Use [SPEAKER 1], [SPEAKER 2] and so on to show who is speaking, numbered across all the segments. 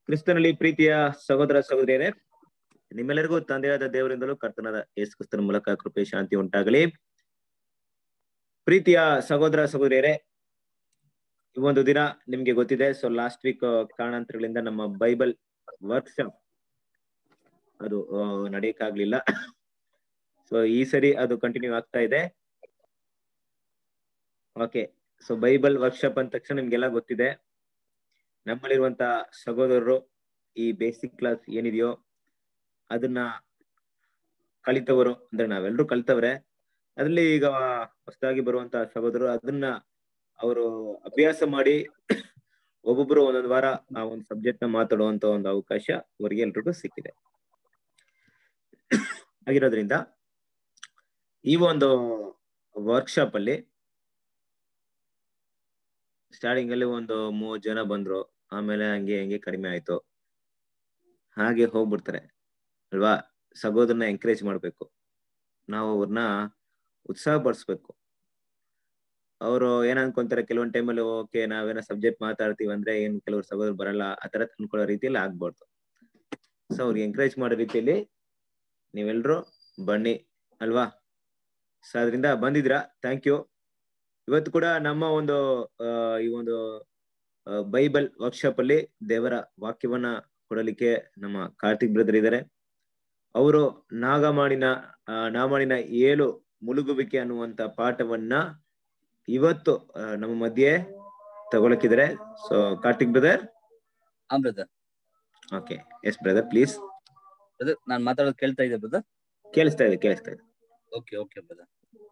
[SPEAKER 1] ಕ್ರಿಸ್ತನಲ್ಲಿ ಪ್ರೀತಿಯ ಸಹೋದರ ಸಹೋದರಿಯರೇ ನಿಮ್ಮೆಲ್ಲರಿಗೂ ತಂದೆಯಾದ ದೇವರಿಂದಲೂ ಕರ್ತನಾದ ಯೇಸು ಕ್ರಿಸ್ತನ ಮೂಲಕ ಕೃಪೆ ಶಾಂತಿ ಉಂಟಾಗಲಿ ಪ್ರೀತಿಯ ಸಹೋದರ ಸಹೋದರಿಯರೇ ಈ ಒಂದು ದಿನ ನಿಮ್ಗೆ ಗೊತ್ತಿದೆ ಸೊ ಲಾಸ್ಟ್ ವೀಕ್ ಕಾರಣಾಂತರಗಳಿಂದ ನಮ್ಮ ಬೈಬಲ್ ವರ್ಕ್ಶಾಪ್ ಅದು ನಡೆಯಕ್ಕಾಗ್ಲಿಲ್ಲ ಸೊ ಈ ಸರಿ ಅದು ಕಂಟಿನ್ಯೂ ಆಗ್ತಾ ಇದೆ ಓಕೆ ಸೊ ಬೈಬಲ್ ವರ್ಕ್ಶಾಪ್ ಅಂದ ತಕ್ಷಣ ನಿಮ್ಗೆಲ್ಲ ಗೊತ್ತಿದೆ ನಮ್ಮಲ್ಲಿರುವಂತ ಸಹೋದರರು ಈ ಬೇಸಿಕ್ ಕ್ಲಾಸ್ ಏನಿದೆಯೋ ಅದನ್ನ ಕಲಿತವರು ಅಂದ್ರೆ ನಾವೆಲ್ಲರೂ ಕಲಿತವ್ರೆ ಅದ್ರಲ್ಲಿ ಈಗ ಹೊಸದಾಗಿ ಬರುವಂತ ಸಹೋದರರು ಅದನ್ನ ಅವರು ಅಭ್ಯಾಸ ಮಾಡಿ ಒಬ್ಬೊಬ್ರು ಒಂದೊಂದು ವಾರ ಆ ಒಂದು ಸಬ್ಜೆಕ್ಟ್ ನ ಮಾತಾಡುವಂತ ಒಂದು ಅವಕಾಶ ಅವರಿಗೆ ಎಲ್ರಿಗೂ ಸಿಕ್ಕಿದೆ ಆಗಿರೋದ್ರಿಂದ ಈ ಒಂದು ವರ್ಕ್ಶಾಪ್ ಅಲ್ಲಿ ಸ್ಟಾರ್ಟಿಂಗ್ ಅಲ್ಲಿ ಒಂದು ಮೂವತ್ ಜನ ಬಂದ್ರು ಆಮೇಲೆ ಹಂಗೆ ಹಂಗೆ ಕಡಿಮೆ ಆಯ್ತು ಹಾಗೆ ಹೋಗ್ಬಿಡ್ತಾರೆ ಅಲ್ವಾ ಸಹೋದರನ ಎಂಕರೇಜ್ ಮಾಡ್ಬೇಕು ನಾವು ಅವ್ರನ್ನ ಉತ್ಸಾಹ ಪಡಿಸ್ಬೇಕು ಅವರು ಏನ್ ಅನ್ಕೊಂತಾರೆ ಕೆಲವೊಂದ್ ಟೈಮಲ್ಲಿ ಓಕೆ ನಾವೇನೋ ಸಬ್ಜೆಕ್ಟ್ ಮಾತಾಡ್ತೀವಿ ಅಂದ್ರೆ ಏನ್ ಕೆಲವ್ರು ಸಹೋದರ ಬರಲ್ಲ ಆ ತರ ಅನ್ಕೊಳ್ಳೋ ರೀತಿಯಲ್ಲಿ ಆಗ್ಬಾರ್ದು ಸೊ ಅವ್ರಿಗೆ ಎಂಕರೇಜ್ ಮಾಡೋ ರೀತಿಯಲ್ಲಿ ನೀವೆಲ್ರು ಬನ್ನಿ ಅಲ್ವಾ ಸೊ ಅದರಿಂದ ಬಂದಿದ್ರಾ ಥ್ಯಾಂಕ್ ಯು ಇವತ್ತು ಕೂಡ ನಮ್ಮ ಒಂದು ಈ ಒಂದು ಬೈಬಲ್ ವರ್ಕ್ಶಾಪ್ ಅಲ್ಲಿ ದೇವರ ವಾಕ್ಯವನ್ನ ಕೊಡಲಿಕ್ಕೆ ನಮ್ಮ ಕಾರ್ತಿಕ್ ಬ್ರದರ್ ಇದ್ದಾರೆ ಅವರು ನಾಗಮಾಡಿನ ನಾಮಾಡಿನ ಏಳು ಮುಳುಗುವಿಕೆ ಅನ್ನುವಂತ ಪಾಠವನ್ನ ಇವತ್ತು ನಮ್ಮ ಮಧ್ಯೆ ತಗೊಳಕಿದ್ದಾರೆ ಸೊ ಕಾರ್ತಿಕ್ ಬ್ರದರ್
[SPEAKER 2] ಹಾ brother
[SPEAKER 1] okay yes brother please
[SPEAKER 2] brother ನಾನ್ ಮಾತಾಡೋದು ಕೇಳ್ತಾ ಇದೆ ಬ್ರದರ್
[SPEAKER 1] ಕೇಳಿಸ್ತಾ ಇದೆ ಕೇಳಿಸ್ತಾ ಇದೆ
[SPEAKER 2] ಓಕೆ ಓಕೆ ಬ್ರದರ್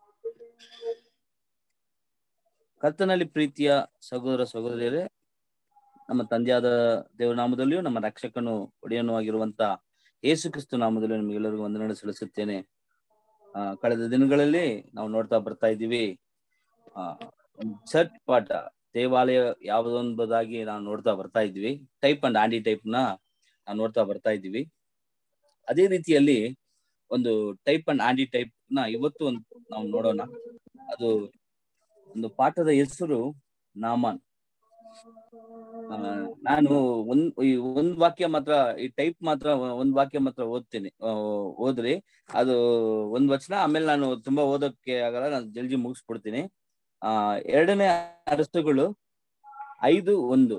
[SPEAKER 2] ಕರ್ತನಲ್ಲಿ ಪ್ರೀತಿಯ ಸಹೋದರ ಸಹೋದರಿಯರೇ ನಮ್ಮ ತಂದೆಯಾದ ದೇವರ ನಾಮದಲ್ಲಿಯೂ ನಮ್ಮ ರಕ್ಷಕನು ಒಡೆಯನೂ ಆಗಿರುವಂತ ಯೇಸು ಕ್ರಿಸ್ತು ನಾಮದಲ್ಲಿ ನಿಮಗೆಲ್ಲರಿಗೂ ವಂದನೆ ಸಲ್ಲಿಸುತ್ತೇನೆ ಆ ಕಳೆದ ದಿನಗಳಲ್ಲಿ ನಾವು ನೋಡ್ತಾ ಬರ್ತಾ ಇದ್ದೀವಿ ಆ ಚರ್ಚ್ ಪಾಠ ದೇವಾಲಯ ಯಾವುದೊಂಬುದಾಗಿ ನಾವು ನೋಡ್ತಾ ಬರ್ತಾ ಇದ್ವಿ ಟೈಪ್ ಅಂಡ್ ಆಂಟಿ ಟೈಪ್ ನ ನಾವು ನೋಡ್ತಾ ಬರ್ತಾ ಇದ್ದೀವಿ ಅದೇ ರೀತಿಯಲ್ಲಿ ಒಂದು ಟೈಪ್ ಅಂಡ್ ಆಂಟಿ ಟೈಪ್ ನ ಇವತ್ತು ಒಂದು ನಾವು ನೋಡೋಣ ಅದು ಒಂದು ಪಾಠದ ಹೆಸರು ನಾಮಾನ್ ನಾನು ಒಂದ್ ಈ ಒಂದ್ ವಾಕ್ಯ ಮಾತ್ರ ಈ ಟೈಪ್ ಮಾತ್ರ ಒಂದ್ ವಾಕ್ಯ ಮಾತ್ರ ಓದ್ತೀನಿ ಓದ್ರಿ ಅದು ಒಂದ್ ವಚನ ಆಮೇಲೆ ನಾನು ತುಂಬಾ ಓದೋಕೆ ಆಗಲ್ಲ ನಾನು ಜಲ್ದಿ ಮುಗಿಸ್ಬಿಡ್ತೀನಿ ಆ ಎರಡನೇ ಅರಸುಗಳು ಐದು ಒಂದು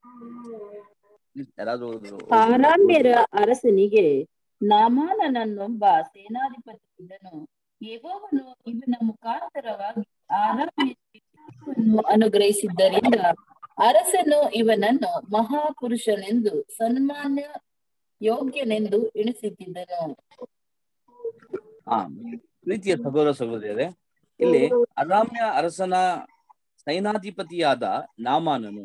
[SPEAKER 2] ಯಾರಾದ್ರೂ
[SPEAKER 3] ಆರಾಮ್ಯರ ಅರಸನಿಗೆ ನಾಮಾನನನ್ನೊಬ್ಬ ಸೇನಾಧಿಪತಿ ಇದ್ದನು ಯೆಹೋವನು ಇವನ ಮುಖಾಂತರವಾಗಿ ಆರಾಮ್ಯವನ್ನು ಅನುಗ್ರಹಿಸಿದ್ದರಿಂದ ಅರಸನು ಇವನನ್ನು ಮಹಾಪುರುಷನೆಂದು ಸನ್ಮಾನ್ಯ ಯೋಗ್ಯನೆಂದು ಎಣಿಸುತ್ತಿದ್ದನು
[SPEAKER 2] ಹಾ ಪ್ರೀತಿಯ ಸಹೋದರ ಸಹೋದರಿಯರೇ ಇಲ್ಲಿ ಅರಾಮ್ಯ ಅರಸನ ಸೈನಾಧಿಪತಿಯಾದ ನಾಮಾನನು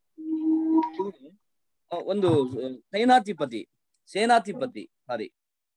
[SPEAKER 2] ಒಂದು ಸೈನಾಧಿಪತಿ ಸೇನಾಧಿಪತಿ ಸಾರಿ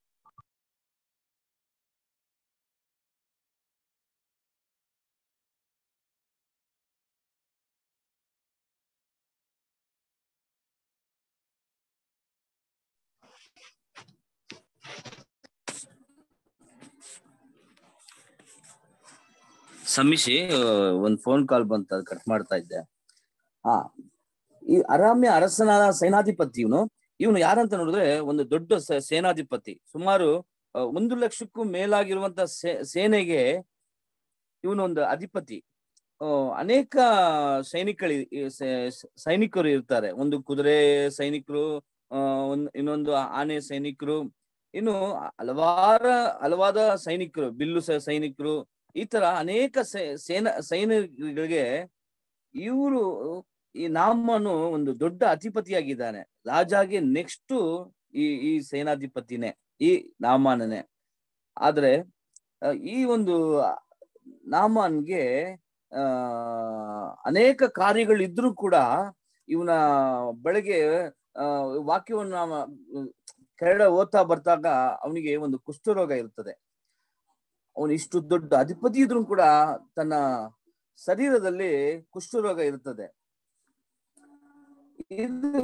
[SPEAKER 2] ಸಮಿಶಿ ಒಂದ್ ಫೋನ್ ಕಾಲ್ ಬಂತ ಅದು ಕಟ್ ಮಾಡ್ತಾ ಇದ್ದೆ ಹಾ ಈ ಅರಾಮ್ಯ ಅರಸನಾದ ಸೇನಾಧಿಪತಿ ಇವನು ಇವನು ಯಾರಂತ ನೋಡಿದ್ರೆ ಒಂದು ದೊಡ್ಡ ಸೇನಾಧಿಪತಿ ಸುಮಾರು ಒಂದು ಲಕ್ಷಕ್ಕೂ ಮೇಲಾಗಿರುವಂತ ಸೇನೆಗೆ ಇವನು ಒಂದು ಅಧಿಪತಿ ಅನೇಕ ಸೈನಿಕಳಿ ಸೈನಿಕರು ಇರ್ತಾರೆ ಒಂದು ಕುದುರೆ ಸೈನಿಕರು ಒಂದ್ ಇನ್ನೊಂದು ಆನೆ ಸೈನಿಕರು ಇನ್ನು ಹಲವಾರ ಹಲವಾದ ಸೈನಿಕರು ಬಿಲ್ಲು ಸೈನಿಕರು ಈ ತರ ಅನೇಕ ಸೇನಾ ಸೈನಿಕರಿಗೆ ಇವರು ಈ ನಾಮನು ಒಂದು ದೊಡ್ಡ ಅಧಿಪತಿಯಾಗಿದ್ದಾನೆ ರಾಜಾಗೆ ನೆಕ್ಸ್ಟ್ ಈ ಈ ಸೇನಾಧಿಪತಿನೇ ಈ ನಾಮಾನನೇ ಆದ್ರೆ ಈ ಒಂದು ನಾಮನ್ಗೆ ಆ ಅನೇಕ ಕಾರ್ಯಗಳಿದ್ರು ಕೂಡ ಇವನ ಬೆಳಗ್ಗೆ ಆ ವಾಕ್ಯವನ್ನ ಕೆರಡ ಓದ್ತಾ ಬರ್ತಾಗ ಅವನಿಗೆ ಒಂದು ಕುಷ್ಠರೋಗ ಇರ್ತದೆ ಅವನು ಇಷ್ಟು ದೊಡ್ಡ ಅಧಿಪತಿ ಇದ್ರು ಕೂಡ ತನ್ನ ಶರೀರದಲ್ಲಿ ಕುಷ್ಠರೋಗ ಇರ್ತದೆ ಇದು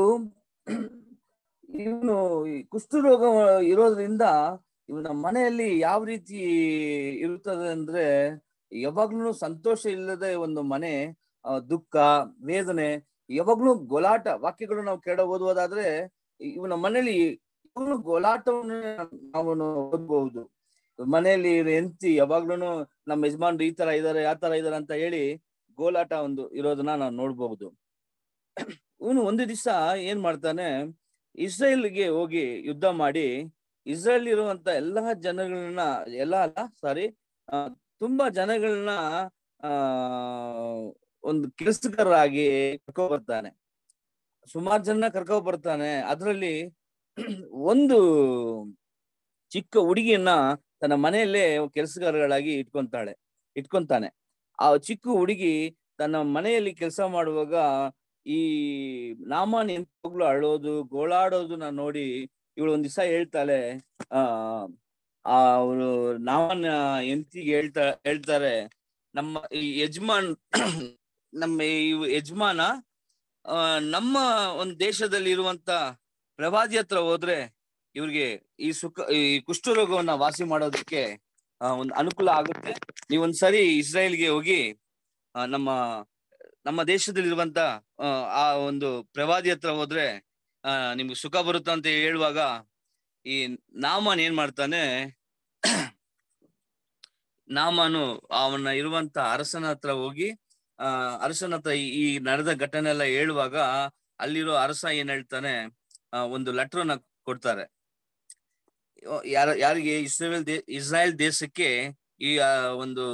[SPEAKER 2] ಇವನು ಕುಷ್ಠರೋಗ ಇರೋದ್ರಿಂದ ಇವನ ಮನೆಯಲ್ಲಿ ಯಾವ ರೀತಿ ಇರುತ್ತದೆ ಅಂದ್ರೆ ಯಾವಾಗ್ಲೂ ಸಂತೋಷ ಇಲ್ಲದೆ ಒಂದು ಮನೆ ದುಃಖ ವೇದನೆ ಯಾವಾಗ್ಲೂ ಗೋಲಾಟ ವಾಕ್ಯಗಳು ನಾವು ಕೆಡ ಓದುವುದಾದ್ರೆ ಇವನ ಮನೇಲಿ ಯಾವಾಗ್ಲೂ ಗೋಲಾಟವನ್ನು ನಾವು ಓದ್ಬಹುದು ಮನೆಯಲ್ಲಿ ಹೆಂಡತಿ ಯಾವಾಗ್ಲೂ ನಮ್ಮ ಯಜಮಾನ್ರು ಈ ತರ ಇದಾರೆ ಆ ತರ ಇದಾರೆ ಅಂತ ಹೇಳಿ ಗೋಲಾಟ ಒಂದು ಇರೋದನ್ನ ನಾವು ನೋಡ್ಬಹುದು ಇವನು ಒಂದು ದಿವಸ ಏನ್ ಮಾಡ್ತಾನೆ ಇಸ್ರೇಲ್ಗೆ ಹೋಗಿ ಯುದ್ಧ ಮಾಡಿ ಇಸ್ರೇಲ್ ಇರುವಂತ ಎಲ್ಲಾ ಜನಗಳನ್ನ ಎಲ್ಲ ಅಲ್ಲ ಸಾರಿ ತುಂಬಾ ಜನಗಳನ್ನ ಆ ಒಂದು ಕೆಲಸಗಾರರಾಗಿ ಕರ್ಕೊ ಬರ್ತಾನೆ ಸುಮಾರು ಜನ ಕರ್ಕೊ ಬರ್ತಾನೆ ಅದರಲ್ಲಿ ಒಂದು ಚಿಕ್ಕ ಹುಡುಗಿಯನ್ನ ತನ್ನ ಮನೆಯಲ್ಲೇ ಕೆಲಸಗಾರಗಳಾಗಿ ಇಟ್ಕೊಂತಾಳೆ ಇಟ್ಕೊಂತಾನೆ ಆ ಚಿಕ್ಕ ಹುಡುಗಿ ತನ್ನ ಮನೆಯಲ್ಲಿ ಕೆಲಸ ಮಾಡುವಾಗ ಈ ನಾಮಾನ್ ಎಂತೋಗ್ಲು ಅಳೋದು ಗೋಳಾಡೋದನ್ನ ನೋಡಿ ಇವಳು ಒಂದ್ ದಿವಸ ಹೇಳ್ತಾಳೆ ಆ ಆ ಅವರು ನಾಮನ್ ಎಂತಿಗೆ ಹೇಳ್ತಾ ಹೇಳ್ತಾರೆ ನಮ್ಮ ಈ ಯಜಮಾನ್ ನಮ್ಮ ಈ ಯಜಮಾನ ಆ ನಮ್ಮ ಒಂದ್ ದೇಶದಲ್ಲಿ ಇರುವಂತ ಪ್ರವಾದಿ ಹತ್ರ ಹೋದ್ರೆ ಇವ್ರಿಗೆ ಈ ಸುಖ ಈ ಕುಷ್ಠರೋಗವನ್ನ ವಾಸಿ ಮಾಡೋದಕ್ಕೆ ಆ ಒಂದು ಅನುಕೂಲ ಆಗುತ್ತೆ ನೀವೊಂದ್ ಸರಿ ಇಸ್ರಾಯೇಲ್ಗೆ ಹೋಗಿ ಆ, ನಮ್ಮ ನಮ್ಮ ದೇಶದಲ್ಲಿರುವಂತ ಆ, ಆ ಒಂದು ಪ್ರವಾದಿ ಹತ್ರ ಹೋದ್ರೆ ಆ ನಿಮ್ಗೆ ಸುಖ ಬರುತ್ತೆ ಅಂತ ಹೇಳುವಾಗ ಈ ನಾಮನ್ ಏನ್ ಮಾಡ್ತಾನೆ ನಾಮನು ಅವನ ಇರುವಂತ ಅರಸನ ಹತ್ರ ಹೋಗಿ ಆ ಅರಸನ ಹತ್ರ ಈ- ಈ ನಡೆದ ಘಟನೆ ಎಲ್ಲ ಹೇಳುವಾಗ ಅಲ್ಲಿರೋ ಅರಸ ಏನ್ ಹೇಳ್ತಾನೆ ಆ, ಒಂದು ಲೆಟರ್ನ ಕೊಡ್ತಾರೆ ಯಾರ ಯಾರಿಗೆ ಇಸ್ರೇಲ್ ದೇ ಇಸ್ರಾಯೇಲ್ ದೇಶಕ್ಕೆ ಈ ಆ, ಒಂದು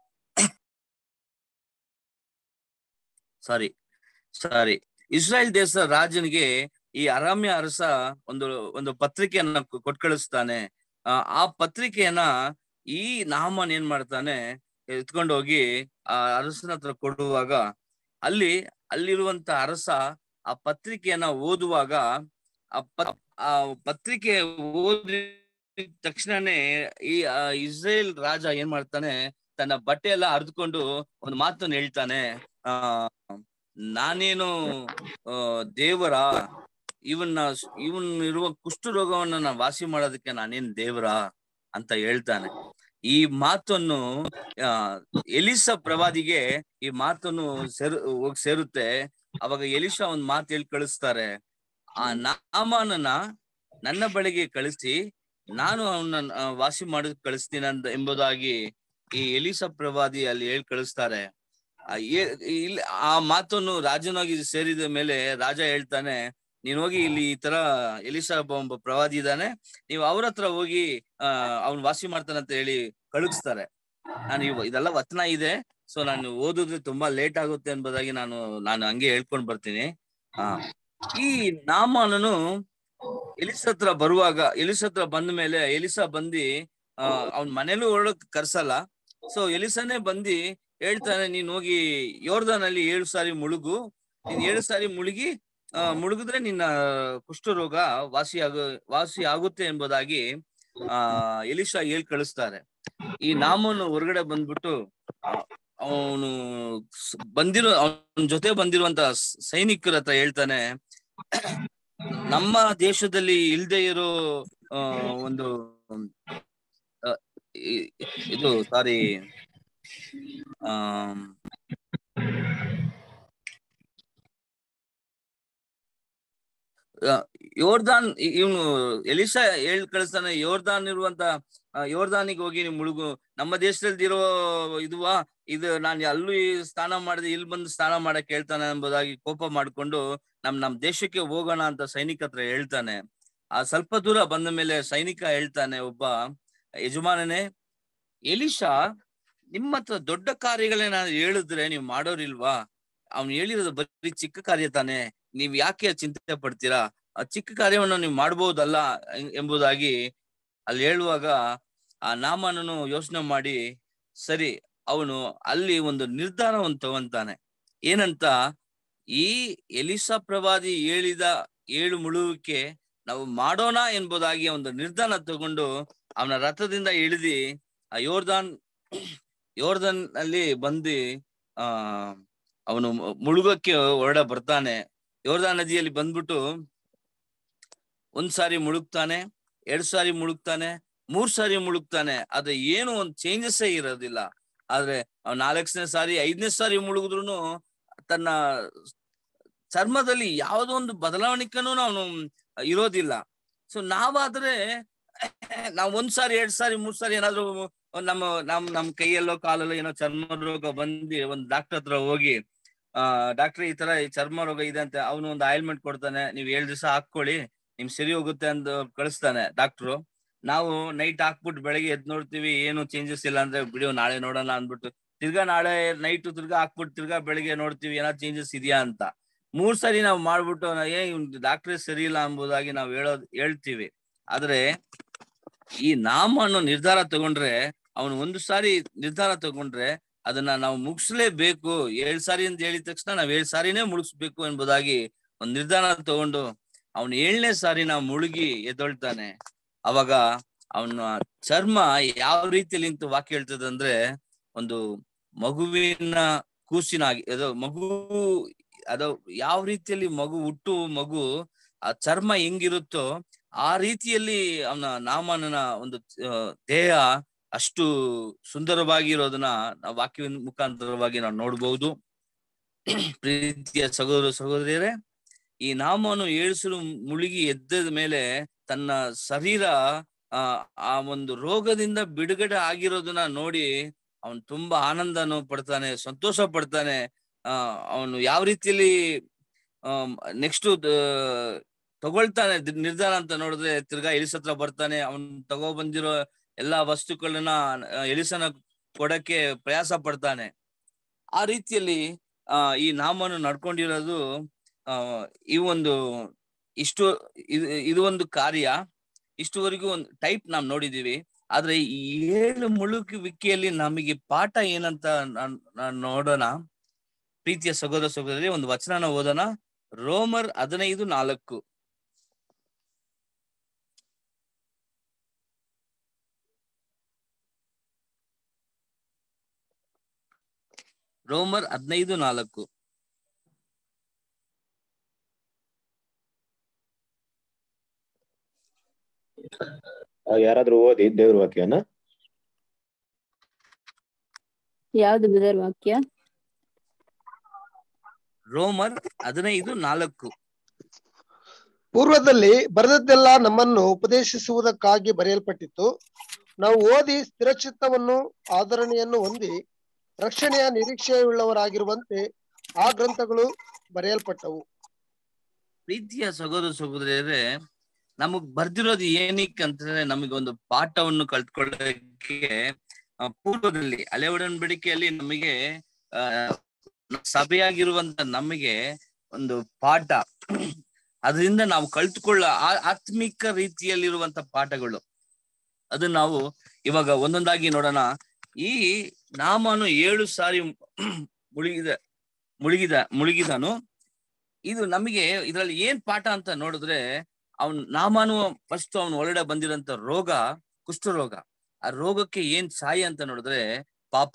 [SPEAKER 2] ಸಾರಿ ಸಾರಿ ಇಸ್ರಾಯೇಲ್ ದೇಶ ರಾಜನಿಗೆ ಈ ಅರಾಮ್ಯ ಅರಸ ಒಂದು ಒಂದು ಪತ್ರಿಕೆಯನ್ನ ಕೊ- ಕೊಟ್ ಕಳಿಸ್ತಾನೆ ಆ ಆ ಪತ್ರಿಕೆಯನ್ನ ಈ ನಾಮನ್ ಏನ್ ಮಾಡ್ತಾನೆ ಎತ್ಕೊಂಡು ಹೋಗಿ ಆ ಅರಸನ ಹತ್ರ ಕೊಡುವಾಗ ಅಲ್ಲಿ ಅಲ್ಲಿರುವಂತ ಅರಸ ಆ ಪತ್ರಿಕೆಯನ್ನ ಓದುವಾಗ ಆ ಪ ಆ ಪತ್ರಿಕೆ ಓದಿದ ತಕ್ಷಣನೇ ಈ ಆ, ಇಸ್ರೇಲ್ ರಾಜ ಏನ್ ಮಾಡ್ತಾನೆ ತನ್ನ ಬಟ್ಟೆ ಎಲ್ಲ ಹರಿದುಕೊಂಡು ಒಂದು ಮಾತನ್ನು ಹೇಳ್ತಾನೆ ಆ ನಾನೇನು ಆ, ದೇವರ ಇವನ್ನ ಇವನ್ ಇರುವ ಕುಷ್ಠರೋಗವನ್ನ ನಾ ವಾಸಿ ಮಾಡೋದಕ್ಕೆ ನಾನೇನ್ ದೇವರ ಅಂತ ಹೇಳ್ತಾನೆ ಈ ಮಾತನ್ನು ಆ ಎಲಿಸ ಪ್ರವಾದಿಗೆ ಈ ಮಾತನ್ನು ಸೇರು ಹೋಗಿ ಸೇರುತ್ತೆ ಅವಾಗ ಎಲಿಶ ಒಂದ್ ಮಾತು ಹೇಳಿ ಕಳಿಸ್ತಾರೆ ಆ ನಾಮಾನನ ನನ್ನ ಬಳಿಗೆ ಕಳಿಸಿ ನಾನು ಅವನ್ನ ಆ, ವಾಸಿ ಮಾಡಿ ಕಳಿಸ್ತೀನಿ ಅಂತ ಎಂಬುದಾಗಿ ಈ ಎಲಿಸ ಪ್ರವಾದಿ ಅಲ್ಲಿ ಹೇಳಿ ಕಳಿಸ್ತಾರೆ ಆ ಏ- ಇಲ್ಲಿ ಆ ಮಾತನ್ನು ರಾಜನಾಗಿ ಸೇರಿದ ಮೇಲೆ ರಾಜ ಹೇಳ್ತಾನೆ ನೀನ್ ಹೋಗಿ ಇಲ್ಲಿ ಈ ತರ ಎಲಿಸಾ ಒಬ್ಬ ಒಬ್ಬ ಪ್ರವಾದಿ ಇದ್ದಾನೆ ನೀವು ಅವ್ರ ಹತ್ರ ಹೋಗಿ ಆ ಅವ್ನ್ ವಾಸಿ ಮಾಡ್ತಾನೆ ಅಂತ ಹೇಳಿ ಕಳಿಸ್ತಾರೆ ನಾನು ಇವ ಇದೆಲ್ಲ ವಚನ ಇದೆ ಸೊ ನಾನು ಓದಿದ್ರೆ ತುಂಬಾ ಲೇಟ್ ಆಗುತ್ತೆ ಎಂಬುದಾಗಿ ನಾನು ನಾನು ಹಂಗೆ ಹೇಳ್ಕೊಂಡ್ ಬರ್ತೀನಿ ಆ ಈ ನಾಮನನು ಎಲಿಸ ಹತ್ರ ಬರುವಾಗ ಎಲಿಸ ಹತ್ರ ಬಂದ ಮೇಲೆ ಎಲಿಸ ಬಂದಿ ಆ ಅವ್ನ್ ಮನೇಲೂ ಒಳಗ್ ಕರ್ಸಲ್ಲ ಸೊ ಎಲಿಸನೇ ಬಂದಿ ಹೇಳ್ತಾನೆ ನೀನ್ ಹೋಗಿ ಯೋರ್ದಾನಲ್ಲಿ ಏಳು ಸಾರಿ ಮುಳುಗು ನೀನ್ ಏಳು ಸಾರಿ ಮುಳುಗಿ ಆ ಮುಳುಗಿದ್ರೆ ನಿನ್ನ ಕುಷ್ಠರೋಗ ವಾಸಿ ಆಗ ವಾಸಿ ಆಗುತ್ತೆ ಎಂಬುದಾಗಿ ಆ ಎಲಿಶಾ ಹೇಳ್ ಕಳಿಸ್ತಾರೆ ಈ ನಾಮನು ಹೊರಗಡೆ ಬಂದ್ಬಿಟ್ಟು ಅವನು ಬಂದಿರೋ ಅವನ ಜೊತೆ ಬಂದಿರುವಂತ ಸ್- ಸೈನಿಕರ ಹತ್ರ ಹೇಳ್ತಾನೆ ನಮ್ಮ ದೇಶದಲ್ಲಿ ಇಲ್ದೇ ಇರೋ ಆ, ಒಂದು ಆ, ಇ- ಇದು ಸಾರಿ ಆ ಯೋರ್ದಾನ್ ಇವನು ಎಲಿಸಾ ಹೇಳ್ ಕಳಿಸ್ತಾನೆ ಯೋರ್ದಾನ್ ಇರುವಂತ ಆ, ಯೋರ್ದಾನಿಗೆ ಹೋಗಿ ನೀವು ಮುಳುಗು ನಮ್ಮ ದೇಶದಲ್ಲಿ ಇರೋ ಇದುವಾ ಇದು ನಾನು ಅಲ್ಲೂ ಈ ಸ್ನಾನ ಮಾಡಿದೆ ಇಲ್ಲಿ ಬಂದು ಸ್ನಾನ ಮಾಡಕ್ ಹೇಳ್ತಾನೆ ಎಂಬುದಾಗಿ ಕೋಪ ಮಾಡ್ಕೊಂಡು ನಮ್ ನಮ್ ದೇಶಕ್ಕೆ ಹೋಗೋಣ ಅಂತ ಸೈನಿಕ ಹತ್ರ ಹೇಳ್ತಾನೆ ಆ ಸ್ವಲ್ಪ ದೂರ ಬಂದ ಮೇಲೆ ಸೈನಿಕ ಹೇಳ್ತಾನೆ ಒಬ್ಬ ಯಜಮಾನನೇ ಎಲಿಶಾ ನಿಮ್ಮ ಹತ್ರ ದೊಡ್ಡ ಕಾರ್ಯಗಳೇ ನಾನು ಹೇಳಿದ್ರೆ ನೀವು ಮಾಡೋರಿಲ್ವಾ ಅವ್ನು ಹೇಳಿರೋದು ಬರೀ ಚಿಕ್ಕ ಕಾರ್ಯ ತಾನೆ ನೀವ್ ಯಾಕೆ ಚಿಂತೆ ಪಡ್ತೀರಾ ಆ ಚಿಕ್ಕ ಕಾರ್ಯವನ್ನು ನೀವು ಮಾಡ್ಬೋದಲ್ಲ ಎಂ- ಎಂಬುದಾಗಿ ಅಲ್ಲಿ ಹೇಳುವಾಗ ಆ ನಾಮನನು ಯೋಚನೆ ಮಾಡಿ ಸರಿ ಅವನು ಅಲ್ಲಿ ಒಂದು ನಿರ್ಧಾರವನ್ನು ತಗೊಂತಾನೆ ಏನಂತ ಈ ಎಲಿಸಾ ಪ್ರವಾದಿ ಹೇಳಿದ ಏಳು ಮುಳುವಿಕೆ ನಾವು ಮಾಡೋಣ ಎಂಬುದಾಗಿ ಒಂದು ನಿರ್ಧಾರ ತಗೊಂಡು ಅವನ ರಥದಿಂದ ಇಳಿದಿ ಆ ಯೋರ್ದಾನ್ ಯೋರ್ದನ್ ಅಲ್ಲಿ ಬಂದು ಆ ಅವನು ಮು- ಮುಳುಗಕ್ಕೆ ಹೊರಡ ಬರ್ತಾನೆ ಯೋರ್ದಾನ್ ನದಿಯಲ್ಲಿ ಬಂದ್ಬಿಟ್ಟು ಒಂದ್ ಸಾರಿ ಮುಳುಗ್ತಾನೆ ಎರಡ್ ಸಾರಿ ಮುಳುಗ್ತಾನೆ ಮೂರ್ ಸಾರಿ ಮುಳುಗ್ತಾನೆ ಆದ್ರೆ ಏನು ಒಂದ್ ಚೇಂಜಸ್ ಇರೋದಿಲ್ಲ ಆದ್ರೆ ಅವ್ ನಾಲ್ಕನೇ ಸಾರಿ ಐದನೇ ಸಾರಿ ಮುಳುಗಿದ್ರು ತನ್ನ ಚರ್ಮದಲ್ಲಿ ಯಾವುದೋ ಒಂದು ಬದಲಾವಣೆಕೂ ನಾವು ಇರೋದಿಲ್ಲ ಸೊ ನಾವಾದ್ರೆ ನಾವ್ ಒಂದ್ ಸಾರಿ ಎರಡ್ ಸಾರಿ ಮೂರ್ ಸಾರಿ ಏನಾದ್ರು ನಮ್ಮ ನಮ್ ನಮ್ ಕೈಯಲ್ಲೋ ಕಾಲಲ್ಲೋ ಏನೋ ಚರ್ಮ ರೋಗ ಬಂದು ಒಂದ್ ಡಾಕ್ಟರ್ ಹತ್ರ ಹೋಗಿ ಆ ಡಾಕ್ಟರ್ ಈ ತರ ಈ ಚರ್ಮ ರೋಗ ಇದೆ ಅಂತ ಅವನು ಒಂದು ಆಯಿಲ್ಮೆಂಟ್ ಕೊಡ್ತಾನೆ ನೀವ್ ಏಳ್ ದಿವಸ ಹಾಕೊಳ್ಳಿ ನಿಮ್ ಸರಿ ಹೋಗುತ್ತೆ ಅಂತ ಕಳಿಸ್ತಾನೆ ಡಾಕ್ಟ್ರು ನಾವು ನೈಟ್ ಹಾಕ್ಬಿಟ್ಟು ಬೆಳಗ್ಗೆ ಎದ್ ನೋಡ್ತೀವಿ ಏನು ಚೇಂಜಸ್ ಇಲ್ಲ ಅಂದ್ರೆ ಬಿಡಿಯೋ ನಾಳೆ ನೋಡೋಣ ಅಂದ್ಬಿಟ್ಟು ತಿರ್ಗಾ ನಾಳೆ ನೈಟ್ ತಿರ್ಗಾ ಹಾಕ್ಬಿಟ್ಟು ತಿರ್ಗಾ ಬೆಳಿಗ್ಗೆ ನೋಡ್ತೀವಿ ಏನಾದ್ರು ಚೇಂಜಸ್ ಇದೆಯಾ ಅಂತ ಮೂರ್ ಸರಿ ನಾವು ಮಾಡ್ಬಿಟ್ಟು ಏ ಡಾಕ್ಟ್ರೇ ಸರಿ ಇಲ್ಲ ಎಂಬುದಾಗಿ ನಾವು ಹೇಳೋದ್ ಹೇಳ್ತೀವಿ ಆದ್ರೆ ಈ ನಾಮ ಅನ್ನೋ ನಿರ್ಧಾರ ತಗೊಂಡ್ರೆ ಅವನು ಒಂದು ಸಾರಿ ನಿರ್ಧಾರ ತಗೊಂಡ್ರೆ ಅದನ್ನ ನಾವು ಮುಗಿಸ್ಲೇಬೇಕು ಏಳ್ ಸಾರಿ ಅಂತ ಹೇಳಿದ ತಕ್ಷಣ ನಾವ್ ಏಳ್ ಸಾರಿನೇ ಮುಗಿಸ್ಬೇಕು ಎಂಬುದಾಗಿ ಒಂದ್ ನಿರ್ಧಾರ ತಗೊಂಡು ಅವನು ಏಳನೇ ಸಾರಿ ನಾವು ಮುಳುಗಿ ಎದ್ದೊಳ್ತಾನೆ ಅವಾಗ ಅವನ ಚರ್ಮ ಯಾವ ರೀತಿಯಲ್ಲಿ ನಿಂತು ವಾಕ್ಯ ಹೇಳ್ತದೆ ಅಂದ್ರೆ ಒಂದು ಮಗುವಿನ ಕೂಸಿನಾಗಿ ಅದು ಮಗು ಅದು ಯಾವ ರೀತಿಯಲ್ಲಿ ಮಗು ಹುಟ್ಟು ಮಗು ಆ ಚರ್ಮ ಹೆಂಗಿರುತ್ತೋ ಆ ರೀತಿಯಲ್ಲಿ ಅವನ ನಾಮನ ಒಂದು ಆ, ದೇಹ ಅಷ್ಟು ಸುಂದರವಾಗಿರೋದನ್ನ ನಾವು ವಾಕ್ಯ ಮುಖಾಂತರವಾಗಿ ನಾವು ನೋಡ್ಬಹುದು ಪ್ರೀತಿಯ ಸಹೋದರ ಸಹೋದರಿಯರೇ ಈ ನಾಮವನ್ನು ಏಳಿಸಲು ಮುಳುಗಿ ಎದ್ದದ ಮೇಲೆ ತನ್ನ ಶರೀರ ಆ ಆ ಒಂದು ರೋಗದಿಂದ ಬಿಡುಗಡೆ ಆಗಿರೋದನ್ನ ನೋಡಿ ಅವನು ತುಂಬಾ ಆನಂದನು ಪಡ್ತಾನೆ ಸಂತೋಷ ಪಡ್ತಾನೆ ಆ ಅವನು ಯಾವ ರೀತಿಯಲ್ಲಿ ನೆಕ್ಸ್ಟ್ ತಗೊಳ್ತಾನೆ ದಿ- ನಿರ್ಧಾರ ಅಂತ ನೋಡಿದ್ರೆ ತಿರ್ಗಾ ಎಲಿಸ್ ಹತ್ರ ಬರ್ತಾನೆ ಅವನ್ ತಗೋ ಬಂದಿರೋ ಎಲ್ಲಾ ವಸ್ತುಗಳನ್ನ ಆ, ಎಲಿಸನ ಕೊಡಕ್ಕೆ ಪ್ರಯಾಸ ಪಡ್ತಾನೆ ಆ ರೀತಿಯಲ್ಲಿ ಆ ಈ ನಾಮನು ನಡ್ಕೊಂಡಿರೋದು ಆ ಈ ಒಂದು ಇಷ್ಟು ಇದು ಇದು ಒಂದು ಕಾರ್ಯ ಇಷ್ಟುವರೆಗೂ ಒಂದು ಟೈಪ್ ನಾವ್ ನೋಡಿದೀವಿ ಆದ್ರೆ ಈ ಏಳು ಮುಳುಗುವಿಕೆಯಲ್ಲಿ ನಮಗೆ ಪಾಠ ಏನಂತ ನಾನ್ ನಾನ್ ನೋಡೋಣ ಪ್ರೀತಿಯ ಸಹೋದರ ಸಹೋದರಿ ಒಂದು ವಚನನ ಓದೋಣ ರೋಮರ್ ಹದಿನೈದು ನಾಲ್ಕು ರೋಮರ್ ಹದಿನೈದು ನಾಲ್ಕು
[SPEAKER 1] ಆ, ಯಾರಾದ್ರೂ ಓದಿ ದೇವ್ರ ವಾಕ್ಯನ
[SPEAKER 3] ಯಾವ್ದು ಬ್ರದರ್ ವಾಕ್ಯ
[SPEAKER 2] ರೋಮರ್ ಹದಿನೈದು ನಾಲ್ಕು
[SPEAKER 4] ಪೂರ್ವದಲ್ಲಿ ಬರೆದದ್ದೆಲ್ಲ ನಮ್ಮನ್ನು ಉಪದೇಶಿಸುವುದಕ್ಕಾಗಿ ಬರೆಯಲ್ಪಟ್ಟಿತ್ತು ನಾವು ಓದಿ ಸ್ಥಿರಚಿತ್ತವನ್ನು ಆದರಣೆಯನ್ನು ಹೊಂದಿ ರಕ್ಷಣೆಯ ನಿರೀಕ್ಷೆಯುಳ್ಳವರಾಗಿರುವಂತೆ ಆ ಗ್ರಂಥಗಳು ಬರೆಯಲ್ಪಟ್ಟವು
[SPEAKER 2] ಪ್ರೀತಿಯ ಸಹೋದರ ಸಹೋದರಿಯರೇ ನಮಗ್ ಬರ್ದಿರೋದು ಏನಕ್ಕೆ ಅಂತಂದ್ರೆ ನಮಗೆ ಒಂದು ಪಾಠವನ್ನು ಕಲ್ತ್ಕೊಳ್ಳೋಕೆ ಆ, ಪೂರ್ವದಲ್ಲಿ ಹಳೆ ಒಡಂಬಡಿಕೆಯಲ್ಲಿ ನಮಗೆ ಆ ಸಭೆಯಾಗಿರುವಂತ ನಮಗೆ ಒಂದು ಪಾಠ ಅದರಿಂದ ನಾವು ಕಲ್ತ್ಕೊಳ್ಳ ಆ- ಆತ್ಮಿಕ ರೀತಿಯಲ್ಲಿರುವಂತ ಪಾಠಗಳು ಅದನ್ನ ನಾವು ಇವಾಗ ಒಂದೊಂದಾಗಿ ನೋಡೋಣ ಈ ನಾಮನು ಏಳು ಸಾರಿ ಮುಳುಗಿದ ಮುಳುಗಿದ ಮುಳುಗಿದನು ಇದು ನಮಗೆ ಇದರಲ್ಲಿ ಏನ್ ಪಾಠ ಅಂತ ನೋಡಿದ್ರೆ ಅವನ್ ನಾಮಾನು ಫಸ್ಟ್ ಅವನ್ ಒಳಗಡೆ ಬಂದಿರೋಂತ ರೋಗ ಕುಷ್ಠರೋಗ ಆ ರೋಗಕ್ಕೆ ಏನ್ ಸಾಯಿ ಅಂತ ನೋಡಿದ್ರೆ ಪಾಪ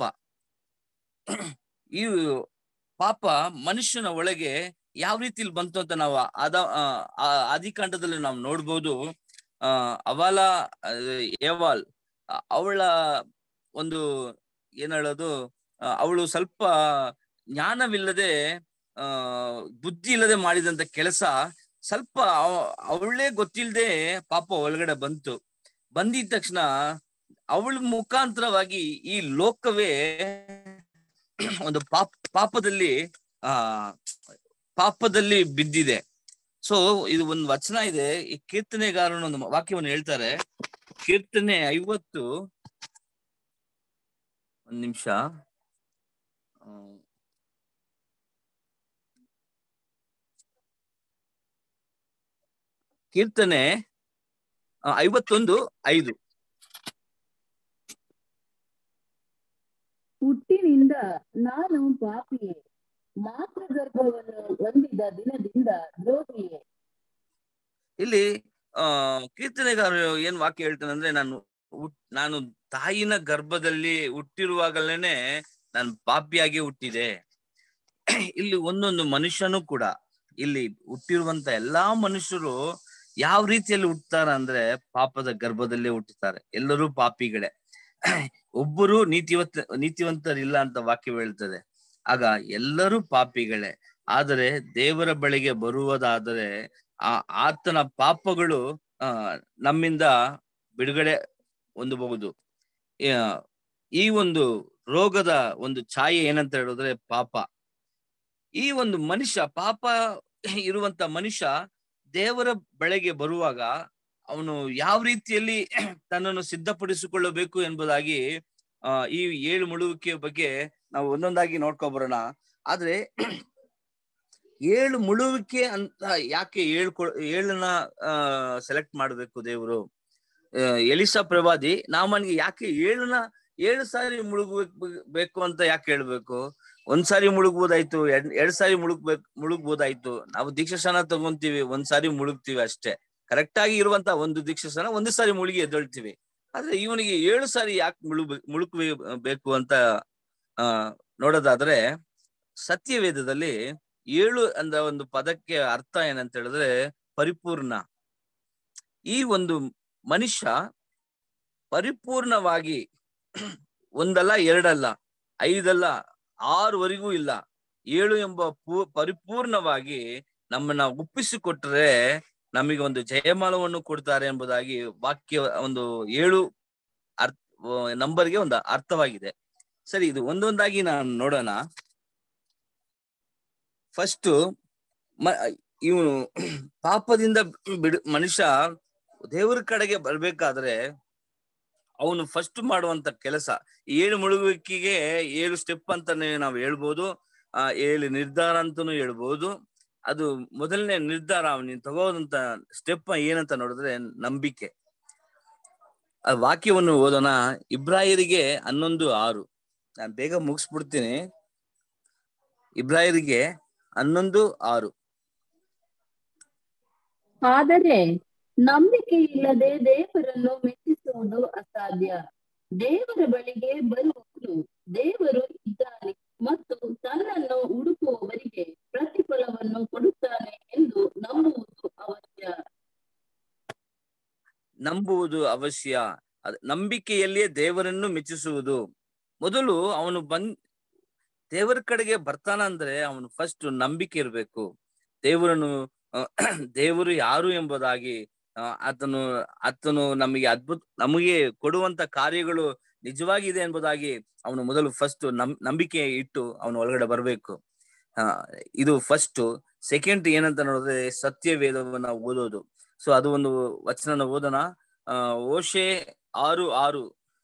[SPEAKER 2] ಈ ಪಾಪ ಮನುಷ್ಯನ ಒಳಗೆ ಯಾವ ರೀತಿಲಿ ಬಂತು ಅಂತ ನಾವು ಅದ ಆ, ಆ ಆದಿಕಾಂಡದಲ್ಲಿ ನಾವು ನೋಡ್ಬೋದು ಆ ಅವಲ ಏವಾಲ್ ಅವಳ ಒಂದು ಏನ್ ಹೇಳೋದು ಅವಳು ಸ್ವಲ್ಪ ಜ್ಞಾನವಿಲ್ಲದೆ ಆ ಬುದ್ಧಿ ಇಲ್ಲದೆ ಮಾಡಿದಂತ ಕೆಲಸ ಸ್ವಲ್ಪ ಅವಳೇ ಗೊತ್ತಿಲ್ಲದೆ ಪಾಪ ಒಳಗಡೆ ಬಂತು ಬಂದಿದ ತಕ್ಷಣ ಅವಳ ಮುಖಾಂತರವಾಗಿ ಈ ಲೋಕವೇ ಒಂದು ಪಾಪ ಪಾಪದಲ್ಲಿ ಆ ಪಾಪದಲ್ಲಿ ಬಿದ್ದಿದೆ ಸೊ ಇದು ಒಂದು ವಚನ ಇದೆ ಈ ಕೀರ್ತನೆಗಾರನ ಒಂದು ವಾಕ್ಯವನ್ನು ಹೇಳ್ತಾರೆ ಕೀರ್ತನೆ ಐವತ್ತು ಒಂದ್ ನಿಮಿಷ ಆ, ಕೀರ್ತನೆ ಆ, ಐವತ್ತೊಂದು ಐದು
[SPEAKER 3] ಹುಟ್ಟಿನಿಂದ ನಾನು ಪಾಪಿಯೇ ಮಾತೃ ಗರ್ಭವನ್ನು ಹೊಂದಿದ ದಿನದಿಂದ ದ್ರೋಹಿಯೇ
[SPEAKER 2] ಇಲ್ಲಿ ಆ ಕೀರ್ತನೆಗಾರರು ಏನ್ ವಾಕ್ಯ ಹೇಳ್ತಾನೆ ಅಂದ್ರೆ ನಾನು ಹುಟ್- ನಾನು ತಾಯಿನ ಗರ್ಭದಲ್ಲಿ ಹುಟ್ಟಿರುವಾಗಲೇನೆ ನಾನು ಪಾಪಿಯಾಗಿ ಹುಟ್ಟಿದೆ ಇಲ್ಲಿ ಒಂದೊಂದು ಮನುಷ್ಯನೂ ಕೂಡ ಇಲ್ಲಿ ಹುಟ್ಟಿರುವಂತ ಎಲ್ಲಾ ಮನುಷ್ಯರು ಯಾವ ರೀತಿಯಲ್ಲಿ ಹುಟ್ಟುತ್ತಾರ ಅಂದ್ರೆ ಪಾಪದ ಗರ್ಭದಲ್ಲೇ ಹುಟ್ಟುತ್ತಾರೆ ಎಲ್ಲರೂ ಪಾಪಿಗಳೇ ಒಬ್ಬರು ನೀತಿವಂತ ನೀತಿವಂತರಿಲ್ಲ ಅಂತ ವಾಕ್ಯ ಹೇಳ್ತದೆ ಆಗ ಎಲ್ಲರೂ ಪಾಪಿಗಳೇ ಆದರೆ ದೇವರ ಬಳಿಗೆ ಬರುವುದಾದರೆ ಆ ಆತನ ಪಾಪಗಳು ಆ ನಮ್ಮಿಂದ ಬಿಡುಗಡೆ ಹೊಂದಬಹುದು ಆ, ಈ ಒಂದು ರೋಗದ ಒಂದು ಛಾಯೆ ಏನಂತ ಹೇಳಿದ್ರೆ ಪಾಪ ಈ ಒಂದು ಮನುಷ್ಯ ಪಾಪ ಇರುವಂತ ಮನುಷ್ಯ ದೇವರ ಬಳಿಗೆ ಬರುವಾಗ ಅವನು ಯಾವ ರೀತಿಯಲ್ಲಿ ತನ್ನನ್ನು ಸಿದ್ಧಪಡಿಸಿಕೊಳ್ಳಬೇಕು ಎಂಬುದಾಗಿ ಆ ಈ ಏಳು ಮುಳುವಿಕೆಯ ಬಗ್ಗೆ ನಾವು ಒಂದೊಂದಾಗಿ ನೋಡ್ಕೊ ಬರೋಣ ಆದ್ರೆ ಏಳು ಮುಳುವಿಕೆ ಅಂತ ಯಾಕೆ ಏಳು ಕೊ- ಏಳನ್ನ ಆ ಸೆಲೆಕ್ಟ್ ಮಾಡ್ಬೇಕು ದೇವರು ಎಲಿಸಾ ಪ್ರವಾದಿ ನಾಮನ್ಗೆ ಯಾಕೆ ಏಳನ್ನ ಏಳು ಸಾರಿ ಮುಳುಗ್ಬೇಕು ಬೇಕು ಅಂತ ಯಾಕೆ ಹೇಳ್ಬೇಕು ಒಂದ್ ಸಾರಿ ಮುಳುಗ್ಬೋದಾಯ್ತು ಎರಡ್ ಎರಡ್ ಸಾರಿ ಮುಳುಗ್ಬೇಕು ಮುಳುಗ್ಬೋದಾಯ್ತು ನಾವು ದೀಕ್ಷಾಸ್ನಾನ ತಗೊಂತೀವಿ ಒಂದ್ ಸಾರಿ ಮುಳುಗ್ತೀವಿ ಅಷ್ಟೇ ಕರೆಕ್ಟ್ ಆಗಿ ಇರುವಂತ ಒಂದು ದೀಕ್ಷಾಸ್ನಾನ ಒಂದು ಸಾರಿ ಮುಳುಗಿ ಎದ್ದೇಳ್ತೀವಿ ಆದ್ರೆ ಇವನಿಗೆ ಏಳು ಸಾರಿ ಯಾಕೆ ಮುಳುಗ್ ಮುಳುಕ್ ಬೇಕು ಅಂತ ಆ ನೋಡೋದಾದ್ರೆ ಸತ್ಯವೇದದಲ್ಲಿ ಏಳು ಅಂದ ಒಂದು ಪದಕ್ಕೆ ಅರ್ಥ ಏನಂತ ಹೇಳಿದ್ರೆ ಪರಿಪೂರ್ಣ ಈ ಒಂದು ಮನುಷ್ಯ ಪರಿಪೂರ್ಣವಾಗಿ ಒಂದಲ್ಲ ಎರಡಲ್ಲ ಐದಲ್ಲ ಆರುವರೆಗೂ ಇಲ್ಲ ಏಳು ಎಂಬ ಪೂ ಪರಿಪೂರ್ಣವಾಗಿ ನಮ್ಮನ್ನ ಒಪ್ಪಿಸಿಕೊಟ್ರೆ ನಮಗೆ ಒಂದು ಜಯಮಾಲವನ್ನು ಕೊಡ್ತಾರೆ ಎಂಬುದಾಗಿ ವಾಕ್ಯ ಒಂದು ಏಳು ಅರ್ಥ ನಂಬರ್ಗೆ ಒಂದು ಅರ್ಥವಾಗಿದೆ ಸರಿ ಇದು ಒಂದೊಂದಾಗಿ ನಾನು ನೋಡೋಣ ಫಸ್ಟ್ ಮ ಇವನು ಪಾಪದಿಂದ ಬಿಡು ಮನುಷ್ಯ ದೇವರ ಕಡೆಗೆ ಬರ್ಬೇಕಾದ್ರೆ ಅವನು ಫಸ್ಟ್ ಮಾಡುವಂತ ಕೆಲಸ ಏಳು ಮುಳುಗುವಿಕೆಗೆ ಏಳು ಸ್ಟೆಪ್ ಅಂತಾನೆ ನಾವು ಹೇಳ್ಬೋದು ಆ ಏಳು ನಿರ್ಧಾರ ಅಂತಾನು ಹೇಳ್ಬೋದು ಅದು ಮೊದಲನೇ ನಿರ್ಧಾರ ಅವನಿಗೆ ತಗೋದಂತ ಸ್ಟೆಪ್ ಏನಂತ ನೋಡಿದ್ರೆ ನಂಬಿಕೆ ಆ ವಾಕ್ಯವನ್ನು ಓದೋಣ ಇಬ್ರಾಯರಿಗೆ ಹನ್ನೊಂದು ಆರು ನಾನು ಬೇಗ ಮುಗಿಸ್ಬಿಡ್ತೀನಿ ಇಬ್ರಾಯರಿಗೆ ಹನ್ನೊಂದು ಆರು
[SPEAKER 3] ಆದರೆ ನಂಬಿಕೆ ಇಲ್ಲದೆ ದೇವರನ್ನು ಮೆಚ್ಚಿಸುವುದು ಅಸಾಧ್ಯ ದೇವರ ಬಳಿಗೆ ಬರುವವನು ದೇವರು ಇದ್ದಾನೆ ಮತ್ತು ತನ್ನನ್ನು ಹುಡುಕುವವರಿಗೆ ಪ್ರತಿಫಲವನ್ನು ಕೊಡುತ್ತಾನೆ ಎಂದು ನಂಬುವುದು ಅವಶ್ಯ
[SPEAKER 2] ನಂಬುವುದು ಅವಶ್ಯ ಅದ್ ನಂಬಿಕೆಯಲ್ಲಿಯೇ ದೇವರನ್ನು ಮೆಚ್ಚಿಸುವುದು ಮೊದಲು ಅವನು ಬಂದ್ ದೇವರ ಕಡೆಗೆ ಬರ್ತಾನ ಅಂದ್ರೆ ಅವನು ಫಸ್ಟ್ ನಂಬಿಕೆ ಇರಬೇಕು ದೇವರನ್ನು ಅಹ್, ದೇವರು ಯಾರು ಎಂಬುದಾಗಿ ಅಹ್, ಆತನು ಆತನು ನಮಗೆ ಅದ್ಭುತ ನಮಗೆ ಕೊಡುವಂತ ಕಾರ್ಯಗಳು ನಿಜವಾಗಿದೆ ಎಂಬುದಾಗಿ ಅವನು ಮೊದಲು ಫಸ್ಟ್ ನಂ ನಂಬಿಕೆ ಇಟ್ಟು ಅವನು ಒಳಗಡೆ ಬರಬೇಕು ಆ ಇದು ಫಸ್ಟ್ ಸೆಕೆಂಡ್ ಏನಂತ ನೋಡಿದ್ರೆ ಸತ್ಯ ವೇದವನ್ನ ಓದೋದು ಸೊ ಅದು ಒಂದು ವಚನ ಓದೋಣ ಆ ಓಶೆ ಆರು ಆರು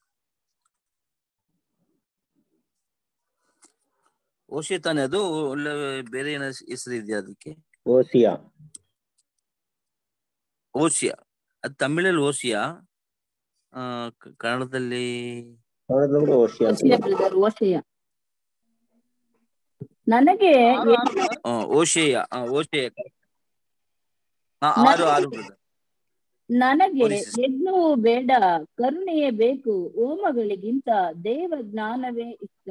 [SPEAKER 2] ಓಶೆ ತಾನೆ ಅದು ಒಳ್ಳೆ ಬೇರೆ ಏನೋ ಹೆಸರು ಇದೆಯಾ ಅದಕ್ಕೆ
[SPEAKER 1] ಓಸಿಯಾ
[SPEAKER 2] ಓಸಿಯಾ ಅದು ತಮಿಳಲ್ಲಿ ಓಸಿಯಾ ಆ ಕ- ಕನ್ನಡದಲ್ಲಿ
[SPEAKER 1] ಕನ್ನಡದಲ್ಲೂ ಓಸಿಯಾ ಅಂತ
[SPEAKER 3] ಓಶಯ ಬ್ರದರ್ ಓಶಯ ನನಗೆ
[SPEAKER 2] ಆ, ಓಶೆಯ ಆ, ಓಶೆಯ ಹಾ ಆರು ಆರು brother.
[SPEAKER 3] ನನಗೆ
[SPEAKER 2] ಓದಿ sister.
[SPEAKER 3] ಯಜ್ಞವು ಬೇಡ ಕರುಣೆಯೇ ಬೇಕು ಹೋಮಗಳಿಗಿಂತ ದೇವ ಜ್ಞಾನವೇ ಇಷ್ಟ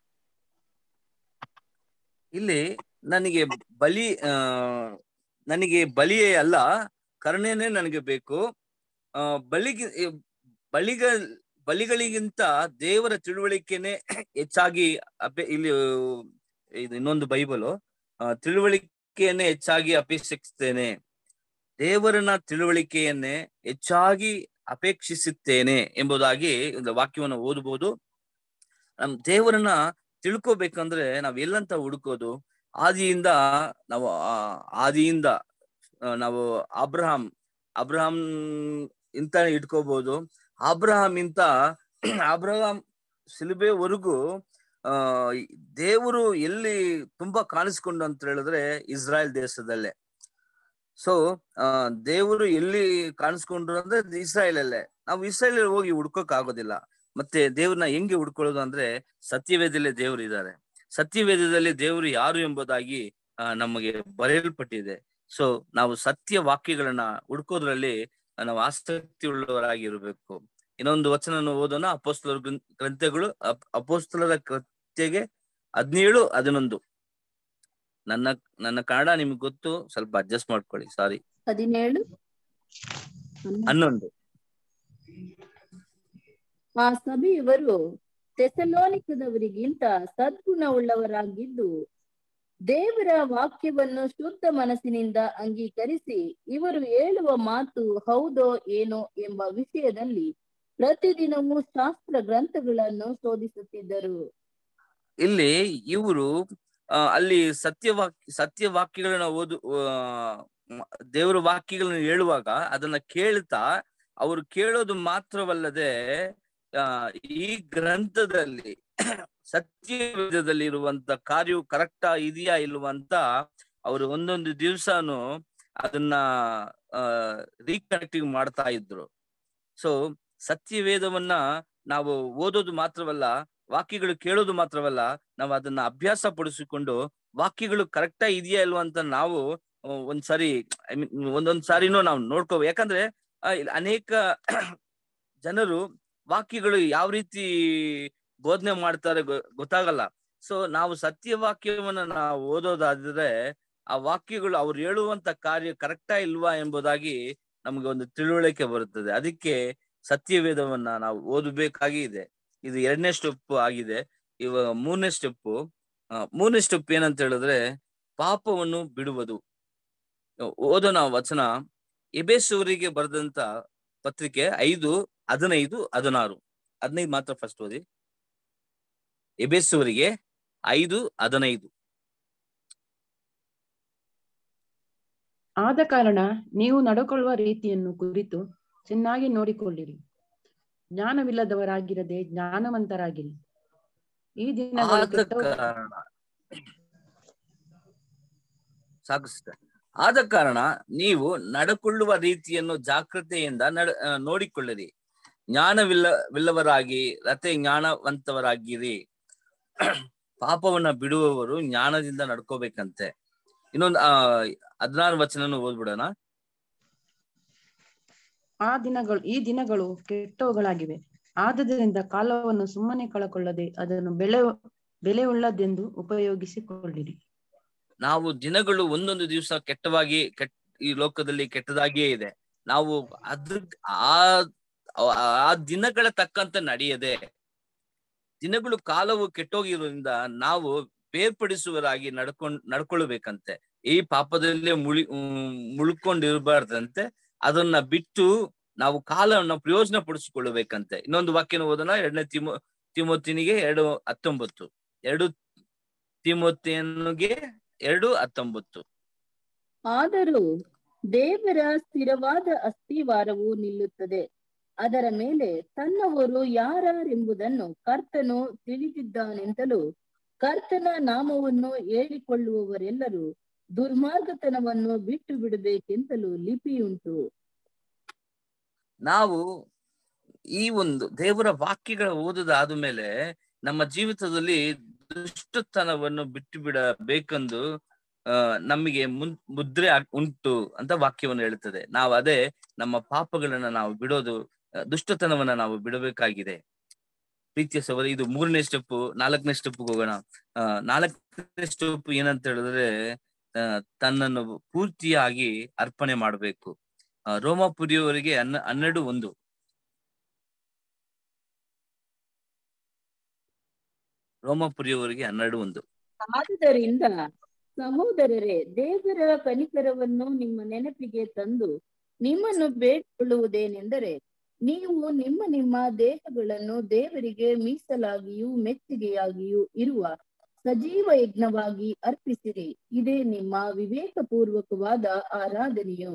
[SPEAKER 2] ಇಲ್ಲಿ ನನಗೆ ಬಲಿ ಆ ನನಗೆ ಬಲಿಯೇ ಅಲ್ಲ ಕರುಣೆನೇ ನನಗೆ ಬೇಕು ಆ ಬಲಿಗೆ ಬಲಿಗ ಬಲಿಗಳಿಗಿಂತ ದೇವರ ತಿಳುವಳಿಕೆನೆ ಹೆಚ್ಚಾಗಿ ಅಪೆ ಇಲ್ಲಿ ಇದು ಇನ್ನೊಂದು ಬೈಬಲು ಆ, ತಿಳುವಳಿಕೆಯನ್ನೇ ಹೆಚ್ಚಾಗಿ ಅಪೇಕ್ಷಿಸ್ತೇನೆ ದೇವರನ ತಿಳುವಳಿಕೆಯನ್ನೇ ಹೆಚ್ಚಾಗಿ ಅಪೇಕ್ಷಿಸುತ್ತೇನೆ ಎಂಬುದಾಗಿ ಒಂದು ವಾಕ್ಯವನ್ನು ಓದಬಹುದು ನಮ್ ದೇವರನ್ನ ತಿಳ್ಕೊಬೇಕಂದ್ರೆ ನಾವ್ ಎಲ್ಲಂತ ಹುಡುಕೋದು ಆದಿಯಿಂದ ನಾವು ಆ ಆದಿಯಿಂದ ಆ, ನಾವು ಅಬ್ರಹಾಂ ಅಬ್ರಹಾಂ ಇಂತ ಇಟ್ಕೋಬಹುದು ಅಬ್ರಹಾಂ ಇಂತ ಅಬ್ರಹಾಂ ಸಿಲುಬೆವರೆಗೂ ಆ ದೇವರು ಎಲ್ಲಿ ತುಂಬಾ ಕಾಣಿಸ್ಕೊಂಡು ಅಂತ ಹೇಳಿದ್ರೆ ಇಸ್ರಾಯೇಲ್ ದೇಶದಲ್ಲೇ ಸೊ ಆ ದೇವರು ಎಲ್ಲಿ ಕಾಣಿಸ್ಕೊಂಡ್ರು ಅಂದ್ರೆ ಇಸ್ರಾಯೇಲ್ ಅಲ್ಲೇ ನಾವು ಇಸ್ರಾಯೇಲ್ ಹೋಗಿ ಹುಡ್ಕೋಕ್ ಆಗೋದಿಲ್ಲ ಮತ್ತೆ ದೇವ್ರನ್ನ ಹೆಂಗೆ ಹುಡ್ಕೊಳ್ಳೋದು ಅಂದ್ರೆ ಸತ್ಯವೇದಲ್ಲೇ ದೇವರು ಇದ್ದಾರೆ ಸತ್ಯವೇದದಲ್ಲಿ ದೇವರು ಯಾರು ಎಂಬುದಾಗಿ ಆ, ನಮಗೆ ಬರೆಯಲ್ಪಟ್ಟಿದೆ ಸೊ ನಾವು ಸತ್ಯ ವಾಕ್ಯಗಳನ್ನ ಹುಡ್ಕೋದ್ರಲ್ಲಿ ನಾವು ಆಸಕ್ತಿ ಉಳ್ಳವರಾಗಿರ್ಬೇಕು ಇನ್ನೊಂದು ವಚನ ಓದೋಣ ಅಪೋಸ್ತಲರ ಗ್ರಂಥ- ಗ್ರಂಥಗಳು ಅಪ್- ಅಪೋಸ್ತಲರ ಕೃತ್ಯಗೆ ಹದಿನೇಳು ಹದಿನೊಂದು ನನ್ನ ನನ್ನ ಕನ್ನಡ ನಿಮ್ಗೆ ಗೊತ್ತು ಸ್ವಲ್ಪ ಅಡ್ಜಸ್ಟ್ ಮಾಡ್ಕೊಳ್ಳಿ ಸಾರಿ
[SPEAKER 3] ಹದಿನೇಳು
[SPEAKER 2] ಹನ್ನೊಂದು
[SPEAKER 3] ಆ ಸಭೆಯವರು ತೆಸಲೋನಿಕದವರಿಗಿಂತ ಸದ್ಗುಣವುಳ್ಳವರಾಗಿದ್ದು ದೇವರ ವಾಕ್ಯವನ್ನು ಶುದ್ಧ ಮನಸ್ಸಿನಿಂದ ಅಂಗೀಕರಿಸಿ ಇವರು ಹೇಳುವ ಮಾತು ಹೌದೋ ಏನೋ ಎಂಬ ವಿಷಯದಲ್ಲಿ ಪ್ರತಿದಿನವೂ ಶಾಸ್ತ್ರ ಗ್ರಂಥಗಳನ್ನು ಶೋಧಿಸುತ್ತಿದ್ದರು
[SPEAKER 2] ಇಲ್ಲಿ ಇವರು ಅಲ್ಲಿ ಸತ್ಯವಾಕ್ಯ ಸತ್ಯವಾಕ್ಯಗಳನ್ನ ಓದು ಆ, ಮ- ದೇವರ ವಾಕ್ಯಗಳನ್ನ ಹೇಳುವಾಗ ಅದನ್ನ ಕೇಳ್ತಾ ಅವರು ಕೇಳೋದು ಮಾತ್ರವಲ್ಲದೆ ಆ ಈ ಗ್ರಂಥದಲ್ಲಿ ಸತ್ಯವೇದದಲ್ಲಿ ಇರುವಂತ ಕಾರ್ಯವು ಕರೆಕ್ಟ್ ಇದೆಯಾ ಇಲ್ವಾ ಅಂತ ಅವರು ಒಂದೊಂದು ದಿವ್ಸನು ಅದನ್ನ ಆ ರೀಕನೆಕ್ಟಿಂಗ್ ಮಾಡ್ತಾ ಇದ್ರು ಸೊ ಸತ್ಯವೇದವನ್ನ ನಾವು ಓದೋದು ಮಾತ್ರವಲ್ಲ ವಾಕ್ಯಗಳು ಕೇಳೋದು ಮಾತ್ರವಲ್ಲ ನಾವು ಅದನ್ನ ಅಭ್ಯಾಸ ಪಡಿಸಿಕೊಂಡು ವಾಕ್ಯಗಳು ಕರೆಕ್ಟಾ ಇದೆಯಾ ಇಲ್ವಾ ಅಂತ ನಾವು ಆ, ಒಂದ್ಸಾರಿ ಐ ಮೀನ್ ಒಂದೊಂದ್ ಸಾರಿನೂ ನಾವು ನೋಡ್ಕೋ ಯಾಕಂದ್ರೆ ಆ, ಇಲ್ಲಿ ಅನೇಕ ಜನರು ವಾಕ್ಯಗಳು ಯಾವ ರೀತಿ ಬೋಧನೆ ಮಾಡ್ತಾರೆ ಗೊ- ಗೊತ್ತಾಗಲ್ಲ ಸೊ ನಾವು ಸತ್ಯವಾಕ್ಯವನ್ನ ನಾವು ಓದೋದಾದ್ರೆ ಆ ವಾಕ್ಯಗಳು ಅವ್ರು ಹೇಳುವಂತ ಕಾರ್ಯ ಕರೆಕ್ಟಾ ಇಲ್ವಾ ಎಂಬುದಾಗಿ ನಮ್ಗೆ ಒಂದು ತಿಳುವಳಿಕೆ ಬರುತ್ತದೆ ಅದಕ್ಕೆ ಸತ್ಯವೇದವನ್ನ ನಾವು ಓದಬೇಕಾಗಿ ಇದೆ ಇದು ಎರಡನೇ ಸ್ಟೆಪ್ ಆಗಿದೆ ಇವಾಗ ಮೂರನೇ ಸ್ಟೆಪ್ ಮೂರನೇ ಸ್ಟೆಪ್ ಏನಂತ ಹೇಳಿದ್ರೆ ಪಾಪವನ್ನು ಬಿಡುವುದು ಓದೋಣ ವಚನ ಎಬೇಸೂರಿಗೆ ಬರೆದಂತ ಪತ್ರಿಕೆ ಐದು ಹದಿನೈದು ಹದಿನಾರು ಹದಿನೈದು ಮಾತ್ರ ಫಸ್ಟ್ ಓದಿ ಎಬೇಸೂರಿಗೆ ಐದು ಹದಿನೈದು
[SPEAKER 5] ಆದ ಕಾರಣ ನೀವು ನಡ್ಕೊಳ್ಳುವ ರೀತಿಯನ್ನು ಕುರಿತು ಚೆನ್ನಾಗಿ ನೋಡಿಕೊಳ್ಳಿರಿ ಜ್ಞಾನವಿಲ್ಲದವರಾಗಿರದೆ ಜ್ಞಾನವಂತರಾಗಿರಿ ಈ ದಿನಗಳು
[SPEAKER 2] ಆದ
[SPEAKER 5] ಕೆಟ್ಟವು
[SPEAKER 2] ಕಾರಣ ಸಾಕು sister. ಆದ ಕಾರಣ ನೀವು ನಡ್ಕೊಳ್ಳುವ ರೀತಿಯನ್ನು ಜಾಗೃತೆಯಿಂದ ನಡ ಆ, ನೋಡಿಕೊಳ್ಳಿರಿ ಜ್ಞಾನವಿಲ್ಲವಿಲ್ಲವರಾಗಿ ರತೆ ಜ್ಞಾನವಂತವರಾಗಿರಿ ಪಾಪವನ್ನ ಬಿಡುವವರು ಜ್ಞಾನದಿಂದ ನಡ್ಕೋಬೇಕಂತೆ ಇನ್ನೊಂದು ಆ ಹದಿನಾರು ವಚನನು ಓದ್ಬಿಡೋಣ
[SPEAKER 5] ಆ ದಿನಗಳು ಈ ದಿನಗಳು ಕೆಟ್ಟವುಗಳಾಗಿವೆ ಆದುದರಿಂದ ಕಾಲವನ್ನು ಸುಮ್ಮನೆ ಕಳಕೊಳ್ಳದೆ ಅದನ್ನು ಬೆಲೆ ಬೆಲೆಯುಳ್ಳದೆಂದು ಉಪಯೋಗಿಸಿಕೊಳ್ಳಿರಿ
[SPEAKER 2] ನಾವು ದಿನಗಳು ಒಂದೊಂದು ದಿವಸ ಕೆಟ್ಟವಾಗಿ ಕೆಟ್ಟ ಈ ಲೋಕದಲ್ಲಿ ಕೆಟ್ಟದಾಗಿಯೇ ಇದೆ ನಾವು ಅದ್ರ ಆ ಆ ದಿನಗಳ ತಕ್ಕಂತೆ ನಡೆಯದೆ ದಿನಗಳು ಕಾಲವು ಕೆಟ್ಟೋಗಿರೋದ್ರಿಂದ ನಾವು ಬೇರ್ಪಡಿಸುವರಾಗಿ ನಡ್ಕೊಂಡ್ ನಡ್ಕೊಳ್ಬೇಕಂತೆ ಈ ಪಾಪದಲ್ಲೇ ಮುಳಿ ಹ್ಮ್, ಮುಳ್ಕೊಂಡಿರಬಾರ್ದಂತೆ ಅದನ್ನ ಬಿಟ್ಟು ನಾವು ಕಾಲವನ್ನು ಪ್ರಯೋಜನ ಪಡಿಸಿಕೊಳ್ಳಬೇಕಂತೆ ಇನ್ನೊಂದು ವಾಕ್ಯನ ಓದೋಣ ಎರಡನೇ ತಿಮೋ ತಿಮೋತಿನಿಗೆ ಎರಡು ಹತ್ತೊಂಬತ್ತು ಎರಡು ತಿಮೋತಿಯನಿಗೆ ಎರಡು ಹತ್ತೊಂಬತ್ತು
[SPEAKER 3] ಆದರೂ ದೇವರ ಸ್ಥಿರವಾದ ಅಸ್ಥಿವಾರವು ನಿಲ್ಲುತ್ತದೆ ಅದರ ಮೇಲೆ ತನ್ನವರು ಯಾರೆಂಬುದನ್ನು ಕರ್ತನು ತಿಳಿದಿದ್ದಾನೆಂತಲೂ ಕರ್ತನ ನಾಮವನ್ನು ಹೇಳಿಕೊಳ್ಳುವವರೆಲ್ಲರೂ ದುರ್ಮಾರ್ಗತನವನ್ನು ಬಿಟ್ಟು ಬಿಡಬೇಕೆಂತಲೂ ಲಿಪಿಯುಂಟು
[SPEAKER 2] ನಾವು ಈ ಒಂದು ದೇವರ ವಾಕ್ಯಗಳ ಓದೋದಾದ ಮೇಲೆ ನಮ್ಮ ಜೀವಿತದಲ್ಲಿ ದುಷ್ಟತನವನ್ನು ಬಿಟ್ಟು ಬಿಡಬೇಕೆಂದು ಆ ನಮಗೆ ಮುನ್ ಮುದ್ರೆ ಆಗ್- ಉಂಟು ಅಂತ ವಾಕ್ಯವನ್ನು ಹೇಳುತ್ತದೆ ನಾವು ಅದೇ ನಮ್ಮ ಪಾಪಗಳನ್ನ ನಾವು ಬಿಡೋದು ಆ, ದುಷ್ಟತನವನ್ನ ನಾವು ಬಿಡಬೇಕಾಗಿದೆ ಪ್ರೀತಿಯ ಸಹೋದರ ಇದು ಮೂರನೇ ಸ್ಟೆಪ್ ನಾಲ್ಕನೇ ಸ್ಟೆಪ್ ಹೋಗೋಣ ಆ ನಾಲ್ಕನೇ ಸ್ಟೆಪ್ ಏನಂತ ಹೇಳಿದ್ರೆ ಆ, ತನ್ನನ್ನು ಪೂರ್ತಿಯಾಗಿ ಅರ್ಪಣೆ ಮಾಡಬೇಕು ರೋಮಾಪುರಿಯವರಿಗೆ ಹನ್ನ ಹನ್ನೆರಡು ಒಂದು ರೋಮಾಪುರಿಯವರಿಗೆ ಹನ್ನೆರಡು ಒಂದು
[SPEAKER 3] ಆದುದರಿಂದ ಸಹೋದರರೇ ದೇವರ ಕನಿಕರವನ್ನು ನಿಮ್ಮ ನೆನಪಿಗೆ ತಂದು ನಿಮ್ಮನ್ನು ಬೇಡಿಕೊಳ್ಳುವುದೇನೆಂದರೆ ನೀವು ನಿಮ್ಮ ನಿಮ್ಮ ದೇಹಗಳನ್ನು ದೇವರಿಗೆ ಮೀಸಲಾಗಿಯೂ ಮೆಚ್ಚುಗೆಯಾಗಿಯೂ ಇರುವ ಸಜೀವ ಯಜ್ಞವಾಗಿ ಅರ್ಪಿಸಿರಿ ಇದೇ ನಿಮ್ಮ ವಿವೇಕಪೂರ್ವಕವಾದ ಆರಾಧನೆಯು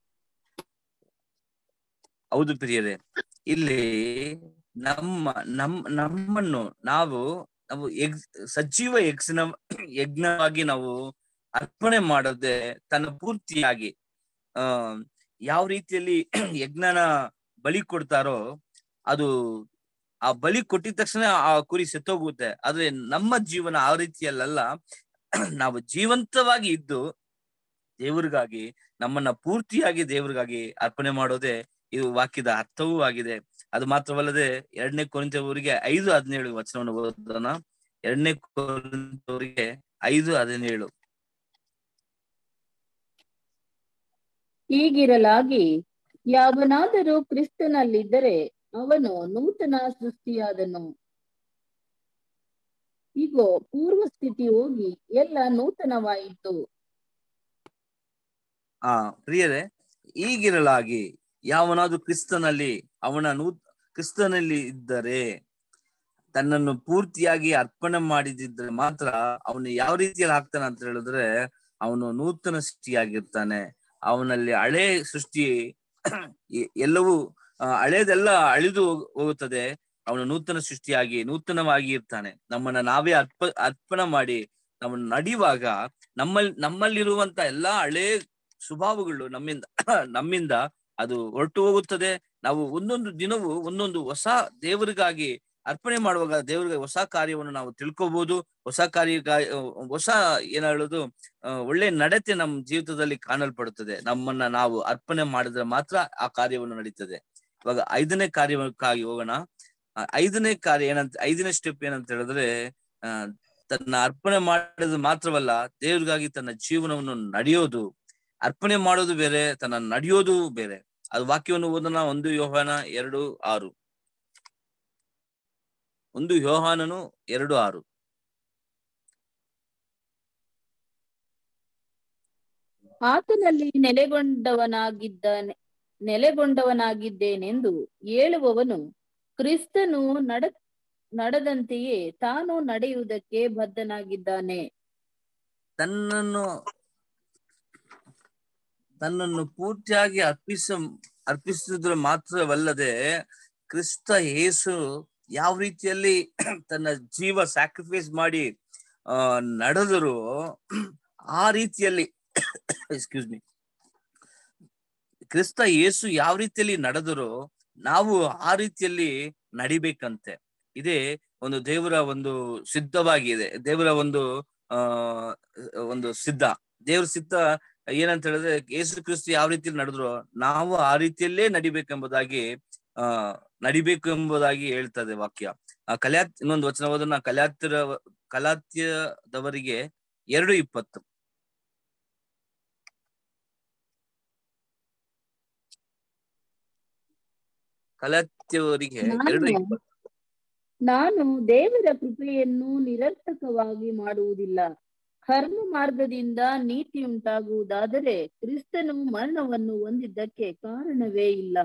[SPEAKER 2] ಹೌದು ಪ್ರಿಯರೇ ಇಲ್ಲಿ ನಮ್ಮ ನಮ್ ನಮ್ಮನ್ನು ನಾವು ನಾವು ಯಗ್ ಸಜೀವ ಯಜ್ಞ ಯಜ್ಞವಾಗಿ ನಾವು ಅರ್ಪಣೆ ಮಾಡದೆ ತನ್ನ ಪೂರ್ತಿಯಾಗಿ ಆ ಯಾವ ರೀತಿಯಲ್ಲಿ ಯಜ್ಞನ ಬಲಿ ಕೊಡ್ತಾರೋ ಅದು ಆ ಬಲಿ ಕೊಟ್ಟಿದ ತಕ್ಷಣ ಆ ಕುರಿ ಸತ್ತೋಗುತ್ತೆ ಆದ್ರೆ ನಮ್ಮ ಜೀವನ ಆ ರೀತಿಯಲ್ಲ ನಾವು ಜೀವಂತವಾಗಿ ಇದ್ದು ದೇವ್ರಿಗಾಗಿ ನಮ್ಮನ್ನ ಪೂರ್ತಿಯಾಗಿ ದೇವ್ರಿಗಾಗಿ ಅರ್ಪಣೆ ಮಾಡೋದೇ ಇದು ವಾಕ್ಯದ ಅರ್ಥವೂ ಆಗಿದೆ ಅದು ಮಾತ್ರವಲ್ಲದೆ ಎರಡನೇ ಕೊರಿಂತವರಿಗೆ ಐದು ಹದಿನೇಳು ವಚನವನ್ನು ಓದೋಣ ಎರಡನೇ ಕೊರಿಂತವರಿಗೆ ಐದು ಹದಿನೇಳು
[SPEAKER 3] ಹೀಗಿರಲಾಗಿ ಯಾವನಾದರೂ ಕ್ರಿಸ್ತನಲ್ಲಿದ್ದರೆ ಅವನು ನೂತನ ಸೃಷ್ಟಿಯಾದನು ಇಗೋ ಪೂರ್ವ ಸ್ಥಿತಿ ಹೋಗಿ ಎಲ್ಲ ನೂತನವಾಯಿತು
[SPEAKER 2] ಆ ಪ್ರಿಯರೇ ಈಗಿರಲಾಗಿ ಯಾವನಾದ್ರೂ ಕ್ರಿಸ್ತನಲ್ಲಿ ಅವನ ನೂ ಕ್ರಿಸ್ತನಲ್ಲಿ ಇದ್ದರೆ ತನ್ನನ್ನು ಪೂರ್ತಿಯಾಗಿ ಅರ್ಪಣೆ ಮಾಡಿದಿದ್ರೆ ಮಾತ್ರ ಅವನು ಯಾವ ರೀತಿಯಲ್ಲಿ ಆಗ್ತಾನೆ ಅಂತ ಹೇಳಿದ್ರೆ ಅವನು ನೂತನ ಸೃಷ್ಟಿಯಾಗಿರ್ತಾನೆ ಅವನಲ್ಲಿ ಹಳೆ ಸೃಷ್ಟಿ ಎ- ಎಲ್ಲವೂ ಆ, ಹಳೇದೆಲ್ಲ ಅಳಿದು ಹೋಗ್- ಹೋಗುತ್ತದೆ ಅವನು ನೂತನ ಸೃಷ್ಟಿಯಾಗಿ ನೂತನವಾಗಿ ಇರ್ತಾನೆ ನಮ್ಮನ್ನ ನಾವೇ ಅರ್ಪ ಅರ್ಪಣೆ ಮಾಡಿ ನಮ್ಮನ್ನು ನಡೆಯುವಾಗ ನಮ್ಮಲ್ಲಿ ನಮ್ಮಲ್ಲಿರುವಂತ ಎಲ್ಲಾ ಹಳೇ ಸ್ವಭಾವಗಳು ನಮ್ಮಿಂದ ನಮ್ಮಿಂದ ಅದು ಹೊರಟು ಹೋಗುತ್ತದೆ ನಾವು ಒಂದೊಂದು ದಿನವೂ ಒಂದೊಂದು ಹೊಸ ದೇವರಿಗಾಗಿ ಅರ್ಪಣೆ ಮಾಡುವಾಗ ದೇವರಿಗೆ ಹೊಸ ಕಾರ್ಯವನ್ನು ನಾವು ತಿಳ್ಕೊಬಹುದು ಹೊಸ ಕಾರ್ಯ ಹೊಸ ಏನ್ ಹೇಳೋದು ಆ, ಒಳ್ಳೆ ನಡತೆ ನಮ್ಮ ಜೀವಿತದಲ್ಲಿ ಕಾಣಲ್ಪಡುತ್ತದೆ ನಮ್ಮನ್ನ ನಾವು ಅರ್ಪಣೆ ಮಾಡಿದ್ರೆ ಮಾತ್ರ ಆ ಕಾರ್ಯವನ್ನು ನಡೀತದೆ ಇವಾಗ ಐದನೇ ಕಾರ್ಯಕ್ಕಾಗಿ ಹೋಗೋಣ ಆ, ಐದನೇ ಕಾರ್ಯ ಏನಂತ ಐದನೇ ಸ್ಟೆಪ್ ಏನಂತ ಹೇಳಿದ್ರೆ ಆ ತನ್ನ ಅರ್ಪಣೆ ಮಾಡೋದು ಮಾತ್ರವಲ್ಲ ದೇವ್ರಿಗಾಗಿ ತನ್ನ ಜೀವನವನ್ನು ನಡೆಯೋದು ಅರ್ಪಣೆ ಮಾಡೋದು ಬೇರೆ ತನ್ನ ನಡೆಯೋದು ಬೇರೆ ಅದು ವಾಕ್ಯವನ್ನು ಓದೋಣ ಒಂದು ಯೋಹಾನ ಎರಡು ಆರು ಒಂದು ಯೋಹಾನನು ಎರಡು ಆರು
[SPEAKER 3] ಆತನಲ್ಲಿ ನೆಲೆಗೊಂಡವನಾಗಿದ್ದಾನೆ ನೆಲೆಗೊಂಡವನಾಗಿದ್ದೇನೆಂದು ಹೇಳುವವನು ಕ್ರಿಸ್ತನು ನಡ ನಡೆದಂತೆಯೇ ತಾನು ನಡೆಯುವುದಕ್ಕೆ ಬದ್ಧನಾಗಿದ್ದಾನೆ
[SPEAKER 2] ತನ್ನನ್ನು ತನ್ನನ್ನು ಪೂರ್ತಿಯಾಗಿ ಅರ್ಪಿಸ ಅರ್ಪಿಸಿದ್ರೆ ಮಾತ್ರವಲ್ಲದೆ ಕ್ರಿಸ್ತ ಯೇಸು ಯಾವ ರೀತಿಯಲ್ಲಿ ತನ್ನ ಜೀವ ಸ್ಯಾಕ್ರಿಫೈಸ್ ಮಾಡಿ ಆ ನಡೆದರು ಆ ರೀತಿಯಲ್ಲಿ ಎಕ್ಸ್ಕ್ಯೂಸ್ ಮಿ ಕ್ರಿಸ್ತ ಯೇಸು ಯಾವ ರೀತಿಯಲ್ಲಿ ನಡೆದರು ನಾವು ಆ ರೀತಿಯಲ್ಲಿ ನಡಿಬೇಕಂತೆ ಇದೇ ಒಂದು ದೇವರ ಒಂದು ಸಿದ್ಧವಾಗಿದೆ ದೇವರ ಒಂದು ಆ ಒಂದು ಸಿದ್ಧ ದೇವ್ರ ಸಿದ್ಧ ಏನಂತ ಹೇಳಿದ್ರೆ ಯೇಸು ಕ್ರಿಸ್ತು ಯಾವ ರೀತಿಯಲ್ಲಿ ನಡೆದ್ರು ನಾವು ಆ ರೀತಿಯಲ್ಲೇ ನಡಿಬೇಕೆಂಬುದಾಗಿ ಆ ನಡಿಬೇಕು ಎಂಬುದಾಗಿ ಹೇಳ್ತದೆ ವಾಕ್ಯ ಆ ಕಲ್ಯಾತ್ ಇನ್ನೊಂದು ವಚನವಾದನ್ನ ಕಲ್ಯಾತ್ಯರ ಕಲಾತ್ಯದವರಿಗೆ ಎರಡು ಇಪ್ಪತ್ತು ಕಲಾತ್ಯವರಿಗೆ ಎರಡು
[SPEAKER 3] ನಾನು
[SPEAKER 2] ಇಪ್ಪತ್ತು
[SPEAKER 3] ನಾನು ದೇವರ ಕೃಪೆಯನ್ನು ನಿರರ್ಥಕವಾಗಿ ಮಾಡುವುದಿಲ್ಲ ಕರ್ಮ ಮಾರ್ಗದಿಂದ ನೀತಿ ಉಂಟಾಗುವುದಾದರೆ ಕ್ರಿಸ್ತನು ಮರಣವನ್ನು ಹೊಂದಿದ್ದಕ್ಕೆ ಕಾರಣವೇ ಇಲ್ಲ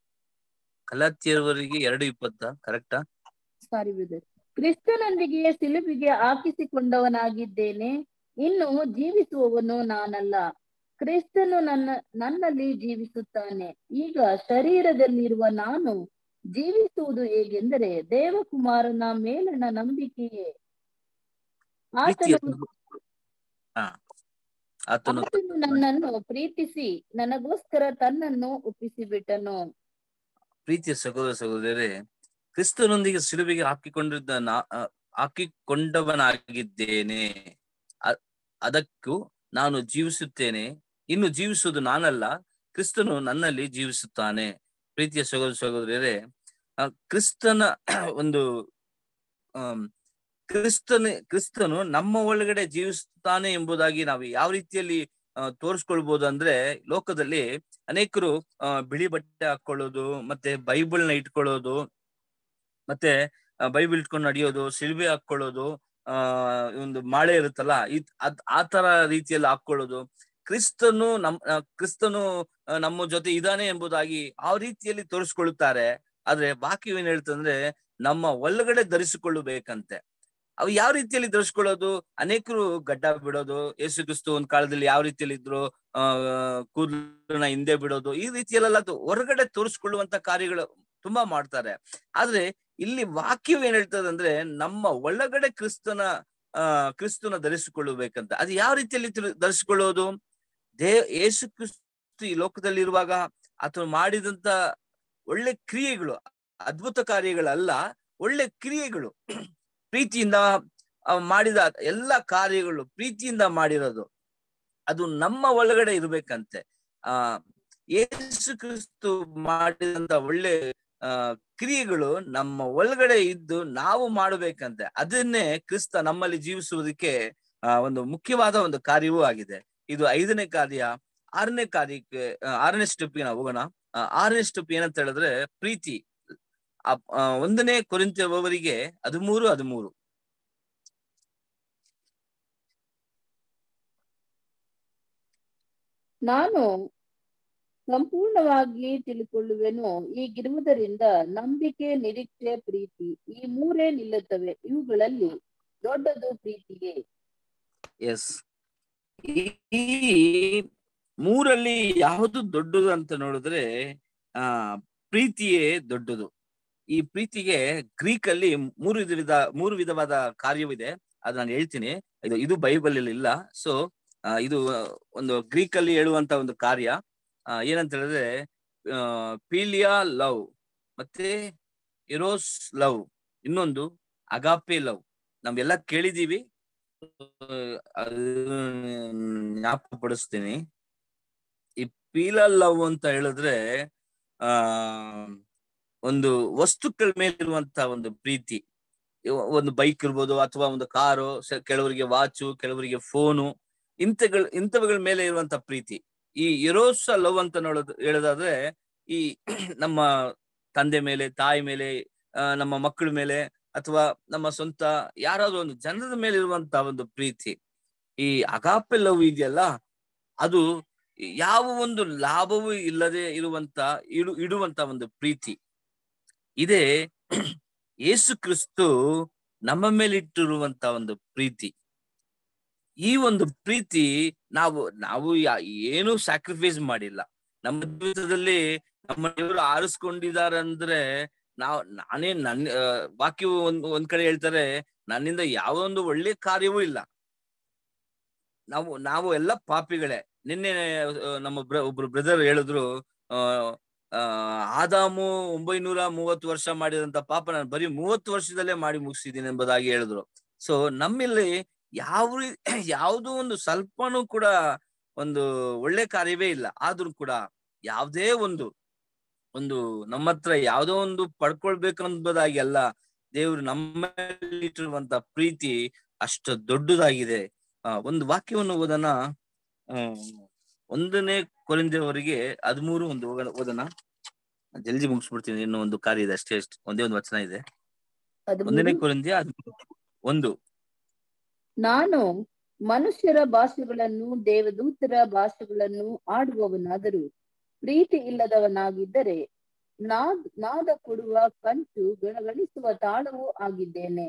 [SPEAKER 2] ಕಲಾತ್ಯವರಿಗೆ ಎರಡು ಇಪ್ಪತ್ತ ಕರೆಕ್ಟಾ
[SPEAKER 3] ಸಾರಿ ಬ್ರದರ್ ಕ್ರಿಸ್ತನೊಂದಿಗೆ ಸಿಲುಬಿಗೆ ಹಾಕಿಸಿಕೊಂಡವನಾಗಿದ್ದೇನೆ ಇನ್ನು ಜೀವಿಸುವವನು ನಾನಲ್ಲ ಕ್ರಿಸ್ತನು ನನ್ನ ನನ್ನಲ್ಲಿ ಜೀವಿಸುತ್ತಾನೆ ಈಗ ಶರೀರದಲ್ಲಿರುವ ನಾನು ಜೀವಿಸುವುದು ಹೇಗೆಂದರೆ ದೇವಕುಮಾರನ ಮೇಲಣ ನಂಬಿಕೆಯೇ
[SPEAKER 2] ಪ್ರೀತಿಯ
[SPEAKER 3] ಆತನು
[SPEAKER 2] ಹಾ ಆತನು
[SPEAKER 3] ಆತನು ನನ್ನನ್ನು ಪ್ರೀತಿಸಿ ನನಗೋಸ್ಕರ ತನ್ನನ್ನು ಒಪ್ಪಿಸಿಬಿಟ್ಟನು
[SPEAKER 2] ಪ್ರೀತಿಯ ಸಹೋದರ ಸಹೋದರರೇ ಕ್ರಿಸ್ತನೊಂದಿಗೆ ಸಿಲುಬೆಗೆ ಹಾಕಿಕೊಂಡಿದ್ದ ನಾ ಆ, ಹಾಕಿಕೊಂಡವನಾಗಿದ್ದೇನೆ ಅ- ಅದಕ್ಕೂ ನಾನು ಜೀವಿಸುತ್ತೇನೆ ಇನ್ನು ಜೀವಿಸುವುದು ನಾನಲ್ಲ ಕ್ರಿಸ್ತನು ನನ್ನಲ್ಲಿ ಜೀವಿಸುತ್ತಾನೆ ಪ್ರೀತಿಯ ಸಹೋದರ ಸಹೋದರಿಯರೇ ಆ, ಕ್ರಿಸ್ತನ ಒಂದು ಆಮ್, ಕ್ರಿಸ್ತನ ಕ್ರಿಸ್ತನು ನಮ್ಮ ಒಳಗಡೆ ಜೀವಿಸುತ್ತಾನೆ ಎಂಬುದಾಗಿ ನಾವು ಯಾವ ರೀತಿಯಲ್ಲಿ ಆ, ತೋರಿಸ್ಕೊಳ್ಬಹುದು ಅಂದ್ರೆ ಲೋಕದಲ್ಲಿ ಅನೇಕರು ಆ, ಬಿಳಿ ಬಟ್ಟೆ ಹಾಕೊಳ್ಳೋದು ಮತ್ತೆ ಬೈಬಲ್ನ ಇಟ್ಕೊಳ್ಳೋದು ಮತ್ತೆ ಆ, ಬೈಬಲ್ ಇಟ್ಕೊಂಡು ನಡೆಯೋದು ಸಿಲ್ಬೆ ಹಾಕೊಳ್ಳೋದು ಆ ಒಂದು ಮಾಳೆ ಇರುತ್ತಲ್ಲ ಇದ್ ಅದ್ ಆ ತರ ರೀತಿಯಲ್ಲಿ ಹಾಕೊಳ್ಳೋದು ಕ್ರಿಸ್ತನು ನಮ್ ಆ, ಕ್ರಿಸ್ತನು ಆ, ನಮ್ಮ ಜೊತೆ ಇದಾನೆ ಎಂಬುದಾಗಿ ಆ ರೀತಿಯಲ್ಲಿ ತೋರಿಸ್ಕೊಳ್ಳುತ್ತಾರೆ ಆದ್ರೆ ವಾಕ್ಯ ಏನ್ ಹೇಳ್ತಂದ್ರೆ ನಮ್ಮ ಒಳಗಡೆ ಧರಿಸಿಕೊಳ್ಳಬೇಕಂತೆ ಅವು ಯಾವ ರೀತಿಯಲ್ಲಿ ಧರಿಸ್ಕೊಳ್ಳೋದು ಅನೇಕರು ಗಡ್ಡ ಬಿಡೋದು ಯೇಸು ಕ್ರಿಸ್ತು ಒಂದ್ ಕಾಲದಲ್ಲಿ ಯಾವ ರೀತಿಯಲ್ಲಿ ಇದ್ರು ಆ ಕೂದಲನ್ನ ಹಿಂದೆ ಬಿಡೋದು ಈ ರೀತಿಯಲ್ಲೆಲ್ಲ ಅದು ಹೊರಗಡೆ ತೋರಿಸ್ಕೊಳ್ಳುವಂತ ಕಾರ್ಯಗಳು ತುಂಬಾ ಮಾಡ್ತಾರೆ ಆದ್ರೆ ಇಲ್ಲಿ ವಾಕ್ಯವು ಏನ್ ಹೇಳ್ತದೆ ಅಂದ್ರೆ ನಮ್ಮ ಒಳಗಡೆ ಕ್ರಿಸ್ತನ ಆ ಕ್ರಿಸ್ತನ ಧರಿಸಿಕೊಳ್ಳಬೇಕಂತ ಅದು ಯಾವ ರೀತಿಯಲ್ಲಿ ತಿಳಿ- ಧರಿಸಿಕೊಳ್ಳೋದು ದೇ ಯೇಸು ಕ್ರಿಸ್ತು ಈ ಲೋಕದಲ್ಲಿ ಇರುವಾಗ ಆತನು ಮಾಡಿದಂತ ಒಳ್ಳೆ ಕ್ರಿಯೆಗಳು ಅದ್ಭುತ ಕಾರ್ಯಗಳಲ್ಲ ಒಳ್ಳೆ ಕ್ರಿಯೆಗಳು ಪ್ರೀತಿಯಿಂದ ಆ ಮಾಡಿದ ಎಲ್ಲ ಕಾರ್ಯಗಳು ಪ್ರೀತಿಯಿಂದ ಮಾಡಿರೋದು ಅದು ನಮ್ಮ ಒಳಗಡೆ ಇರ್ಬೇಕಂತೆ ಆ ಯೇಸು ಕ್ರಿಸ್ತು ಮಾಡಿದಂತ ಒಳ್ಳೆ ಆ ಕ್ರಿಯೆಗಳು ನಮ್ಮ ಒಳಗಡೆ ಇದ್ದು ನಾವು ಮಾಡಬೇಕಂತೆ ಅದನ್ನೇ ಕ್ರಿಸ್ತ ನಮ್ಮಲ್ಲಿ ಜೀವಿಸುವುದಕ್ಕೆ ಆ ಒಂದು ಮುಖ್ಯವಾದ ಒಂದು ಕಾರ್ಯವೂ ಆಗಿದೆ ಇದು ಐದನೇ ಕಾರ್ಯ ಆರನೇ ಕಾರ್ಯಕ್ಕೆ ಆ, ಆರನೇ ಸ್ಟೆಪ್ಗೆ ನಾವು ಹೋಗೋಣ ಆ, ಆರನೇ ಸ್ಟೆಪ್ ಏನಂತ ಹೇಳಿದ್ರೆ ಪ್ರೀತಿ ಆ, ಆ, ಒಂದನೇ ಕೊರಿಂತಿಯವರಿಗೆ ಹದಿಮೂರು ಹದಿಮೂರು
[SPEAKER 3] ನಾನು ಸಂಪೂರ್ಣವಾಗಿ ತಿಳ್ಕೊಳ್ಳುವೆನು ಈಗಿರುವುದರಿಂದ ನಂಬಿಕೆ ನಿರೀಕ್ಷೆ ಪ್ರೀತಿ ಈ ಮೂರೇ ನಿಲ್ಲುತ್ತವೆ ಇವುಗಳಲ್ಲಿ ದೊಡ್ಡದು ಪ್ರೀತಿಯೇ
[SPEAKER 2] ಎಸ್ ಈ ಮೂರಲ್ಲಿ ಯಾವುದು ದೊಡ್ಡದು ಅಂತ ನೋಡಿದ್ರೆ ಆ ಪ್ರೀತಿಯೇ ದೊಡ್ಡದು ಈ ಪ್ರೀತಿಗೆ ಗ್ರೀಕ್ ಅಲ್ಲಿ ಮೂರು ವಿಧ ಮೂರು ವಿಧವಾದ ಕಾರ್ಯವಿದೆ ಅದು ನಾನು ಹೇಳ್ತೀನಿ ಇದು ಇದು ಬೈಬಲ್ ಅಲ್ಲಿ ಇಲ್ಲ ಸೊ ಇದು ಒಂದು ಗ್ರೀಕ್ ಅಲ್ಲಿ ಹೇಳುವಂತ ಒಂದು ಕಾರ್ಯ ಆ, ಏನಂತ ಹೇಳಿದ್ರೆ ಪೀಲಿಯಾ ಲವ್ ಮತ್ತೆ ಇರೋಸ್ ಲವ್ ಇನ್ನೊಂದು ಅಗಾಪೆ ಲವ್ ನಾವೆಲ್ಲ ಕೇಳಿದೀವಿ ಜ್ಞಾಪಕ ಪಡಿಸ್ತೀನಿ ಈ ಪೀಲ ಲವ್ ಅಂತ ಹೇಳಿದ್ರೆ ಆ ಒಂದು ವಸ್ತುಗಳ ಮೇಲಿರುವಂತ ಒಂದು ಪ್ರೀತಿ ಇವ- ಒಂದು ಬೈಕ್ ಇರ್ಬೋದು ಅಥವಾ ಒಂದು ಕಾರು ಕೆಲವರಿಗೆ ವಾಚು ಕೆಲವರಿಗೆ ಫೋನು ಇಂಥಗಳ ಇಂಥವುಗಳ ಮೇಲೆ ಇರುವಂತ ಪ್ರೀತಿ ಈ ಇರೋಸ ಲವ್ ಅಂತ ನೋಡೋದು ಹೇಳೋದಾದ್ರೆ ಈ ನಮ್ಮ ತಂದೆ ಮೇಲೆ ತಾಯಿ ಮೇಲೆ ಆ, ನಮ್ಮ ಮಕ್ಕಳ ಮೇಲೆ ಅಥವಾ ನಮ್ಮ ಸ್ವಂತ ಯಾರಾದ್ರೂ ಒಂದು ಜನರ ಮೇಲೆ ಇರುವಂತ ಒಂದು ಪ್ರೀತಿ ಈ ಅಗಾಪೆ ಲವ್ ಇದೆಯಲ್ಲ ಅದು ಯಾವ ಒಂದು ಲಾಭವೂ ಇಲ್ಲದೆ ಇರುವಂತ ಇಡು ಇಡುವಂತ ಒಂದು ಪ್ರೀತಿ ಇದೇ ಯೇಸು ಕ್ರಿಸ್ತು ನಮ್ಮ ಮೇಲೆ ಇಟ್ಟಿರುವಂತ ಒಂದು ಪ್ರೀತಿ ಈ ಒಂದು ಪ್ರೀತಿ ನಾವು ನಾವು ಯಾ- ಏನು ಸ್ಯಾಕ್ರಿಫೈಸ್ ಮಾಡಿಲ್ಲ ನಮ್ಮ ಜೀವಿತದಲ್ಲಿ ನಮ್ಮ ದೇವರು ಆರಿಸ್ಕೊಂಡಿದ್ದಾರೆ ಅಂದ್ರೆ ನಾವು ನಾನೇ ನನ್ನ ಆ, ವಾಕ್ಯವು ಒಂದ್ ಒಂದ್ ಕಡೆ ಹೇಳ್ತಾರೆ ನನ್ನಿಂದ ಯಾವ ಒಂದು ಒಳ್ಳೆ ಕಾರ್ಯವೂ ಇಲ್ಲ ನಾವು ನಾವು ಎಲ್ಲ ಪಾಪಿಗಳೇ ನಿನ್ನೆ ಆ, ನಮ್ಮ ಬ್ರ- ಒಬ್ರು ಬ್ರದರ್ ಹೇಳಿದ್ರು ಆ ಆ, ಆದಾಮು ಒಂಬೈನೂರ ಮೂವತ್ತು ವರ್ಷ ಮಾಡಿದಂತ ಪಾಪ ನಾನು ಬರೀ ಮೂವತ್ತು ವರ್ಷದಲ್ಲೇ ಮಾಡಿ ಮುಗಿಸಿದ್ದೀನಿ ಎಂಬುದಾಗಿ ಹೇಳಿದ್ರು ಸೊ ನಮ್ಮಲ್ಲಿ ಯಾವ ರೀ- ಯಾವುದೋ ಒಂದು ಸ್ವಲ್ಪನೂ ಕೂಡ ಒಂದು ಒಳ್ಳೆ ಕಾರ್ಯವೇ ಇಲ್ಲ ಆದ್ರೂ ಕೂಡ ಯಾವುದೇ ಒಂದು ಒಂದು ನಮ್ಮ ಹತ್ರ ಯಾವುದೋ ಒಂದು ಪಡ್ಕೊಳ್ಬೇಕು ಎಂಬುದಾಗಿ ಅಲ್ಲ ದೇವರು ನಮ್ಮಲ್ಲಿಟ್ಟಿರುವಂತ ಪ್ರೀತಿ ಅಷ್ಟು ದೊಡ್ಡದಾಗಿದೆ ಆ ಒಂದು ವಾಕ್ಯವನ್ನು ಓದೋಣ ಆ, ಒಂದನೇ ಕೊರಿಂದವರಿಗೆ ಹದಿಮೂರು ಒಂದು ಹೋಗೋಣ- ಓದೋಣ ಜಲ್ದಿ ಮುಗಿಸ್ಬಿಡ್ತೀನಿ ಇನ್ನು ಒಂದು ಕಾರ್ಯ ಇದೆ ಅಷ್ಟೇ ಅಷ್ಟೇ ಒಂದೇ ಒಂದು ವಚನ ಇದೆ ಒಂದನೇ
[SPEAKER 3] ಹದಿಮೂರು
[SPEAKER 2] ಕೊರಿಂದ್ಯ ಹದಿಮೂರು ಒಂದು
[SPEAKER 3] ನಾನು ಮನುಷ್ಯರ ಭಾಷೆಗಳನ್ನು ದೇವದೂತರ ಭಾಷೆಗಳನ್ನು ಆಡುವವನಾದರೂ ಪ್ರೀತಿ ಇಲ್ಲದವನಾಗಿದ್ದರೆ ನಾದ್ ನಾದ ಕೊಡುವ ಕಂಚು ಗಣಗಳಿಸುವ ತಾಳವೂ ಆಗಿದ್ದೇನೆ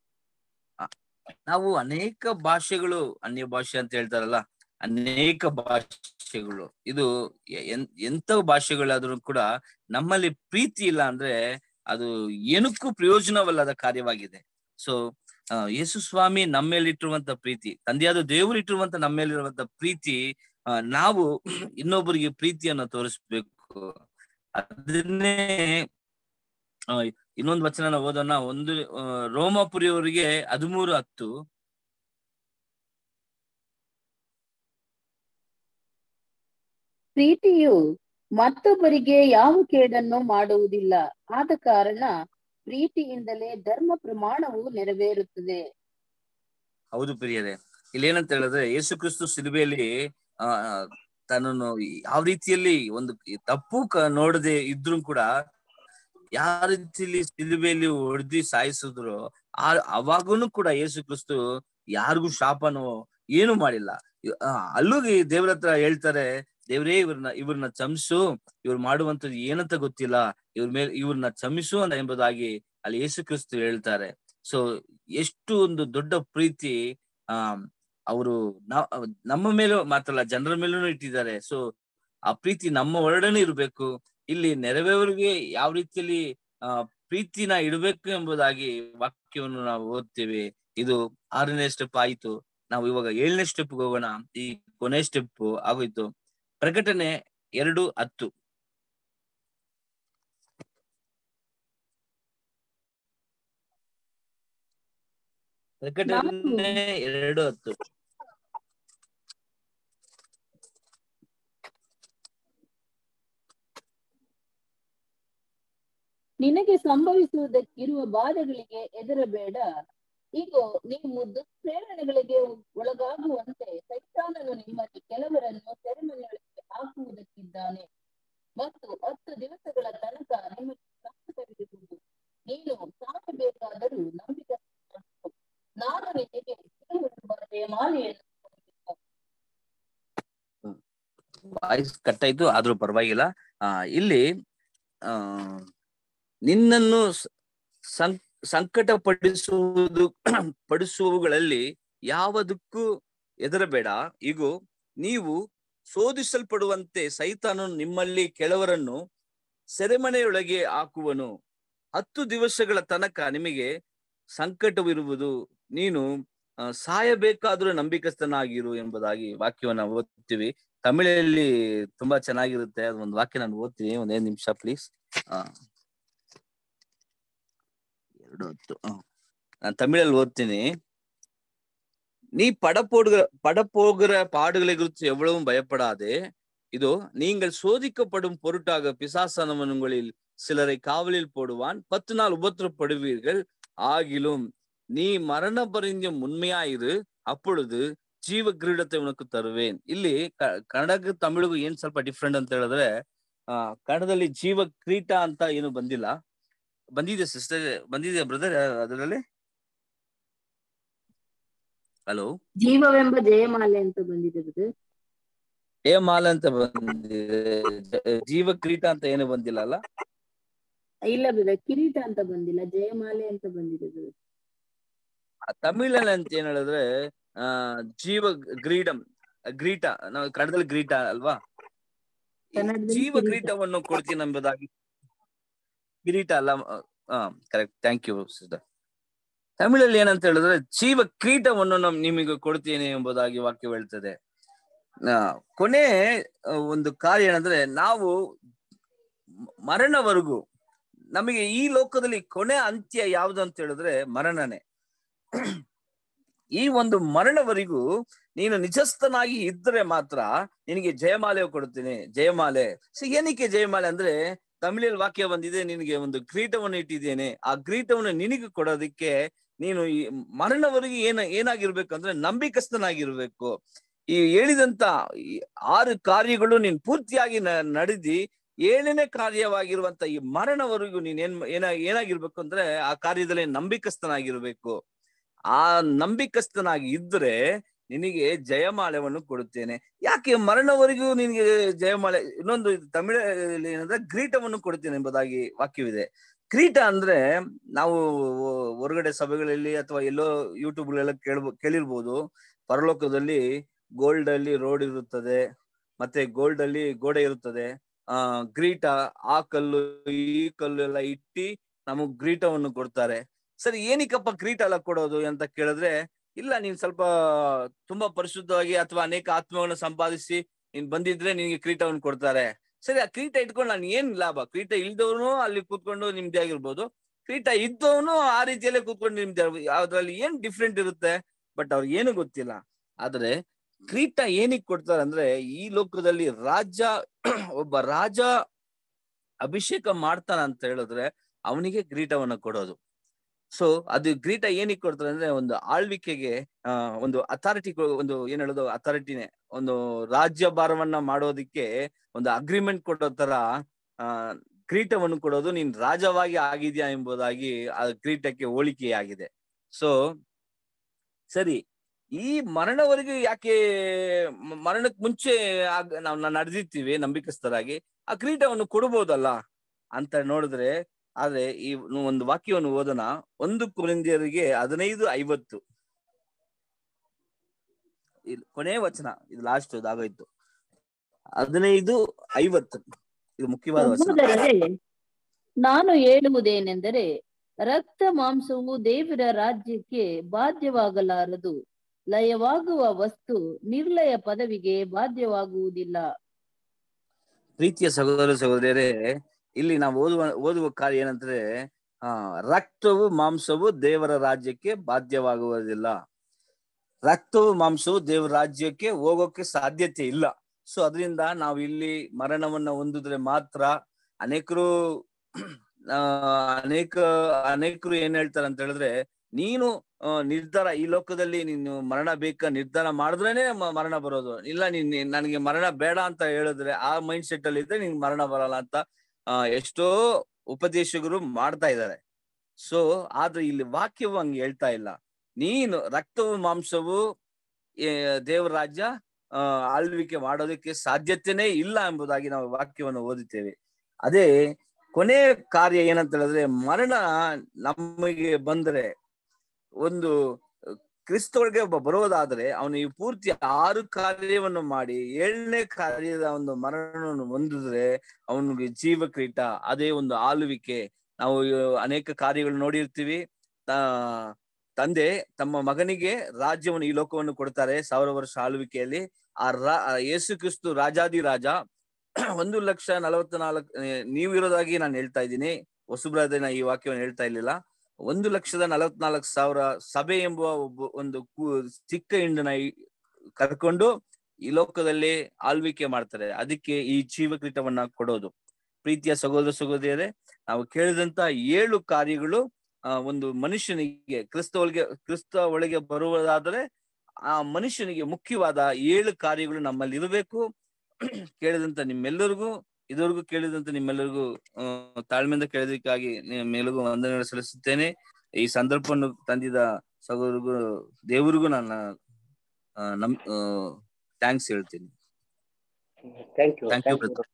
[SPEAKER 2] ನಾವು ಅನೇಕ ಭಾಷೆಗಳು ಅನ್ಯ ಭಾಷೆ ಅಂತ ಹೇಳ್ತಾರಲ್ಲ ಅನೇಕ ಭಾಷೆಗಳು ಇದು ಎ- ಎನ್- ಎಂತ ಭಾಷೆಗಳಾದ್ರೂ ಕೂಡ ನಮ್ಮಲ್ಲಿ ಪ್ರೀತಿ ಇಲ್ಲ ಅಂದ್ರೆ ಅದು ಏನಕ್ಕೂ ಪ್ರಯೋಜನವಲ್ಲದ ಕಾರ್ಯವಾಗಿದೆ ಸೊ ಯೇಸು ಸ್ವಾಮಿ ನಮ್ಮ ಮೇಲಿಟ್ಟಿರುವಂತ ಪ್ರೀತಿ ತಂದೆಯಾದ ದೇವರು ಇಟ್ಟಿರುವಂತ ನಮ್ಮ ಮೇಲಿರುವಂತ ಪ್ರೀತಿ ಆ, ನಾವು ಇನ್ನೊಬ್ಬರಿಗೆ ಪ್ರೀತಿಯನ್ನ ತೋರಿಸ್ಬೇಕು ಅದನ್ನೇ ಆ, ಇನ್ನೊಂದು ವಚನ ನಾವು ಓದೋಣ ಒಂದು ಆ, ರೋಮಾಪುರಿಯವರಿಗೆ ಹದಿಮೂರು ಹತ್ತು
[SPEAKER 3] ಪ್ರೀತಿಯು ಮತ್ತೊಬ್ಬರಿಗೆ ಯಾವ ಕೇಡನ್ನು ಮಾಡುವುದಿಲ್ಲ ಆದ ಕಾರಣ ಪ್ರೀತಿಯಿಂದಲೇ ಧರ್ಮ ಪ್ರಮಾಣವು ನೆರವೇರುತ್ತದೆ
[SPEAKER 2] ಹೌದು ಪ್ರಿಯರೇ ಇಲ್ಲಿ ಏನಂತ ಹೇಳಿದ್ರೆ ಯೇಸು ಕ್ರಿಸ್ತು ಸಿಲುಬೆಯಲ್ಲಿ ಆ ಆ, ತನ್ನನ್ನು ಯಾವ ರೀತಿಯಲ್ಲಿ ಒಂದು ತಪ್ಪು ಕ- ನೋಡದೆ ಇದ್ರು ಕೂಡ ಯಾವ ರೀತಿಯಲ್ಲಿ ಸಿಲುಬೆಯಲ್ಲಿ ಹೊಡೆದಿ ಸಾಯಿಸಿದ್ರು ಆ ಅವಾಗೂನು ಕೂಡ ಯೇಸು ಕ್ರಿಸ್ತು ಯಾರಿಗೂ ಶಾಪನು ಏನು ಮಾಡಿಲ್ಲ ಇ- ಆ, ಅಲ್ಲೂ ಈ ದೇವ್ರ ಹತ್ರ ಹೇಳ್ತಾರೆ ದೇವ್ರೇ ಇವ್ರನ್ನ ಇವ್ರನ್ನ ಚಮಿಸು ಇವ್ರು ಮಾಡುವಂತದ್ದು ಏನಂತ ಗೊತ್ತಿಲ್ಲ ಇವ್ರ ಮೇಲೆ ಇವ್ರನ್ನ ಚಮಿಸು ಅಂತ ಎಂಬುದಾಗಿ ಅಲ್ಲಿ ಯೇಸು ಕ್ರಿಸ್ತು ಹೇಳ್ತಾರೆ ಸೊ ಎಷ್ಟು ಒಂದು ದೊಡ್ಡ ಪ್ರೀತಿ ಆ ಅವರು ನಮ್ಮ ಮೇಲೂ ಮಾತ್ರ ಅಲ್ಲ ಜನರ ಮೇಲೂ ಇಟ್ಟಿದ್ದಾರೆ ಸೊ ಆ ಪ್ರೀತಿ ನಮ್ಮ ಒಳಗಡೆ ಇರಬೇಕು ಇಲ್ಲಿ ನೆರವೇವರಿಗೆ ಯಾವ ರೀತಿಯಲ್ಲಿ ಆ ಪ್ರೀತಿನ ಇಡಬೇಕು ಎಂಬುದಾಗಿ ವಾಕ್ಯವನ್ನು ನಾವು ಓದ್ತೇವೆ ಇದು ಆರನೇ ಸ್ಟೆಪ್ ಆಯ್ತು ನಾವು ಇವಾಗ ಏಳನೇ ಸ್ಟೆಪ್ ಹೋಗೋಣ ಈ ಕೊನೆ ಸ್ಟೆಪ್ ಆಗೋಯ್ತು ಪ್ರಕಟಣೆ ಎರಡು ಹತ್ತು ಪ್ರಕಟಣೆ ಎರಡು ಹತ್ತು
[SPEAKER 3] ನಿನಗೆ ಸಂಭವಿಸುವುದಕ್ಕಿರುವ ಬಾಧೆಗಳಿಗೆ ಹೆದರಬೇಡ ಈಗ ನೀವು ದುಷ್ಪ್ರೇರಣೆಗಳಿಗೆ ಒಳಗಾಗುವಂತೆ ಸೈತಾನನು ನಿಮ್ಮಲ್ಲಿ ಕೆಲವರನ್ನು ಸೆರೆಮನೆಯೊಳಗೆ ಹಾಕುವುದಕ್ಕಿದ್ದಾನೆ ಮತ್ತು ಹತ್ತು ದಿವಸಗಳ ತನಕ ನಿಮಗೆ ಸಂಕಟವಿರುವುದು ನೀನು ಸಾಕಬೇಕಾದರೂ ನಂಬಿಕೆ ನಾನು ನಿನಗೆ ಜೀವವೆಂಬ ಜಯಮಾಲೆಯನ್ನು ಕೊಡುವೆನು.
[SPEAKER 2] ವಾಯ್ಸ್ ಕಟ್ ಆಯ್ತು ಆದ್ರೂ ಪರವಾಗಿಲ್ಲ ಆ ಇಲ್ಲಿ ಆ ನಿನ್ನನ್ನು ಸ- ಸಂ- ಸಂಕಟ ಪಡಿಸುವುದು ಪಡಿಸುವವುಗಳಲ್ಲಿ ಯಾವುದಕ್ಕೂ ಹೆದರಬೇಡ ಈಗ ನೀವು ಶೋಧಿಸಲ್ಪಡುವಂತೆ ಸೈತಾನು ನಿಮ್ಮಲ್ಲಿ ಕೆಲವರನ್ನು ಸೆರೆಮನೆಯೊಳಗೆ ಹಾಕುವನು ಹತ್ತು ದಿವಸಗಳ ತನಕ ನಿಮಗೆ ಸಂಕಟವಿರುವುದು ನೀನು ಆ, ಸಾಯಬೇಕಾದ್ರೂ ನಂಬಿಕಸ್ಥನಾಗಿರು ಎಂಬುದಾಗಿ ವಾಕ್ಯವನ್ನ ಓದ್ತೀವಿ ತಮಿಳಲ್ಲಿ ತುಂಬಾ ಚೆನ್ನಾಗಿರುತ್ತೆ ಅದು ಒಂದು ವಾಕ್ಯ ನಾನು ಓದ್ತೀನಿ ಒಂದೇ ನಿಮಿಷ ಪ್ಲೀಸ್ ಎರಡು ಹೊತ್ತು ಆ. ನಾನು ತಮಿಳಲ್ಲಿ ಓದ್ತೀನಿ நீ படப்போடுகிற படப்போகிற பாடுகளை குறித்து எவ்வளவும் பயப்படாதே இதோ நீங்கள் சோதிக்கப்படும் பொருட்டாக பிசாசானவன் உங்களில் சிலரை காவலில் போடுவான் பத்து நாள் உபத்திரப்படுவீர்கள் ஆகிலும் நீ மரண பரிந்தியம் உண்மையாயிரு அப்பொழுது ಜೀವ ಕ್ರೀಡತೆ ಉನಕು ತರುವೇನ್ ಇಲ್ಲಿ ಕ- ಕನ್ನಡಕ್ಕೂ ತಮಿಳಿಗೂ ಏನ್ ಸ್ವಲ್ಪ ಡಿಫ್ರೆಂಟ್ ಅಂತ ಹೇಳಿದ್ರೆ ಆ ಕನ್ನಡದಲ್ಲಿ ಜೀವ ಕ್ರೀಟ ಅಂತ ಏನು ಬಂದಿಲ್ಲ ಬಂದಿದೆ ಸಿಸ್ಟರ್ ಬಂದಿದೆ ಬ್ರದರ್ ಅದರಲ್ಲಿ ಹಲೋ
[SPEAKER 3] ಜೀವವೆಂಬ ಜಯಮಾಲೆ ಅಂತ ಬಂದಿದೆ brother.
[SPEAKER 2] ಏ ಮಾಲ ಅಂತ ಬಂದಿದೆ ಜ- ಜೀವ ಕ್ರೀಟ ಅಂತ ಏನು ಬಂದಿಲ್ಲ ಅಲ್ಲ
[SPEAKER 3] ಇಲ್ಲ ಬ್ರದರ್ ಕಿರೀಟ ಅಂತ ಬಂದಿಲ್ಲ ಜಯಮಾಲೆ ಅಂತ ಬಂದಿದೆ brother.
[SPEAKER 2] ಆ ತಮಿಳಲ್ಲಿ ಅಂತ ಏನ್ ಹೇಳಿದ್ರೆ ಆ ಜೀವ ಗ್ರೀಡಂ ಗ್ರೀಟ ನಾವು ಕನ್ನಡದಲ್ಲಿ ಗ್ರೀಟ ಅಲ್ವಾ ಈ
[SPEAKER 3] ಕನ್ನಡದಲ್ಲಿ
[SPEAKER 2] ಜೀವ
[SPEAKER 3] ಕಿರೀಟ.
[SPEAKER 2] ಕ್ರೀಟವನ್ನು ಕೊಡ್ತೀನಿ ಎಂಬುದಾಗಿ ಕಿರೀಟ ಅಲ್ಲ ಹಾ ಕರೆಕ್ಟ್ ಥ್ಯಾಂಕ್ ಯು ಸಿಸ್ಟರ್ ತಮಿಳಲ್ಲಿ ಏನಂತ ಹೇಳಿದ್ರೆ ಜೀವ ಕ್ರೀಟವನ್ನು ನಮ್ ನಿಮಗೆ ಕೊಡ್ತೀನಿ ಎಂಬುದಾಗಿ ವಾಕ್ಯ ಹೇಳ್ತದೆ ಆ, ಕೊನೆ ಆ, ಒಂದು ಕಾರ್ಯ ಏನಂದ್ರೆ ನಾವು ಮ- ಮರಣವರೆಗೂ ನಮಗೆ ಈ ಲೋಕದಲ್ಲಿ ಕೊನೆ ಅಂತ್ಯ ಯಾವುದು ಅಂತ ಹೇಳಿದ್ರೆ ಮರಣನೇ ಈ ಒಂದು ಮರಣವರೆಗೂ ನೀನು ನಿಜಸ್ಥನಾಗಿ ಇದ್ರೆ ಮಾತ್ರ ನಿನಗೆ ಜಯಮಾಲೆ ಕೊಡುತ್ತೇನೆ ಜಯಮಾಲೆ ಸೊ ಏನಕ್ಕೆ ಜಯಮಾಲೆ ಅಂದ್ರೆ ತಮಿಳಲ್ಲಿ ವಾಕ್ಯ ಬಂದಿದೆ ನಿನಗೆ ಒಂದು ಕಿರೀಟವನ್ನು ಇಟ್ಟಿದ್ದೇನೆ ಆ ಕಿರೀಟವನ್ನು ನಿನಗೆ ಕೊಡೋದಕ್ಕೆ ನೀನು ಈ ಮರಣವರೆಗೂ ಏನ ಏನಾಗಿರ್ಬೇಕು ಅಂದ್ರೆ ನಂಬಿಕಸ್ಥನಾಗಿರ್ಬೇಕು ಈ ಹೇಳಿದಂತ ಈ ಆರು ಕಾರ್ಯಗಳು ನೀನ್ ಪೂರ್ತಿಯಾಗಿ ನ- ನಡೆದಿ ಏಳನೇ ಕಾರ್ಯವಾಗಿರುವಂತ ಈ ಮರಣವರೆಗೂ ನೀನ್ ಏನ್ ಏನ ಏನಾಗಿರ್ಬೇಕು ಅಂದ್ರೆ ಆ ಕಾರ್ಯದಲ್ಲಿ ನಂಬಿಕಸ್ಥನಾಗಿರ್ಬೇಕು ಆ ನಂಬಿಕಸ್ಥನಾಗಿ ಇದ್ರೆ ನಿನಗೆ ಜಯಮಾಲೆಯನ್ನು ಕೊಡುತ್ತೇನೆ ಯಾಕೆ ಮರಣವರೆಗೂ ನಿನಗೆ ಜಯಮಾಲೆ ಇನ್ನೊಂದು ಇದು ತಮಿಳಲ್ಲಿ ಏನಂದ್ರೆ ಗ್ರೀಟವನ್ನು ಕೊಡುತ್ತೇನೆ ಎಂಬುದಾಗಿ ವಾಕ್ಯವಿದೆ ಕ್ರೀಟ ಅಂದ್ರೆ ನಾವು ಹೊರಗಡೆ ಸಭೆಗಳಲ್ಲಿ ಅಥವಾ ಎಲ್ಲೋ ಯೂಟ್ಯೂಬ್ ಗಳೆಲ್ಲ ಕೇಳ್ಬೋ ಕೇಳಿರ್ಬೋದು ಪರಲೋಕದಲ್ಲಿ ಗೋಲ್ಡ್ ಅಲ್ಲಿ ರೋಡ್ ಇರುತ್ತದೆ ಮತ್ತೆ ಗೋಲ್ಡ್ ಅಲ್ಲಿ ಗೋಡೆ ಇರುತ್ತದೆ ಆ ಗ್ರೀಟ ಆ ಕಲ್ಲು ಈ ಕಲ್ಲು ಎಲ್ಲ ಇಟ್ಟಿ ನಮಗ್ ಗ್ರೀಟವನ್ನು ಕೊಡ್ತಾರೆ ಸರಿ ಏನಕ್ಕಪ್ಪ ಕ್ರೀಟ ಎಲ್ಲ ಕೊಡೋದು ಅಂತ ಕೇಳಿದ್ರೆ ಇಲ್ಲ ನೀನ್ ಸ್ವಲ್ಪ ತುಂಬಾ ಪರಿಶುದ್ಧವಾಗಿ ಅಥವಾ ಅನೇಕ ಆತ್ಮಗಳನ್ನು ಸಂಪಾದಿಸಿ ನೀನ್ ಬಂದಿದ್ರೆ ನಿನ್ಗೆ ಕ್ರೀಟವನ್ನು ಕೊಡ್ತಾರೆ ಸರಿ ಆ ಕ್ರೀಟ ಇಟ್ಕೊಂಡು ನಾನು ಏನ್ ಲಾಭ ಕ್ರೀಟ ಇಲ್ದವನು ಅಲ್ಲಿ ಕೂತ್ಕೊಂಡು ನಿಮ್ದೇ ಆಗಿರ್ಬೋದು ಕ್ರೀಟ ಇದ್ದವನು ಆ ರೀತಿಯಲ್ಲೇ ಕೂತ್ಕೊಂಡು ನಿಮ್ದೇ ಆಗ್ಬೋದು. ಅದ್ರಲ್ಲಿ ಏನ್ ಡಿಫ್ರೆಂಟ್ ಇರುತ್ತೆ ಬಟ್ ಅವ್ರಿಗೆ ಏನು ಗೊತ್ತಿಲ್ಲ ಆದ್ರೆ ಕ್ರೀಟ ಏನಿಗೆ ಕೊಡ್ತಾರೆ ಅಂದ್ರೆ ಈ ಲೋಕದಲ್ಲಿ ರಾಜ ಒಬ್ಬ ರಾಜ ಅಭಿಷೇಕ ಮಾಡ್ತಾನ ಅಂತ ಹೇಳಿದ್ರೆ ಅವನಿಗೆ ಕಿರೀಟವನ್ನ ಕೊಡೋದು ಸೊ ಅದು ಗ್ರೀಟ ಏನಿಗೆ ಕೊಡ್ತಾರೆ ಅಂದ್ರೆ ಒಂದು ಆಳ್ವಿಕೆಗೆ ಆ ಒಂದು ಅಥಾರಿಟಿ ಒಂದು ಏನ್ ಹೇಳೋದು ಅಥಾರಿಟಿನೇ ಒಂದು ರಾಜ್ಯ ಭಾರವನ್ನ ಮಾಡೋದಿಕ್ಕೆ ಒಂದು ಅಗ್ರಿಮೆಂಟ್ ಕೊಡೋ ತರ ಆ ಕ್ರೀಟವನ್ನು ಕೊಡೋದು ನೀನ್ ರಾಜವಾಗಿ ಆಗಿದ್ಯಾ ಎಂಬುದಾಗಿ ಆ ಕ್ರೀಟಕ್ಕೆ ಹೋಲಿಕೆಯಾಗಿದೆ ಸೊ ಸರಿ ಈ ಮರಣವರೆಗೂ ಯಾಕೆ ಮ- ಮರಣಕ್ ಮುಂಚೆ ಆಗ್- ನಾವು ನಾವು ನಡೆದಿರ್ತೀವಿ ನಂಬಿಕಸ್ಥರಾಗಿ ಆ ಕ್ರೀಟವನ್ನು ಕೊಡಬಹುದಲ್ಲ ಅಂತ ನೋಡಿದ್ರೆ ಆದ್ರೆ ಈ ಒಂದು ವಾಕ್ಯವನ್ನು ಓದೋಣ ಒಂದು ಕುರಿಂದಿಯರಿಗೆ ಹದಿನೈದು ಐವತ್ತು ಇದು ಕೊನೆ ವಚನ ಇದು ಲಾಸ್ಟ್ ಅದಾಗೋಯ್ತು ಹದಿನೈದು ಐವತ್ತು ಇದು ಮುಖ್ಯವಾದ ವಚನ
[SPEAKER 3] ಸಹೋದರರೇ ನಾನು ಹೇಳುವುದೇನೆಂದರೆ ರಕ್ತ ಮಾಂಸವು ದೇವರ ರಾಜ್ಯಕ್ಕೆ ಬಾಧ್ಯವಾಗಲಾರದು ಲಯವಾಗುವ ವಸ್ತು ನಿರ್ಲಯ ಪದವಿಗೆ ಬಾಧ್ಯವಾಗುವುದಿಲ್ಲ
[SPEAKER 2] ಪ್ರೀತಿಯ ಸಹೋದರ ಸಹೋದರಿಯರೇ ಇಲ್ಲಿ ನಾವು ಓದುವ ಓದುವ ಕಾರ್ಯ ಏನಂದ್ರೆ ಆ ರಕ್ತವು ಮಾಂಸವು ದೇವರ ರಾಜ್ಯಕ್ಕೆ ಬಾಧ್ಯವಾಗುವುದಿಲ್ಲ ರಕ್ತವು ಮಾಂಸವು ದೇವರ ರಾಜ್ಯಕ್ಕೆ ಹೋಗೋಕೆ ಸಾಧ್ಯತೆ ಇಲ್ಲ ಸೊ ಅದರಿಂದ ನಾವು ಇಲ್ಲಿ ಮರಣವನ್ನ ಹೊಂದಿದ್ರೆ ಮಾತ್ರ ಅನೇಕರು ಆ ಅನೇಕ ಅನೇಕರು ಏನ್ ಹೇಳ್ತಾರೆ ಅಂತ ಹೇಳಿದ್ರೆ ನೀನು ಆ, ನಿರ್ಧಾರ ಈ ಲೋಕದಲ್ಲಿ ನೀನು ಮರಣ ಬೇಕಾ ನಿರ್ಧಾರ ಮಾಡಿದ್ರೇನೆ ಮ- ಮರಣ ಬರೋದು ಇಲ್ಲ ನೀನ್ ನೀನ್ ನನಗೆ ಮರಣ ಬೇಡ ಅಂತ ಹೇಳಿದ್ರೆ ಆ ಮೈಂಡ್ ಸೆಟ್ ಅಲ್ಲಿ ಇದ್ರೆ ನಿಂಗೆ ಮರಣ ಬರಲ್ಲ ಅಂತ ಆ, ಎಷ್ಟೋ ಉಪದೇಶಕರು ಮಾಡ್ತಾ ಇದ್ದಾರೆ ಸೊ ಆದ್ರೆ ಇಲ್ಲಿ ವಾಕ್ಯವು ಹಂಗೆ ಹೇಳ್ತಾ ಇಲ್ಲ ನೀನು ರಕ್ತವು ಮಾಂಸವು ಏ, ದೇವರ ರಾಜ್ಯ ಆ ಆಳ್ವಿಕೆ ಮಾಡೋದಕ್ಕೆ ಸಾಧ್ಯತೆನೇ ಇಲ್ಲ ಎಂಬುದಾಗಿ ನಾವು ವಾಕ್ಯವನ್ನು ಓದುತ್ತೇವೆ ಅದೇ ಕೊನೆ ಕಾರ್ಯ ಏನಂತ ಹೇಳಿದ್ರೆ ಮರಣ ನಮಗೆ ಬಂದ್ರೆ ಒಂದು ಕ್ರಿಸ್ತೊಳಗೆ ಒಬ್ಬ ಬರೋದಾದ್ರೆ ಅವನು ಈ ಪೂರ್ತಿ ಆರು ಕಾರ್ಯವನ್ನು ಮಾಡಿ ಏಳನೇ ಕಾರ್ಯದ ಒಂದು ಮರಣವನ್ನು ಹೊಂದಿದ್ರೆ ಅವನಿಗೆ ಜೀವ ಕ್ರೀಟ ಅದೇ ಒಂದು ಆಳುವಿಕೆ ನಾವು ಅನೇಕ ಕಾರ್ಯಗಳು ನೋಡಿರ್ತೀವಿ ಆ ತಂದೆ ತಮ್ಮ ಮಗನಿಗೆ ರಾಜ್ಯವನ್ನು ಈ ಲೋಕವನ್ನು ಕೊಡ್ತಾರೆ ಸಾವಿರ ವರ್ಷ ಆಳ್ವಿಕೆಯಲ್ಲಿ ಆ ರಾ ಯೇಸು ಕ್ರಿಸ್ತು ರಾಜಾದಿ ರಾಜ ಒಂದು ಲಕ್ಷ ನಲವತ್ತ ನಾಲ್ಕು ನೀವು ಇರೋದಾಗಿ ನಾನು ಹೇಳ್ತಾ ಇದ್ದೀನಿ ಹೊಸಬ್ರಾದ ಈ ವಾಕ್ಯವನ್ನು ಹೇಳ್ತಾ ಇರ್ಲಿಲ್ಲ ಒಂದು ಲಕ್ಷದ ನಲವತ್ನಾಲ್ಕು ಸಾವಿರ ಸಭೆ ಎಂಬ ಒಬ್ಬ ಒಂದು ಚಿಕ್ಕ ಹಿಂಡನ ಕರ್ಕೊಂಡು ಈ ಲೋಕದಲ್ಲಿ ಆಳ್ವಿಕೆ ಮಾಡ್ತಾರೆ ಅದಕ್ಕೆ ಈ ಜೀವ ಕ್ರೀಟವನ್ನ ಕೊಡೋದು ಪ್ರೀತಿಯ ಸಹೋದರ ಸಹೋದರಿಯರೇ ನಾವು ಕೇಳಿದಂತ ಏಳು ಕಾರ್ಯಗಳು ಆ ಒಂದು ಮನುಷ್ಯನಿಗೆ ಕ್ರಿಸ್ತ ಒಳಗೆ ಕ್ರಿಸ್ತ ಒಳಗೆ ಬರುವುದಾದರೆ ಆ ಮನುಷ್ಯನಿಗೆ ಮುಖ್ಯವಾದ ಏಳು ಕಾರ್ಯಗಳು ನಮ್ಮಲ್ಲಿ ಇರಬೇಕು ಕೇಳಿದಂತ ನಿಮ್ಮೆಲ್ಲರಿಗೂ ಇದುವರೆಗೂ ಕೇಳಿದಂತ ನಿಮ್ಮೆಲ್ಲರಿಗೂ ಅಹ್ ತಾಳ್ಮೆಯಿಂದ ಕೇಳೋದಕ್ಕಾಗಿ ನಿಮ್ಮೆಲ್ಲರಿಗೂ ವಂದನೆಗಳು ಸಲ್ಲಿಸುತ್ತೇನೆ ಈ ಸಂದರ್ಭವನ್ನು ತಂದಿದ ಸಹೋದರಿಗೂ ದೇವರಿಗೂ ನಾನು ನಮ್ ಥ್ಯಾಂಕ್ಸ್ ಹೇಳ್ತೀನಿ
[SPEAKER 6] thank you
[SPEAKER 2] thank you brother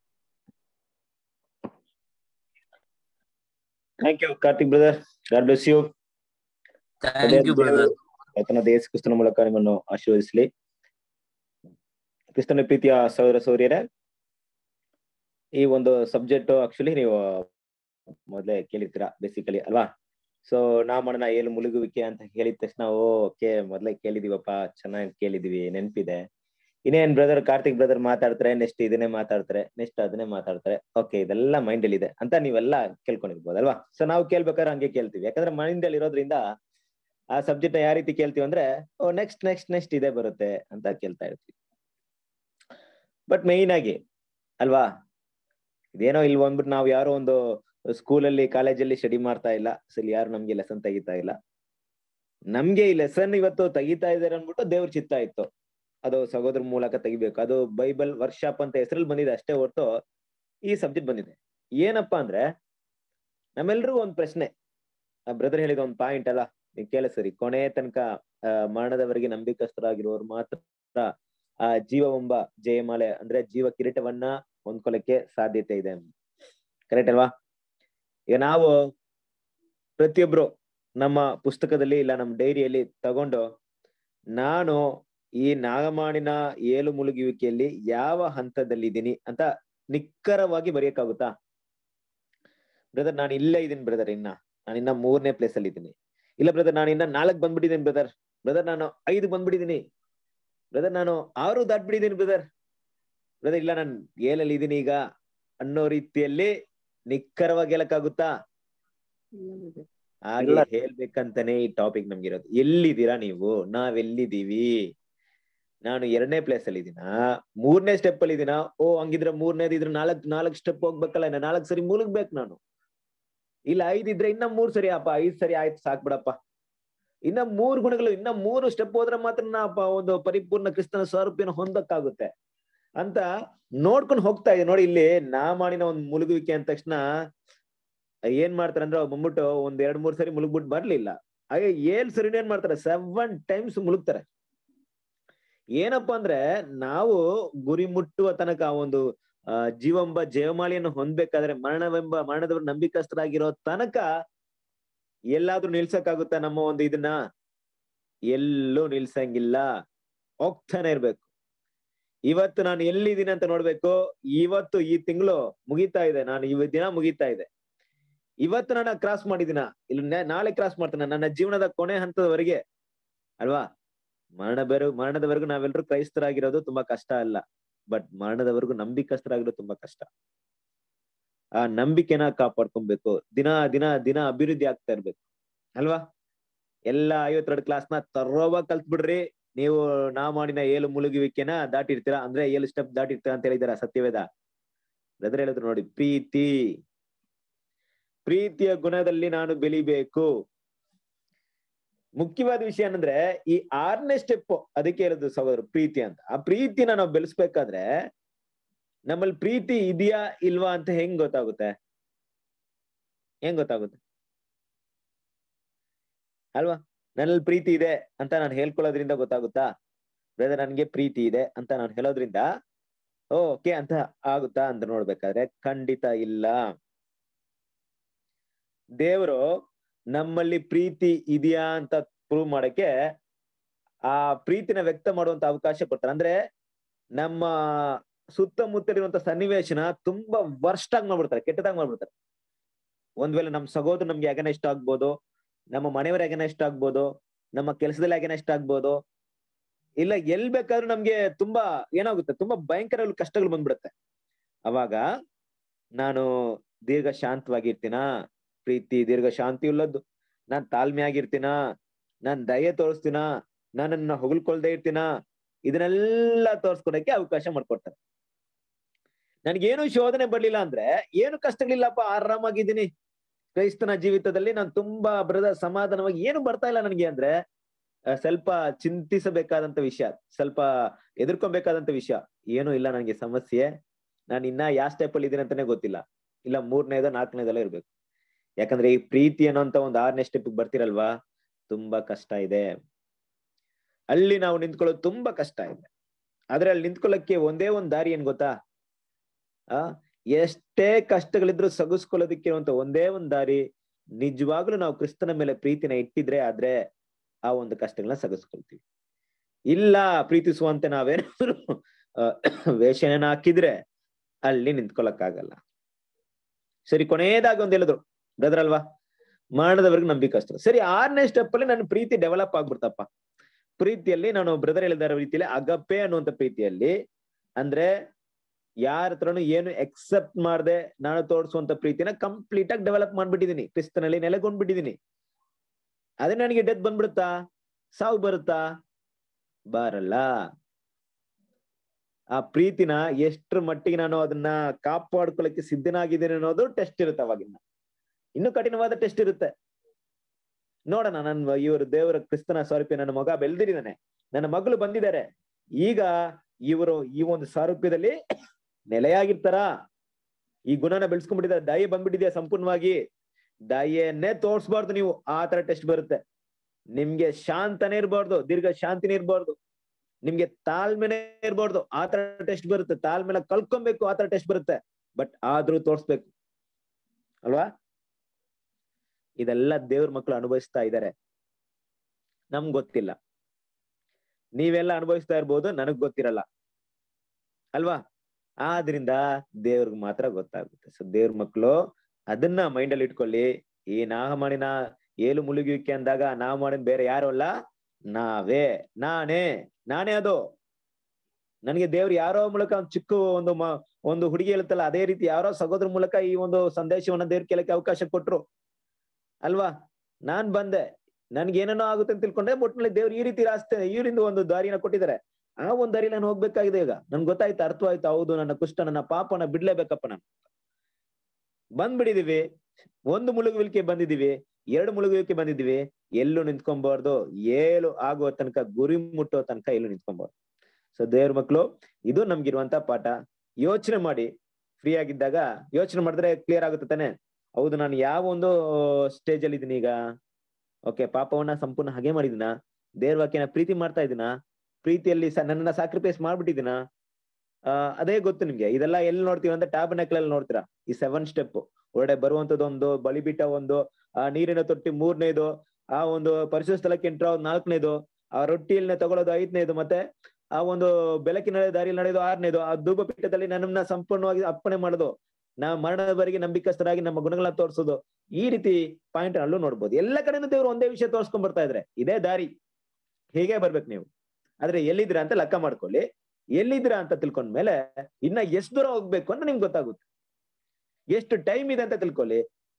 [SPEAKER 1] thank you Karthik brother God bless you
[SPEAKER 2] thank you brother
[SPEAKER 1] ಆತನ ದೇಶ ಕ್ರಿಸ್ತನ ಮೂಲಕ ನಿಮ್ಮನ್ನು ಆಶೀರ್ವದಿಸಲಿ ಕ್ರಿಸ್ತನ ಪ್ರೀತಿಯ ಸಹೋದರ ಸೌರ್ಯರೇ ಈ ಒಂದು ಸಬ್ಜೆಕ್ಟ್ ಆಕ್ಚುಲಿ ನೀವು ಮೊದಲೇ ಕೇಳಿರ್ತೀರಾ ಬೇಸಿಕಲಿ ಅಲ್ವಾ ಸೊ ನಾಮಣ್ಣ ಏನು ಮುಳುಗುವಿಕೆ ಅಂತ ಹೇಳಿದ ತಕ್ಷಣ ಓಕೆ ಮೊದ್ಲೇ ಕೇಳಿದೀವಪ್ಪ ಚೆನ್ನಾಗಿ ಕೇಳಿದೀವಿ ನೆನ್ಪಿದೆ ಇನ್ನೇನ್ ಬ್ರದರ್ ಕಾರ್ತಿಕ್ ಬ್ರದರ್ ಮಾತಾಡ್ತಾರೆ ನೆಕ್ಸ್ಟ್ ಇದನ್ನೇ ಮಾತಾಡ್ತಾರೆ ನೆಕ್ಸ್ಟ್ ಅದನ್ನೇ ಮಾತಾಡ್ತಾರೆ ಓಕೆ ಇದೆಲ್ಲ ಮೈಂಡ್ ಅಲ್ಲಿ ಇದೆ ಅಂತ ನೀವೆಲ್ಲ ಕೇಳ್ಕೊಂಡಿರ್ಬೋದು ಅಲ್ವಾ ಸೊ ನಾವು ಕೇಳ್ಬೇಕಾದ್ರೆ ಹಂಗೆ ಕೇಳ್ತೀವಿ ಯಾಕಂದ್ರೆ ಮೈಂಡ್ ಅಲ್ಲಿ ಇರೋದ್ರಿಂದ ಆ ಸಬ್ಜೆಕ್ಟ್ ಯಾವ ರೀತಿ ಕೇಳ್ತೀವಿ ಅಂದ್ರೆ ಓ ನೆಕ್ಸ್ಟ್ ನೆಕ್ಸ್ಟ್ ನೆಕ್ಸ್ಟ್ ಇದೇ ಬರುತ್ತೆ ಅಂತ ಕೇಳ್ತಾ ಇರ್ತೀವಿ ಬಟ್ ಮೇಯ್ನ್ ಆಗಿ ಅಲ್ವಾ ಇದೇನೋ ಇಲ್ಲಿ ಬಂದ್ಬಿಟ್ಟು ನಾವು ಯಾರೋ ಒಂದು ಸ್ಕೂಲಲ್ಲಿ ಕಾಲೇಜಲ್ಲಿ ಸ್ಟಡಿ ಮಾಡ್ತಾ ಇಲ್ಲ ಸರಿ ಯಾರು ನಮ್ಗೆ ಲೆಸನ್ ತೆಗಿತಾ ಇಲ್ಲ ನಮ್ಗೆ ಈ ಲೆಸನ್ ಇವತ್ತು ತೆಗಿತಾ ಇದಾರೆ ಅನ್ಬಿಟ್ಟು ದೇವ್ರ ಚಿತ್ತ ಇತ್ತು ಅದು ಸಹೋದರ ಮೂಲಕ ತೆಗಿಬೇಕು ಅದು ಬೈಬಲ್ ವರ್ಕ್ಶಾಪ್ ಅಂತ ಹೆಸರಲ್ಲಿ ಬಂದಿದೆ ಅಷ್ಟೇ ಹೊರತು ಈ ಸಬ್ಜೆಕ್ಟ್ ಬಂದಿದೆ ಏನಪ್ಪಾ ಅಂದ್ರೆ ನಮ್ಮೆಲ್ರಿಗೂ ಒಂದ್ ಪ್ರಶ್ನೆ ಬ್ರದರ್ ಹೇಳಿದ ಒಂದ್ ಪಾಯಿಂಟ್ ಅಲ್ಲ ನೀವು ಕೇಳಿಸ್ರಿ ಕೊನೆ ತನಕ ಆ ಮರಣದವರೆಗೆ ನಂಬಿಕಸ್ಥರಾಗಿರೋರು ಮಾತ್ರ ಆ ಜೀವವೆಂಬ ಜಯಮಾಲೆ ಅಂದ್ರೆ ಜೀವ ಕಿರೀಟವನ್ನ ಹೊಂದ್ಕೊಳಕ್ಕೆ ಸಾಧ್ಯತೆ ಇದೆ ಕರೆಕ್ಟ್ ಅಲ್ವಾ ಈಗ ನಾವು ಪ್ರತಿಯೊಬ್ರು ನಮ್ಮ ಪುಸ್ತಕದಲ್ಲಿ ಇಲ್ಲ ನಮ್ಮ ಡೈರಿಯಲ್ಲಿ ತಗೊಂಡು ನಾನು ಈ ನಾಗಮಾಣಿನ ಏಳು ಮುಳುಗುವಿಕೆಯಲ್ಲಿ ಯಾವ ಹಂತದಲ್ಲಿದ್ದೀನಿ ಅಂತ ನಿಖರವಾಗಿ ಬರೆಯಕ್ಕಾಗುತ್ತಾ ಬ್ರದರ್ ನಾನು ಇಲ್ಲೇ ಇದ್ದೀನಿ ಬ್ರದರ್ ಇನ್ನ ನಾನು ಇನ್ನ ಮೂರನೇ ಪ್ಲೇಸ್ ಅಲ್ಲಿ ಇದ್ದೀನಿ ಇಲ್ಲ ಬ್ರದರ್ ನಾನು ಇನ್ನ ನಾಲ್ಕ್ ಬಂದ್ಬಿಟ್ಟಿದ್ದೀನಿ ಬ್ರದರ್ ಬ್ರದರ್ ನಾನು ಐದು ಬಂದ್ಬಿಟ್ಟಿದ್ದೀನಿ ಬ್ರದರ್ ನಾನು ಆರು ದಾಟ್ಬಿಟ್ಟಿದ್ದೀನಿ ಬ್ರದರ್ ಬ್ರದರ್ ಇಲ್ಲ ನಾನು ಏಳಲ್ಲಿ ಇದ್ದೀನಿ ಈಗ ಅನ್ನೋ ರೀತಿಯಲ್ಲಿ ನಿಖರವಾಗಿ ಹೇಳಕ್ಕಾಗುತ್ತಾ ಹಾಗೆ
[SPEAKER 6] ಇಲ್ಲ.
[SPEAKER 1] ಹೇಳ್ಬೇಕಂತಾನೆ ಈ ಟಾಪಿಕ್ ನಮ್ಗಿರೋದು ಎಲ್ಲಿದ್ದೀರಾ ನೀವು ನಾವೆಲ್ಲಿದ್ದೀವಿ ನಾನು ಎರಡನೇ ಪ್ಲೇಸ್ ಅಲ್ಲಿ ಇದೀನಾ ಮೂರನೇ ಸ್ಟೆಪ್ ಅಲ್ಲಿ ಇದೀನಾ ಓ ಹಂಗಿದ್ರೆ ಮೂರನೇದು ಇದ್ರೆ ನಾಲ್ಕ್ ನಾಲ್ಕ್ ಸ್ಟೆಪ್ ಹೋಗ್ಬೇಕಲ್ಲ ಇನ್ನ ನಾಲ್ಕ್ ಸರಿ ಮುಳುಗ್ಬೇಕು ನಾನು ಇಲ್ಲ ಐದ್ ಇದ್ರೆ ಇನ್ನ ಮೂರ್ ಸರಿ ಅಪ್ಪ ಐದ್ ಸರಿ ಆಯ್ತು ಸಾಕ್ಬಿಡಪ್ಪ ಇನ್ನ ಮೂರ್ ಗುಣಗಳು ಇನ್ನ ಮೂರು ಸ್ಟೆಪ್ ಹೋದ್ರೆ ಮಾತ್ರ ನಾಪ ಒಂದು ಪರಿಪೂರ್ಣ ಕ್ರಿಸ್ತನ ಸ್ವರೂಪಿನ ಹೊಂದಕ್ಕಾಗುತ್ತೆ ಅಂತ ನೋಡ್ಕೊಂಡು ಹೋಗ್ತಾ ಇದೆ ನೋಡಿ ಇಲ್ಲಿ ನಾ ಮಾಡಿನ ಒಂದ್ ಮುಳುಗುವಿಕೆ ಅಂದ ತಕ್ಷಣ ಏನ್ ಮಾಡ್ತಾರೆ ಅಂದ್ರೆ ಅವ್ರು ಬಂದ್ಬಿಟ್ಟು ಒಂದ್ ಎರಡ್ ಮೂರ್ ಸರಿ ಮುಳುಗ್ಬಿಟ್ಟು ಬರ್ಲಿಲ್ಲ ಹಾಗೆ ಏಳ್ ಸರಿ ಏನ್ ಮಾಡ್ತಾರೆ ಸೆವೆನ್ ಟೈಮ್ಸ್ ಮುಳುಗ್ತಾರೆ ಏನಪ್ಪಾ ಅಂದ್ರೆ ನಾವು ಗುರಿ ಮುಟ್ಟುವ ತನಕ ಆ ಒಂದು ಆ ಜೀವಂಬ ಜಯಮಾಲಿಯನ್ನು ಹೊಂದ್ಬೇಕಾದ್ರೆ ಮರಣವೆಂಬ ಮರಣದವ್ರ ನಂಬಿಕಸ್ಥರಾಗಿರೋ ತನಕ ಎಲ್ಲಾದ್ರೂ ನಿಲ್ಸಕ್ಕಾಗುತ್ತಾ ನಮ್ಮ ಒಂದು ಇದನ್ನ ಎಲ್ಲೂ ನಿಲ್ಸಂಗಿಲ್ಲ ಹೋಗ್ತಾನೆ ಇರ್ಬೇಕು ಇವತ್ತು ನಾನು ಎಲ್ಲಿದ್ದೀನಿ ಅಂತ ನೋಡ್ಬೇಕು ಇವತ್ತು ಈ ತಿಂಗಳು ಮುಗಿತಾ ಇದೆ ನಾನು ಇವ ದಿನ ಮುಗಿತಾ ಇದೆ ಇವತ್ತು ನಾನು ಕ್ರಾಸ್ ಮಾಡಿದಿನ ಇಲ್ಲಿ ನ- ನಾಳೆ ಕ್ರಾಸ್ ಮಾಡ್ತೇನೆ ನನ್ನ ಜೀವನದ ಕೊನೆ ಹಂತದವರೆಗೆ ಅಲ್ವಾ ಮರಣ ಬೇರೆ ಮರಣದವರೆಗೂ ನಾವೆಲ್ಲರೂ ಕ್ರೈಸ್ತರಾಗಿರೋದು ತುಂಬಾ ಕಷ್ಟ ಅಲ್ಲ ಬಟ್ ಮರಣದವರೆಗೂ ನಂಬಿಕಸ್ಥರಾಗಿರೋದು ತುಂಬಾ ಕಷ್ಟ ಆ ನಂಬಿಕೆನ ಕಾಪಾಡ್ಕೊಬೇಕು ದಿನ ದಿನ ದಿನ ಅಭಿವೃದ್ಧಿ ಆಗ್ತಾ ಇರ್ಬೇಕು ಅಲ್ವಾ ಎಲ್ಲಾ ಐವತ್ತೆರಡು ಕ್ಲಾಸ್ನ ತರೋವಾಗ ಕಲ್ತ್ ಬಿಡ್ರಿ ನೀವು ನಾ ಮಾಡಿನ ಏಳು ಮುಳುಗುವಿಕೆನ ದಾಟಿರ್ತೀರಾ ಅಂದ್ರೆ ಏಳು ಸ್ಟೆಪ್ ದಾಟಿರ್ತೀರಾ ಅಂತ ಹೇಳಿದಾರ ಸತ್ಯವೇದ ಬ್ರದರ್ ಹೇಳಿದ್ರು ನೋಡಿ ಪ್ರೀತಿ ಪ್ರೀತಿಯ ಗುಣದಲ್ಲಿ ನಾನು ಬೆಳಿಬೇಕು ಮುಖ್ಯವಾದ ವಿಷಯ ಏನಂದ್ರೆ ಈ ಆರನೇ ಸ್ಟೆಪ್ ಅದಕ್ಕೆ ಹೇಳುದು ಸಹೋದರ ಪ್ರೀತಿ ಅಂತ ಆ ಪ್ರೀತಿನ ನಾವು ಬೆಳೆಸ್ಬೇಕಾದ್ರೆ ನಮ್ಮಲ್ಲಿ ಪ್ರೀತಿ ಇದೆಯಾ ಇಲ್ವಾ ಅಂತ ಹೆಂಗ್ ಗೊತ್ತಾಗುತ್ತೆ ಹೆಂಗ್ ಗೊತ್ತಾಗುತ್ತೆ ಅಲ್ವಾ ನನ್ನಲ್ಲಿ ಪ್ರೀತಿ ಇದೆ ಅಂತ ನಾನು ಹೇಳ್ಕೊಳ್ಳೋದ್ರಿಂದ ಗೊತ್ತಾಗುತ್ತಾ ಬ್ರದರ್ ನನ್ಗೆ ಪ್ರೀತಿ ಇದೆ ಅಂತ ನಾನು ಹೇಳೋದ್ರಿಂದ ಓಕೆ ಅಂತ ಆಗುತ್ತಾ ಅಂತ ನೋಡ್ಬೇಕಾದ್ರೆ ಖಂಡಿತ ಇಲ್ಲ ದೇವರು ನಮ್ಮಲ್ಲಿ ಪ್ರೀತಿ ಇದೆಯಾ ಅಂತ ಪ್ರೂವ್ ಮಾಡಕ್ಕೆ ಆ ಪ್ರೀತಿನ ವ್ಯಕ್ತ ಮಾಡುವಂತ ಅವಕಾಶ ಕೊಡ್ತಾರೆ ಅಂದ್ರೆ ನಮ್ಮ ಸುತ್ತಮುತ್ತಲಿರುವಂತ ಸನ್ನಿವೇಶನ ತುಂಬಾ ವರ್ಸ್ಟ್ ಆಗಿ ಮಾಡ್ಬಿಡ್ತಾರೆ ಕೆಟ್ಟದಾಗಿ ಮಾಡ್ಬಿಡ್ತಾರೆ ಒಂದ್ ವೇಳೆ ನಮ್ ಸಹೋದರ ನಮ್ಗೆ ಅಗನೆಸ್ಟ್ ಆಗ್ಬೋದು ನಮ್ಮ ಮನೆಯವರ ಅಗನೆಸ್ಟ್ ಆಗ್ಬೋದು ನಮ್ಮ ಕೆಲಸದಲ್ಲಿ ಅಗನೆಸ್ಟ್ ಆಗ್ಬೋದು ಇಲ್ಲ ಎಲ್ ಬೇಕಾದ್ರೂ ನಮ್ಗೆ ತುಂಬಾ ಏನಾಗುತ್ತೆ ತುಂಬಾ ಭಯಂಕರ ಕಷ್ಟಗಳು ಬಂದ್ಬಿಡುತ್ತೆ ಅವಾಗ ನಾನು ದೀರ್ಘ ಶಾಂತವಾಗಿರ್ತೀನ ಪ್ರೀತಿ ದೀರ್ಘ ಶಾಂತಿ ಉಳ್ಳದ್ದು ನಾನ್ ತಾಳ್ಮೆ ಆಗಿರ್ತೀನ ನಾನ್ ದಯೆ ತೋರಿಸ್ತೀನ ನಾನನ್ನ ಹೊಗಳ್ಕೊಳ್ದೆ ಇರ್ತೀನ ಇದನ್ನೆಲ್ಲ ತೋರ್ಸ್ಕೊಡಕ್ಕೆ ಅವಕಾಶ ಮಾಡ್ಕೊಡ್ತಾರೆ ನನ್ಗೇನು ಶೋಧನೆ ಬರ್ಲಿಲ್ಲ ಅಂದ್ರೆ ಏನು ಕಷ್ಟಗಳಿಲ್ಲಪ್ಪ ಆರಾಮಾಗಿದ್ದೀನಿ ಕ್ರೈಸ್ತನ ಜೀವಿತದಲ್ಲಿ ನಾನು ತುಂಬಾ ಬ್ರದ ಸಮಾಧಾನವಾಗಿ ಏನು ಬರ್ತಾ ಇಲ್ಲ ನನಗೆ ಅಂದ್ರೆ ಆ, ಸ್ವಲ್ಪ ಚಿಂತಿಸಬೇಕಾದಂತ ವಿಷಯ ಸ್ವಲ್ಪ ಎದುರ್ಕೊಬೇಕಾದಂತ ವಿಷಯ ಏನು ಇಲ್ಲ ನನಗೆ ಸಮಸ್ಯೆ ನಾನು ಇನ್ನ ಯಾವ ಸ್ಟೆಪ್ ಅಲ್ಲಿ ಇದ್ದೀನಿ ಅಂತಾನೆ ಗೊತ್ತಿಲ್ಲ ಇಲ್ಲ ಮೂರನೇದ ನಾಲ್ಕನೇದೆಲ್ಲ ಇರ್ಬೇಕು ಯಾಕಂದ್ರೆ ಈ ಪ್ರೀತಿ ಅನ್ನೋಂತ ಒಂದು ಆರನೇ ಸ್ಟೆಪ್ ಬರ್ತಿರಲ್ವಾ ತುಂಬಾ ಕಷ್ಟ ಇದೆ ಅಲ್ಲಿ ನಾವು ನಿಂತ್ಕೊಳ್ಳೋದು ತುಂಬಾ ಕಷ್ಟ ಇದೆ ಆದ್ರೆ ಅಲ್ಲಿ ನಿಂತ್ಕೊಳ್ಳಕ್ಕೆ ಒಂದೇ ಒಂದ್ ದಾರಿ ಏನ್ ಗೊತ್ತಾ ಆ ಎಷ್ಟೇ ಕಷ್ಟಗಳಿದ್ರು ಸಗಿಸ್ಕೊಳ್ಳೋದಕ್ಕೆ ಇರುವಂತ ಒಂದೇ ಒಂದ್ ದಾರಿ ನಿಜವಾಗ್ಲೂ ನಾವು ಕ್ರಿಸ್ತನ ಮೇಲೆ ಪ್ರೀತಿನ ಇಟ್ಟಿದ್ರೆ ಆದ್ರೆ ಆ ಒಂದು ಕಷ್ಟಗಳನ್ನ ಸಗಿಸ್ಕೊಳ್ತೀವಿ ಇಲ್ಲ ಪ್ರೀತಿಸುವಂತೆ ನಾವೇನಾದ್ರು ವೇಷನ ಹಾಕಿದ್ರೆ ಅಲ್ಲಿ ನಿಂತ್ಕೊಳಕ್ಕಾಗಲ್ಲ ಸರಿ ಕೊನೆಯದಾಗಿ ಒಂದ್ ಹೇಳಿದ್ರು ಬ್ರದರ್ ಅಲ್ವಾ ಮಾಡದವರೆಗೂ ನಂಬಿಕಸ್ತರು ಸರಿ ಆರನೇ ಸ್ಟೆಪ್ ಅಲ್ಲಿ ನನ್ನ ಪ್ರೀತಿ ಡೆವಲಪ್ ಆಗ್ಬಿಡ್ತಪ್ಪ ಪ್ರೀತಿಯಲ್ಲಿ ನಾನು ಬ್ರದರ್ ಹೇಳಿದಾರ ರೀತಿಯಲ್ಲಿ ಅಗಪ್ಪೆ ಅನ್ನುವಂತ ಪ್ರೀತಿಯಲ್ಲಿ ಅಂದ್ರೆ ಯಾರ ಹತ್ರನು ಏನು ಎಕ್ಸೆಪ್ಟ್ ಮಾಡದೆ ನಾನು ತೋರಿಸುವಂತ ಪ್ರೀತಿನ ಕಂಪ್ಲೀಟ್ ಆಗಿ ಡೆವಲಪ್ ಮಾಡ್ಬಿಟ್ಟಿದೀನಿ ಕ್ರಿಸ್ತನಲ್ಲಿ ನೆಲೆಗೊಂಡ್ಬಿಟ್ಟಿದೀನಿ ಅದೇ ನನಗೆ ಡೆತ್ ಬಂದ್ಬಿಡುತ್ತಾ ಸಾವು ಬರುತ್ತಾ ಬರಲ್ಲ ಆ ಪ್ರೀತಿನ ಎಷ್ಟ್ರ ಮಟ್ಟಿಗೆ ನಾನು ಅದನ್ನ ಕಾಪಾಡ್ಕೊಳಕ್ಕೆ ಸಿದ್ಧನಾಗಿದ್ದೀನಿ ಅನ್ನೋದು ಟೆಸ್ಟ್ ಇರುತ್ತೆ ಅವಾಗಿನ್ನ ಇನ್ನು ಕಠಿಣವಾದ ಟೆಸ್ಟ್ ಇರುತ್ತೆ ನೋಡೋಣ ನನ್ನ ಇವರು ದೇವರ ಕ್ರಿಸ್ತನ ಸ್ವರೂಪಿ ನನ್ನ ಮಗ ಬೆಳೆದಿದ್ದಾನೆ ನನ್ನ ಮಗಳು ಬಂದಿದ್ದಾರೆ ಈಗ ಇವರು ಈ ಒಂದು ಸಾರೂಪ್ಯದಲ್ಲಿ ನೆಲೆಯಾಗಿರ್ತಾರ ಈ ಗುಣನ ಬೆಳೆಸ್ಕೊಂಡ್ಬಿಟ್ಟಿದ್ದಾರೆ ದಯೆ ಬಂದ್ಬಿಟ್ಟಿದ್ಯಾ ಸಂಪೂರ್ಣವಾಗಿ ದಯೆಯನ್ನೇ ತೋರ್ಸ್ಬಾರ್ದು ನೀವು ಆ ತರ ಟೆಸ್ಟ್ ಬರುತ್ತೆ ನಿಮ್ಗೆ ಶಾಂತನೇ ಇರ್ಬಾರ್ದು ದೀರ್ಘ ಶಾಂತಿನೇ ಇರ್ಬಾರ್ದು ನಿಮ್ಗೆ ತಾಳ್ಮೆನೇ ಇರ್ಬಾರ್ದು ಆ ತರ ಟೆಸ್ಟ್ ಬರುತ್ತೆ ತಾಳ್ಮೆನ ಕಲ್ಕೊಬೇಕು ಆ ತರ ಟೆಸ್ಟ್ ಬರುತ್ತೆ ಬಟ್ ಆದ್ರೂ ತೋರ್ಸ್ಬೇಕು ಅಲ್ವಾ ಇದೆಲ್ಲ ದೇವ್ರ ಮಕ್ಕಳು ಅನುಭವಿಸ್ತಾ ಇದ್ದಾರೆ ನಮ್ಗ್ ಗೊತ್ತಿಲ್ಲ ನೀವೆಲ್ಲ ಅನುಭವಿಸ್ತಾ ಇರ್ಬೋದು ನನಗ್ ಗೊತ್ತಿರಲ್ಲ ಅಲ್ವಾ ಆದ್ರಿಂದ ದೇವ್ರಿಗೆ ಮಾತ್ರ ಗೊತ್ತಾಗುತ್ತೆ ಸೊ ದೇವ್ರ ಮಕ್ಕಳು ಅದನ್ನ ಮೈಂಡ್ ಅಲ್ಲಿ ಇಟ್ಕೊಳ್ಳಿ ಈ ನಾಗಮಣಿನ ಏಳು ಮುಳುಗುವಿಕೆ ಅಂದಾಗ ನಾವು ಮಾಡಿದ ಬೇರೆ ಯಾರು ಅಲ್ಲ ನಾವೇ ನಾನೇ ನಾನೇ ಅದು ನನಗೆ ದೇವ್ರು ಯಾರೋ ಮೂಲಕ ಒಂದು ಚಿಕ್ಕ ಒಂದು ಮ ಒಂದು ಹುಡುಗಿ ಹೇಳುತ್ತಲ್ಲ ಅದೇ ರೀತಿ ಯಾರೋ ಸಹೋದರ ಮೂಲಕ ಈ ಒಂದು ಸಂದೇಶವನ್ನ ದೇವ್ರ ಕೇಳಕ್ಕೆ ಅವಕಾಶ ಕೊಟ್ರು ಅಲ್ವಾ ನಾನ್ ಬಂದೆ ನನ್ಗೆ ಏನೇನೋ ಆಗುತ್ತೆ ಅಂತ ತಿಳ್ಕೊಂಡೆ ಒಟ್ಟಿನಲ್ಲಿ ದೇವ್ರು ಈ ರೀತಿ ರಾಸ್ತೆ ಈ ರೀತಿ ಒಂದು ದಾರಿನ ಕೊಟ್ಟಿದ್ದಾರೆ ಆ ಒಂದ್ ದಾರಿ ನಾನು ಹೋಗ್ಬೇಕಾಗಿದೆ ಈಗ ನನ್ಗೆ ಗೊತ್ತಾಯ್ತು ಅರ್ಥವಾಯ್ತು ಹೌದು ನನ್ನ ಕುಷ್ಟ ನನ್ನ ಪಾಪನ ಬಿಡ್ಲೇಬೇಕಪ್ಪ ನಾನು ಬಂದ್ಬಿಡಿದೀವಿ ಒಂದು ಮುಳುಗುವಿಕೆ ಬಂದಿದೀವಿ ಎರಡು ಮುಳುಗುವಿಕೆ ಬಂದಿದೀವಿ ಎಲ್ಲೂ ನಿಂತ್ಕೊಬಾರ್ದು ಏಳು ಆಗುವ ತನಕ ಗುರಿ ಮುಟ್ಟೋ ತನಕ ಎಲ್ಲೂ ನಿಂತ್ಕೊಬಾರ್ದು ಸೊ ದೇವ್ರ ಮಕ್ಕಳು ಇದು ನಮ್ಗಿರುವಂತ ಪಾಠ ಯೋಚನೆ ಮಾಡಿ ಫ್ರೀ ಆಗಿದ್ದಾಗ ಯೋಚನೆ ಮಾಡಿದ್ರೆ ಕ್ಲಿಯರ್ ಆಗುತ್ತೆ ತಾನೆ ಹೌದು ನಾನು ಯಾವ ಒಂದು ಸ್ಟೇಜ್ ಅಲ್ಲಿ ಇದೀನಿ ಈಗ ಓಕೆ ಪಾಪವನ್ನ ಸಂಪೂರ್ಣ ಹಾಗೆ ಮಾಡಿದಿನ ದೇವ್ರ ವಾಕ್ಯನ ಪ್ರೀತಿ ಮಾಡ್ತಾ ಇದೀನ ಪ್ರೀತಿಯಲ್ಲಿ ಸ ನನ್ನನ್ನ ಸ್ಯಾಕ್ರಿಫೈಸ್ ಮಾಡ್ಬಿಟ್ಟಿದ್ದೀನ ಆ ಅದೇ ಗೊತ್ತು ನಿಮ್ಗೆ ಇದೆಲ್ಲ ಎಲ್ಲಿ ನೋಡ್ತೀವಿ ಅಂದ್ರೆ ಟ್ಯಾಬ್ ನೆಕ್ಲಲ್ಲಿ ನೋಡ್ತೀರಾ ಈ ಸೆವೆನ್ ಸ್ಟೆಪ್ ಒಳ್ಳೆ ಬರುವಂತದ್ದೊಂದು ಬಲಿಬಿಟ್ಟ ಒಂದು ಆ ನೀರಿನ ತೊಟ್ಟಿ ಮೂರನೇದು ಆ ಒಂದು ಪರಿಶುದ್ಧ ಸ್ಥಳಕ್ಕೆ ಎಂಟ್ರ ನಾಲ್ಕನೇದು ಆ ರೊಟ್ಟಿಯಲ್ಲಿ ತಗೊಳ್ಳೋದು ಐದನೇದು ಮತ್ತೆ ಆ ಒಂದು ಬೆಳಕಿನ ದಾರಿಯಲ್ಲಿ ನಡೆಯೋದು ಆರನೇದು ಆ ಧೂಪ ಪೀಠದಲ್ಲಿ ನನ್ನನ್ನ ಸಂಪೂರ್ಣವಾಗಿ ಅರ್ಪಣೆ ಮಾಡೋದು ನಾ ಮರಣದವರೆಗೆ ನಂಬಿಕಸ್ಥರಾಗಿ ನಮ್ಮ ಗುಣಗಳನ್ನ ತೋರಿಸೋದು ಈ ರೀತಿ ಪಾಯಿಂಟ್ ಅಲ್ಲೂ ನೋಡ್ಬೋದು ಎಲ್ಲ ಕಡೆನೂ ದೇವರು ಒಂದೇ ವಿಷಯ ತೋರ್ಸ್ಕೊಂಡ್ ಬರ್ತಾ ಇದ್ರೆ ಇದೇ ದಾರಿ ಹೀಗೆ ಬರ್ಬೇಕು ನೀವು ಆದ್ರೆ ಎಲ್ಲಿದ್ದೀರಾ ಅಂತ ಲೆಕ್ಕ ಮಾಡ್ಕೊಳ್ಳಿ ಎಲ್ಲಿದ್ದೀರಾ ಅಂತ ತಿಳ್ಕೊಂಡ್ಮೇಲೆ ಇನ್ನ ಎಷ್ಟು ದೂರ ಹೋಗ್ಬೇಕು ಅಂತ ನಿಮ್ಗೆ ಗೊತ್ತಾಗುತ್ತೆ ಎಷ್ಟು ಟೈಮ್ ಇದೆ ಅಂತ ತಿಳ್ಕೊಳ್ಳಿ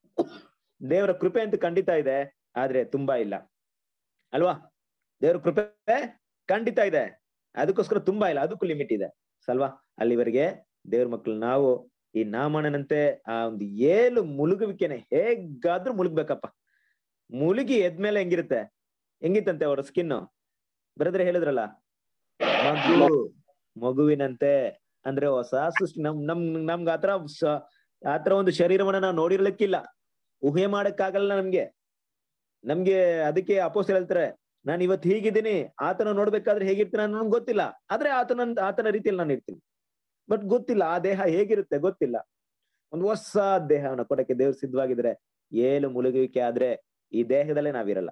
[SPEAKER 1] ದೇವರ ಕೃಪೆ ಅಂತ ಖಂಡಿತ ಇದೆ ಆದ್ರೆ ತುಂಬಾ ಇಲ್ಲ ಅಲ್ವಾ ದೇವ್ರ ಕೃಪೆ ಖಂಡಿತ ಇದೆ ಅದಕ್ಕೋಸ್ಕರ ತುಂಬಾ ಇಲ್ಲ ಅದಕ್ಕೂ ಲಿಮಿಟ್ ಇದೆ ಸಲ್ವಾ ಅಲ್ಲಿವರೆಗೆ ದೇವ್ರ ಮಕ್ಳು ನಾವು ಈ ನಾಮಣ್ಣನಂತೆ ಆ ಒಂದು ಏಳು ಮುಳುಗುವಿಕೆನೆ ಹೇಗಾದ್ರೂ ಮುಳುಗ್ಬೇಕಪ್ಪ ಮುಳುಗಿ ಎದ್ಮೇಲೆ ಹೆಂಗಿರುತ್ತೆ ಹೆಂಗಿತ್ತಂತೆ ಅವರ ಸ್ಕಿನ್ ಬ್ರದ್ರೆ ಹೇಳಿದ್ರಲ್ಲ ಮಗು ಮಗುವಿನಂತೆ ಅಂದ್ರೆ ಹೊಸ ಸೃಷ್ಟಿ ನಮ್ ನಮ್ ನಮ್ಗೆ ಆತರ ಸ- ಆತರ ಒಂದು ಶರೀರವನ್ನ ನಾವು ನೋಡಿರ್ಲಿಕ್ಕಿಲ್ಲ ಊಹೆ ಮಾಡಕ್ಕಾಗಲ್ಲ ನಮ್ಗೆ ನಮ್ಗೆ ಅದಕ್ಕೆ ಅಪೋಸ್ ಹೇಳ್ತಾರೆ ನಾನು ಇವತ್ತು ಹೀಗಿದ್ದೀನಿ ಆತನ ನೋಡ್ಬೇಕಾದ್ರೆ ಹೇಗಿರ್ತೀನಿ ನನಗೆ ಗೊತ್ತಿಲ್ಲ ಆದ್ರೆ ಆತನ ಆತನ ರೀತಿಯಲ್ಲಿ ನಾನು ಇರ್ತೀನಿ ಬಟ್ ಗೊತ್ತಿಲ್ಲ ಆ ದೇಹ ಹೇಗಿರುತ್ತೆ ಗೊತ್ತಿಲ್ಲ ಒಂದು ಹೊಸ ದೇಹವನ್ನ ಕೊಡಕ್ಕೆ ದೇವ್ರು ಸಿದ್ಧವಾಗಿದ್ರೆ ಏಳು ಮುಳುಗುವಿಕೆ ಆದ್ರೆ ಈ ದೇಹದಲ್ಲೇ ನಾವಿರಲ್ಲ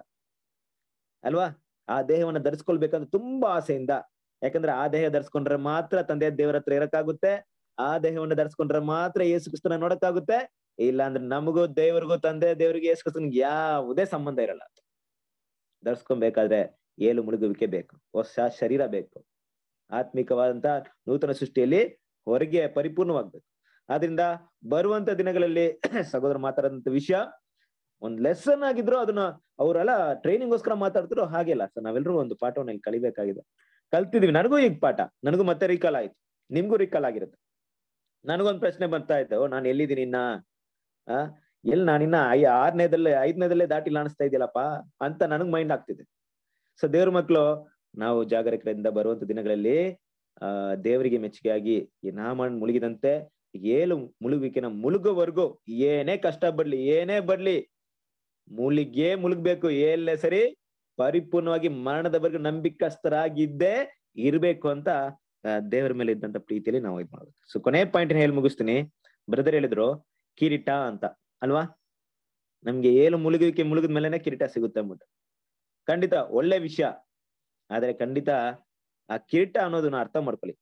[SPEAKER 1] ಅಲ್ವಾ ಆ ದೇಹವನ್ನ ಧರಿಸ್ಕೊಳ್ಬೇಕಂದ್ರೆ ತುಂಬಾ ಆಸೆಯಿಂದ ಯಾಕಂದ್ರೆ ಆ ದೇಹ ಧರಿಸ್ಕೊಂಡ್ರೆ ಮಾತ್ರ ತಂದೆ ದೇವರ ಹತ್ರ ಇರಕ್ಕಾಗುತ್ತೆ ಆ ದೇಹವನ್ನ ಧರಿಸ್ಕೊಂಡ್ರೆ ಮಾತ್ರ ಯೇಸು ಕ್ರಿಸ್ತನ ನೋಡಕ್ಕಾಗುತ್ತೆ ಇಲ್ಲ ಅಂದ್ರೆ ನಮಗೂ ದೇವರಿಗೂ ತಂದೆ ದೇವರಿಗೆ ಯೇಸು ಕ್ರಿಸ್ತನಿಗೆ ಯಾವುದೇ ಸಂಬಂಧ ಇರಲ್ಲ ಧರಿಸ್ಕೊಬೇಕಾದ್ರೆ ಏಳು ಮುಳುಗುವಿಕೆ ಬೇಕು ಹೊಸ ಶರೀರ ಬೇಕು ಆತ್ಮಿಕವಾದಂತ ನೂತನ ಸೃಷ್ಟಿಯಲ್ಲಿ ಹೊರಗೆ ಪರಿಪೂರ್ಣವಾಗ್ಬೇಕು ಆದ್ರಿಂದ ಬರುವಂತ ದಿನಗಳಲ್ಲಿ ಸಹೋದರ ಮಾತಾಡೋದಂತ ವಿಷಯ ಒಂದ್ ಲೆಸನ್ ಆಗಿದ್ರು ಅದನ್ನ ಅವರೆಲ್ಲ ಟ್ರೈನಿಂಗ್ಗೋಸ್ಕರ ಮಾತಾಡ್ತಿರೋ ಹಾಗೆಲ್ಲ ಸರ್ ನಾವೆಲ್ಲರೂ ಒಂದು ಪಾಠವನ್ನ ಇಲ್ಲಿ ಕಲಿಬೇಕಾಗಿದೆ ಕಲ್ತಿದೀವಿ ನನಗೂ ಈಗ ಪಾಠ ನನಗೂ ಮತ್ತೆ ರೀಕಾಲ್ ಆಯ್ತು ನಿಮ್ಗೂ ರೀಕಾಲ್ ಆಗಿರುತ್ತೆ ನನಗೊಂದ್ ಪ್ರಶ್ನೆ ಬರ್ತಾ ಇತ್ತು ನಾನು ಎಲ್ಲಿದ್ದೀನಿ ಇನ್ನ ಆ ಎಲ್ಲಿ ನಾನಿನ್ನ ಐ ಆರನೇದಲ್ಲೇ ಐದನೇದಲ್ಲೇ ದಾಟಿಲ್ಲ ಅನಿಸ್ತಾ ಇದೆಯಲ್ಲಪ್ಪ ಅಂತ ನನಗ್ ಮೈಂಡ್ ಆಗ್ತಿದೆ ಸೊ ದೇವ್ರ ಮಕ್ಕಳು ನಾವು ಜಾಗರೂಕರಿಂದ ಬರುವಂತ ದಿನಗಳಲ್ಲಿ ಆ ದೇವರಿಗೆ ಮೆಚ್ಚುಗೆಯಾಗಿ ಈ ನಾಮ ಮುಳುಗಿದಂತೆ ಏಳು ಮುಳುಗುವಿಕೆನ ಮುಳುಗೋವರೆಗೂ ಏನೇ ಕಷ್ಟ ಬರ್ಲಿ ಏನೇ ಬರ್ಲಿ ಮುಳುಗೇ ಮುಳುಗ್ಬೇಕು ಎಲ್ಲೇ ಸರಿ ಪರಿಪೂರ್ಣವಾಗಿ ಮರಣದವರೆಗೂ ನಂಬಿಕಸ್ಥರಾಗಿದ್ದೇ ಇರ್ಬೇಕು ಅಂತ ಆ, ದೇವರ ಮೇಲೆ ಇದ್ದಂತ ಪ್ರೀತಿಯಲ್ಲಿ ನಾವು ಇದ್ ಮಾಡ್ಬೇಕು ಸೊ ಕೊನೆ ಪಾಯಿಂಟ್ ಹೇಳಿ ಮುಗಿಸ್ತೀನಿ ಬ್ರದರ್ ಹೇಳಿದ್ರು ಕಿರೀಟ ಅಂತ ಅಲ್ವಾ ನಮ್ಗೆ ಏಳು ಮುಳುಗುವಿಕೆ ಮುಳುಗಿದ ಮೇಲೆನೆ ಕಿರೀಟ ಸಿಗುತ್ತೆ ಅಂದ್ಬಿಟ್ಟು ಖಂಡಿತ ಒಳ್ಳೆ ವಿಷಯ ಆದ್ರೆ ಖಂಡಿತ ಆ ಕಿರೀಟ ಅನ್ನೋದನ್ನ ಅರ್ಥ ಮಾಡ್ಕೊಳ್ಳಿ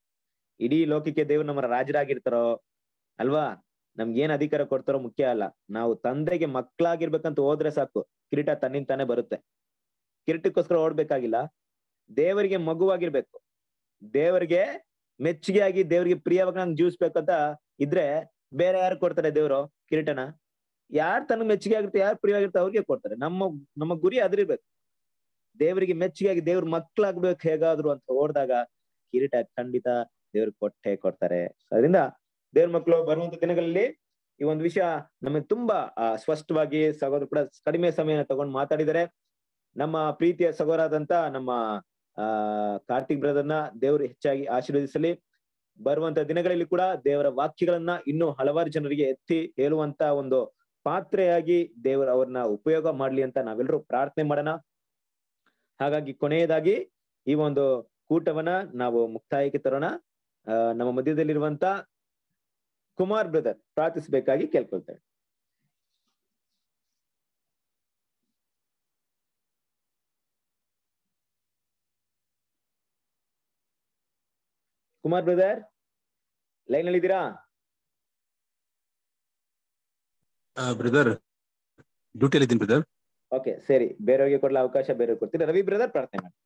[SPEAKER 1] ಇಡೀ ಲೋಕಕ್ಕೆ ದೇವ್ರು ನಮ್ಮ ರಾಜರಾಗಿರ್ತಾರೋ ಅಲ್ವಾ ನಮ್ಗೆ ಏನ್ ಅಧಿಕಾರ ಕೊಡ್ತಾರೋ ಮುಖ್ಯ ಅಲ್ಲ ನಾವು ತಂದೆಗೆ ಮಕ್ಕಳಾಗಿರ್ಬೇಕಂತ ಹೋದ್ರೆ ಸಾಕು ಕಿರೀಟ ತನ್ನಿಂದ ತಾನೇ ಬರುತ್ತೆ ಕಿರೀಟಕ್ಕೋಸ್ಕರ ಓಡ್ಬೇಕಾಗಿಲ್ಲ ದೇವರಿಗೆ ಮಗುವಾಗಿರ್ಬೇಕು ದೇವರಿಗೆ ಮೆಚ್ಚುಗೆಯಾಗಿ ದೇವರಿಗೆ ಪ್ರಿಯವಾಗಿ ನಂಗೆ ಜೀವಿಸ್ಬೇಕಂತ ಇದ್ರೆ ಬೇರೆ ಯಾರು ಕೊಡ್ತಾರೆ ದೇವ್ರು ಕಿರೀಟನ ಯಾರು ತನಗ್ ಮೆಚ್ಚುಗೆ ಆಗಿರುತ್ತೆ ಯಾರು ಪ್ರಿಯವಾಗಿರುತ್ತೆ ಅವ್ರಿಗೆ ಕೊಡ್ತಾರೆ ನಮ್ಮ ನಮ್ಮ ಗುರಿ ಅದ್ರಿರ್ಬೇಕು ದೇವರಿಗೆ ಮೆಚ್ಚುಗೆಯಾಗಿ ದೇವ್ರ ಮಕ್ಳಾಗ್ಬೇಕು ಹೇಗಾದ್ರು ಅಂತ ಓಡ್ದಾಗ ಕಿರೀಟ ಖಂಡಿತ ದೇವ್ರ ಕೊಟ್ಟೆ ಕೊಡ್ತಾರೆ ಅದರಿಂದ ದೇವ್ರ ಮಕ್ಕಳು ಬರುವಂತ ದಿನಗಳಲ್ಲಿ ಈ ಒಂದು ವಿಷಯ ನಮಗೆ ತುಂಬಾ ಆ, ಸ್ಪಷ್ಟವಾಗಿ ಸಹೋದರ ಕೂಡ ಕಡಿಮೆ ಸಮಯ ತಗೊಂಡು ಮಾತಾಡಿದರೆ ನಮ್ಮ ಪ್ರೀತಿಯ ಸಹೋದರಾದಂತ ನಮ್ಮ ಆ ಕಾರ್ತಿಕ್ ಬ್ರದರ್ನ ದೇವರು ಹೆಚ್ಚಾಗಿ ಆಶೀರ್ವದಿಸಲಿ ಬರುವಂತ ದಿನಗಳಲ್ಲಿ ಕೂಡ ದೇವರ ವಾಕ್ಯಗಳನ್ನ ಇನ್ನೂ ಹಲವಾರು ಜನರಿಗೆ ಎತ್ತಿ ಹೇಳುವಂತ ಒಂದು ಪಾತ್ರೆಯಾಗಿ ದೇವರು ಅವ್ರನ್ನ ಉಪಯೋಗ ಮಾಡ್ಲಿ ಅಂತ ನಾವೆಲ್ಲರೂ ಪ್ರಾರ್ಥನೆ ಮಾಡೋಣ ಹಾಗಾಗಿ ಕೊನೆಯದಾಗಿ ಈ ಒಂದು ಕೂಟವನ್ನ ನಾವು ಮುಕ್ತಾಯಕ್ಕೆ ತರೋಣ ಆ, ನಮ್ಮ ಮಧ್ಯದಲ್ಲಿರುವಂತ ಕುಮಾರ್ ಬ್ರದರ್ ಪ್ರಾರ್ಥಿಸಬೇಕಾಗಿ ಕೇಳ್ಕೊಳ್ತೇವೆ ಕುಮಾರ್ ಬ್ರದರ್ ಲೈನ್ ಅಲ್ಲಿ ಇದ್ದೀರಾ
[SPEAKER 7] ಬ್ರದರ್ ಡ್ಯೂಟಿಯಲ್ಲಿ ಇದ್ದೀನಿ ಬ್ರದರ್
[SPEAKER 1] ಓಕೆ ಸರಿ ಬೇರೆಯವ್ರಿಗೆ ಕೊಡ್ಲ ಅವಕಾಶ ಬೇರೆಯವ್ರಿಗೆ ಕೊಡ್ತೀನಿ ರವಿ ಬ್ರದರ್ ಪ್ರಾರ್ಥನೆ ಮಾಡಿ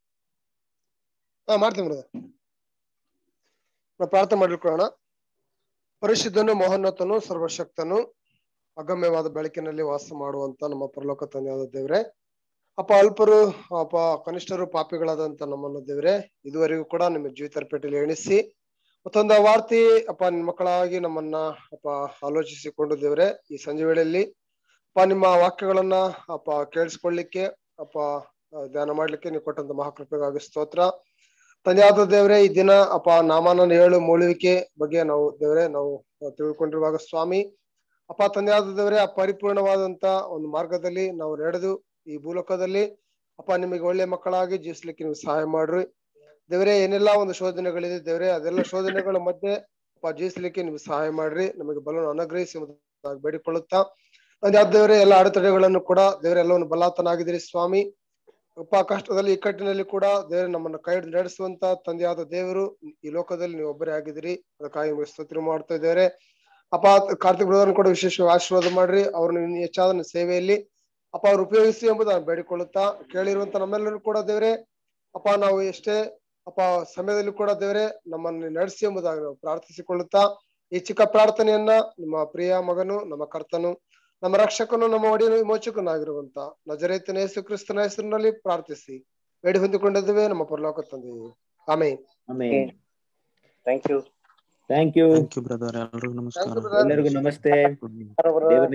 [SPEAKER 4] ಹಾ ಮಾಡ್ತೀನಿ ಬ್ರದರ್ ನಾವು ಪ್ರಾರ್ಥನೆ ಮಾಡಿಕೊಳ್ಳೋಣ ಪರಿಶುದ್ಧನು ಮಹೋನ್ನತನು ಸರ್ವಶಕ್ತನು ಅಗಮ್ಯವಾದ ಬೆಳಕಿನಲ್ಲಿ ವಾಸ ಮಾಡುವಂತ ನಮ್ಮ ಪರಲೋಕ ತಂದೆಯಾದ ದೇವ್ರೆ ಅಪ್ಪ ಅಲ್ಪರು ಅಪ್ಪ ಕನಿಷ್ಠರು ಪಾಪಿಗಳಾದಂತ ನಮ್ಮನ್ನು ದೇವ್ರೆ ಇದುವರೆಗೂ ಕೂಡ ನಿಮ್ಮ ಜೀವಿತರ್ಪೇಟೆಯಲ್ಲಿ ಎಣಿಸಿ ಮತ್ತೊಂದು ವಾರ್ತಿ ಅಪ್ಪ ನಿಮ್ಮ ಮಕ್ಕಳಾಗಿ ನಮ್ಮನ್ನ ಅಪ್ಪ ಆಲೋಚಿಸಿಕೊಂಡು ದೇವ್ರೆ ಈ ಸಂಜೆ ವೇಳೆಯಲ್ಲಿ ಅಪ್ಪ ನಿಮ್ಮ ವಾಕ್ಯಗಳನ್ನ ಅಪ್ಪ ಕೇಳಿಸ್ಕೊಳ್ಳಿಕ್ಕೆ ಅಪ್ಪ ಆ, ಧ್ಯಾನ ಮಾಡ್ಲಿಕ್ಕೆ ನೀವು ಕೊಟ್ಟಂತ ಮಹಾಕೃಪೆಗಾಗಿ ಸ್ತೋತ್ರ ತಂದೆಯಾದ ದೇವ್ರೆ ಈ ದಿನ ಅಪ್ಪ ನಾಮನ ಏಳು ಮೂಳುವಿಕೆ ಬಗ್ಗೆ ನಾವು ದೇವ್ರೆ ನಾವು ತಿಳ್ಕೊಂಡಿರುವಾಗ ಸ್ವಾಮಿ ಅಪ್ಪ ತಂದೆಯಾದ ದೇವ್ರೆ ಆ ಪರಿಪೂರ್ಣವಾದಂತ ಒಂದು ಮಾರ್ಗದಲ್ಲಿ ನಾವು ನಡೆದು ಈ ಭೂಲೋಕದಲ್ಲಿ ಅಪ್ಪ ನಿಮಗೆ ಒಳ್ಳೆ ಮಕ್ಕಳಾಗಿ ಜೀವಿಸ್ಲಿಕ್ಕೆ ನೀವು ಸಹಾಯ ಮಾಡ್ರಿ ದೇವ್ರೆ ಏನೆಲ್ಲಾ ಒಂದು ಶೋಧನೆಗಳಿದೆ ದೇವ್ರೆ ಅದೆಲ್ಲ ಶೋಧನೆಗಳ ಮಧ್ಯೆ ಅಪ್ಪ ಜೀವಿಸ್ಲಿಕ್ಕೆ ನೀವು ಸಹಾಯ ಮಾಡ್ರಿ ನಮಗೆ ಬಲವನ್ನು ಅನುಗ್ರಹಿಸಿ ಎಂಬುದಾಗಿ ಬೇಡಿಕೊಳ್ಳುತ್ತಾ ತಂದೆಯಾದ ದೇವರೇ ಎಲ್ಲ ಅಡೆತಡೆಗಳನ್ನು ಕೂಡ ದೇವರೆ ಎಲ್ಲವನ್ನು ಬಲಾತನಾಗಿದ್ದೀರಿ ಸ್ವಾಮಿ ಅಪ್ಪ ಕಷ್ಟದಲ್ಲಿ ಇಕ್ಕಟ್ಟಿನಲ್ಲಿ ಕೂಡ ದೇವರು ನಮ್ಮನ್ನ ಕೈ ಹಿಡಿದು ನಡೆಸುವಂತ ತಂದೆಯಾದ ದೇವರು ಈ ಲೋಕದಲ್ಲಿ ನೀವು ಒಬ್ಬರೇ ಆಗಿದ್ದೀರಿ ಅದಕ್ಕಾಗಿ ನಿಮಗೆ ಸ್ತೋತ್ರ ಮಾಡ್ತಾ ಇದ್ದೇವೆ ಅಪ್ಪ ಕಾರ್ತಿಕ್ ಬ್ರದರ್ನ ಕೂಡ ವಿಶೇಷವಾಗಿ ಆಶೀರ್ವಾದ ಮಾಡ್ರಿ ಅವ್ರನ್ನ ಇನ್ನು ಹೆಚ್ಚಾದ ನಿಮ್ಮ ಸೇವೆಯಲ್ಲಿ ಅಪ್ಪ ಅವ್ರು ಉಪಯೋಗಿಸಿ ಎಂಬುದನ್ನು ಬೇಡಿಕೊಳ್ಳುತ್ತಾ ಕೇಳಿರುವಂತ ನಮ್ಮೆಲ್ಲರೂ ಕೂಡ ದೇವರೇ ಅಪ್ಪ ನಾವು ಎಷ್ಟೇ ಅಪ್ಪ ಸಮಯದಲ್ಲಿ ಕೂಡ ದೇವರೇ ನಮ್ಮನ್ನು ನಡೆಸಿ ಎಂಬುದಾಗಿ ನಾವು ಪ್ರಾರ್ಥಿಸಿಕೊಳ್ಳುತ್ತಾ ಈ ಚಿಕ್ಕ ಪ್ರಾರ್ಥನೆಯನ್ನ ನಿಮ್ಮ ಪ್ರಿಯ ಮಗನು ನಮ್ಮ ಕರ್ತನು ನಮ್ಮ ರಕ್ಷಕನು ನಮ್ಮ ಒಡೆಯನು ವಿಮೋಚಕನಾಗಿರುವಂತ ನಜರೇತನ ಯೇಸು ಕ್ರಿಸ್ತನ ಹೆಸರಿನಲ್ಲಿ ಪ್ರಾರ್ಥಿಸಿ ಬೇಡಿ ಹೊಂದಿಕೊಂಡಿದ್ದೇವೆ ನಮ್ಮ ಪರಲೋಕ ತಂದೆ ಆಮೇಲೆ
[SPEAKER 1] amen
[SPEAKER 6] thank you
[SPEAKER 1] thank you
[SPEAKER 7] thank you brother ಎಲ್ರಿಗೂ ನಮಸ್ಕಾರ
[SPEAKER 4] brother.
[SPEAKER 1] ಎಲ್ಲರಿಗೂ ನಮಸ್ತೆ
[SPEAKER 6] ಬರೋಬ್ಬರ
[SPEAKER 1] ದೇವ್ರ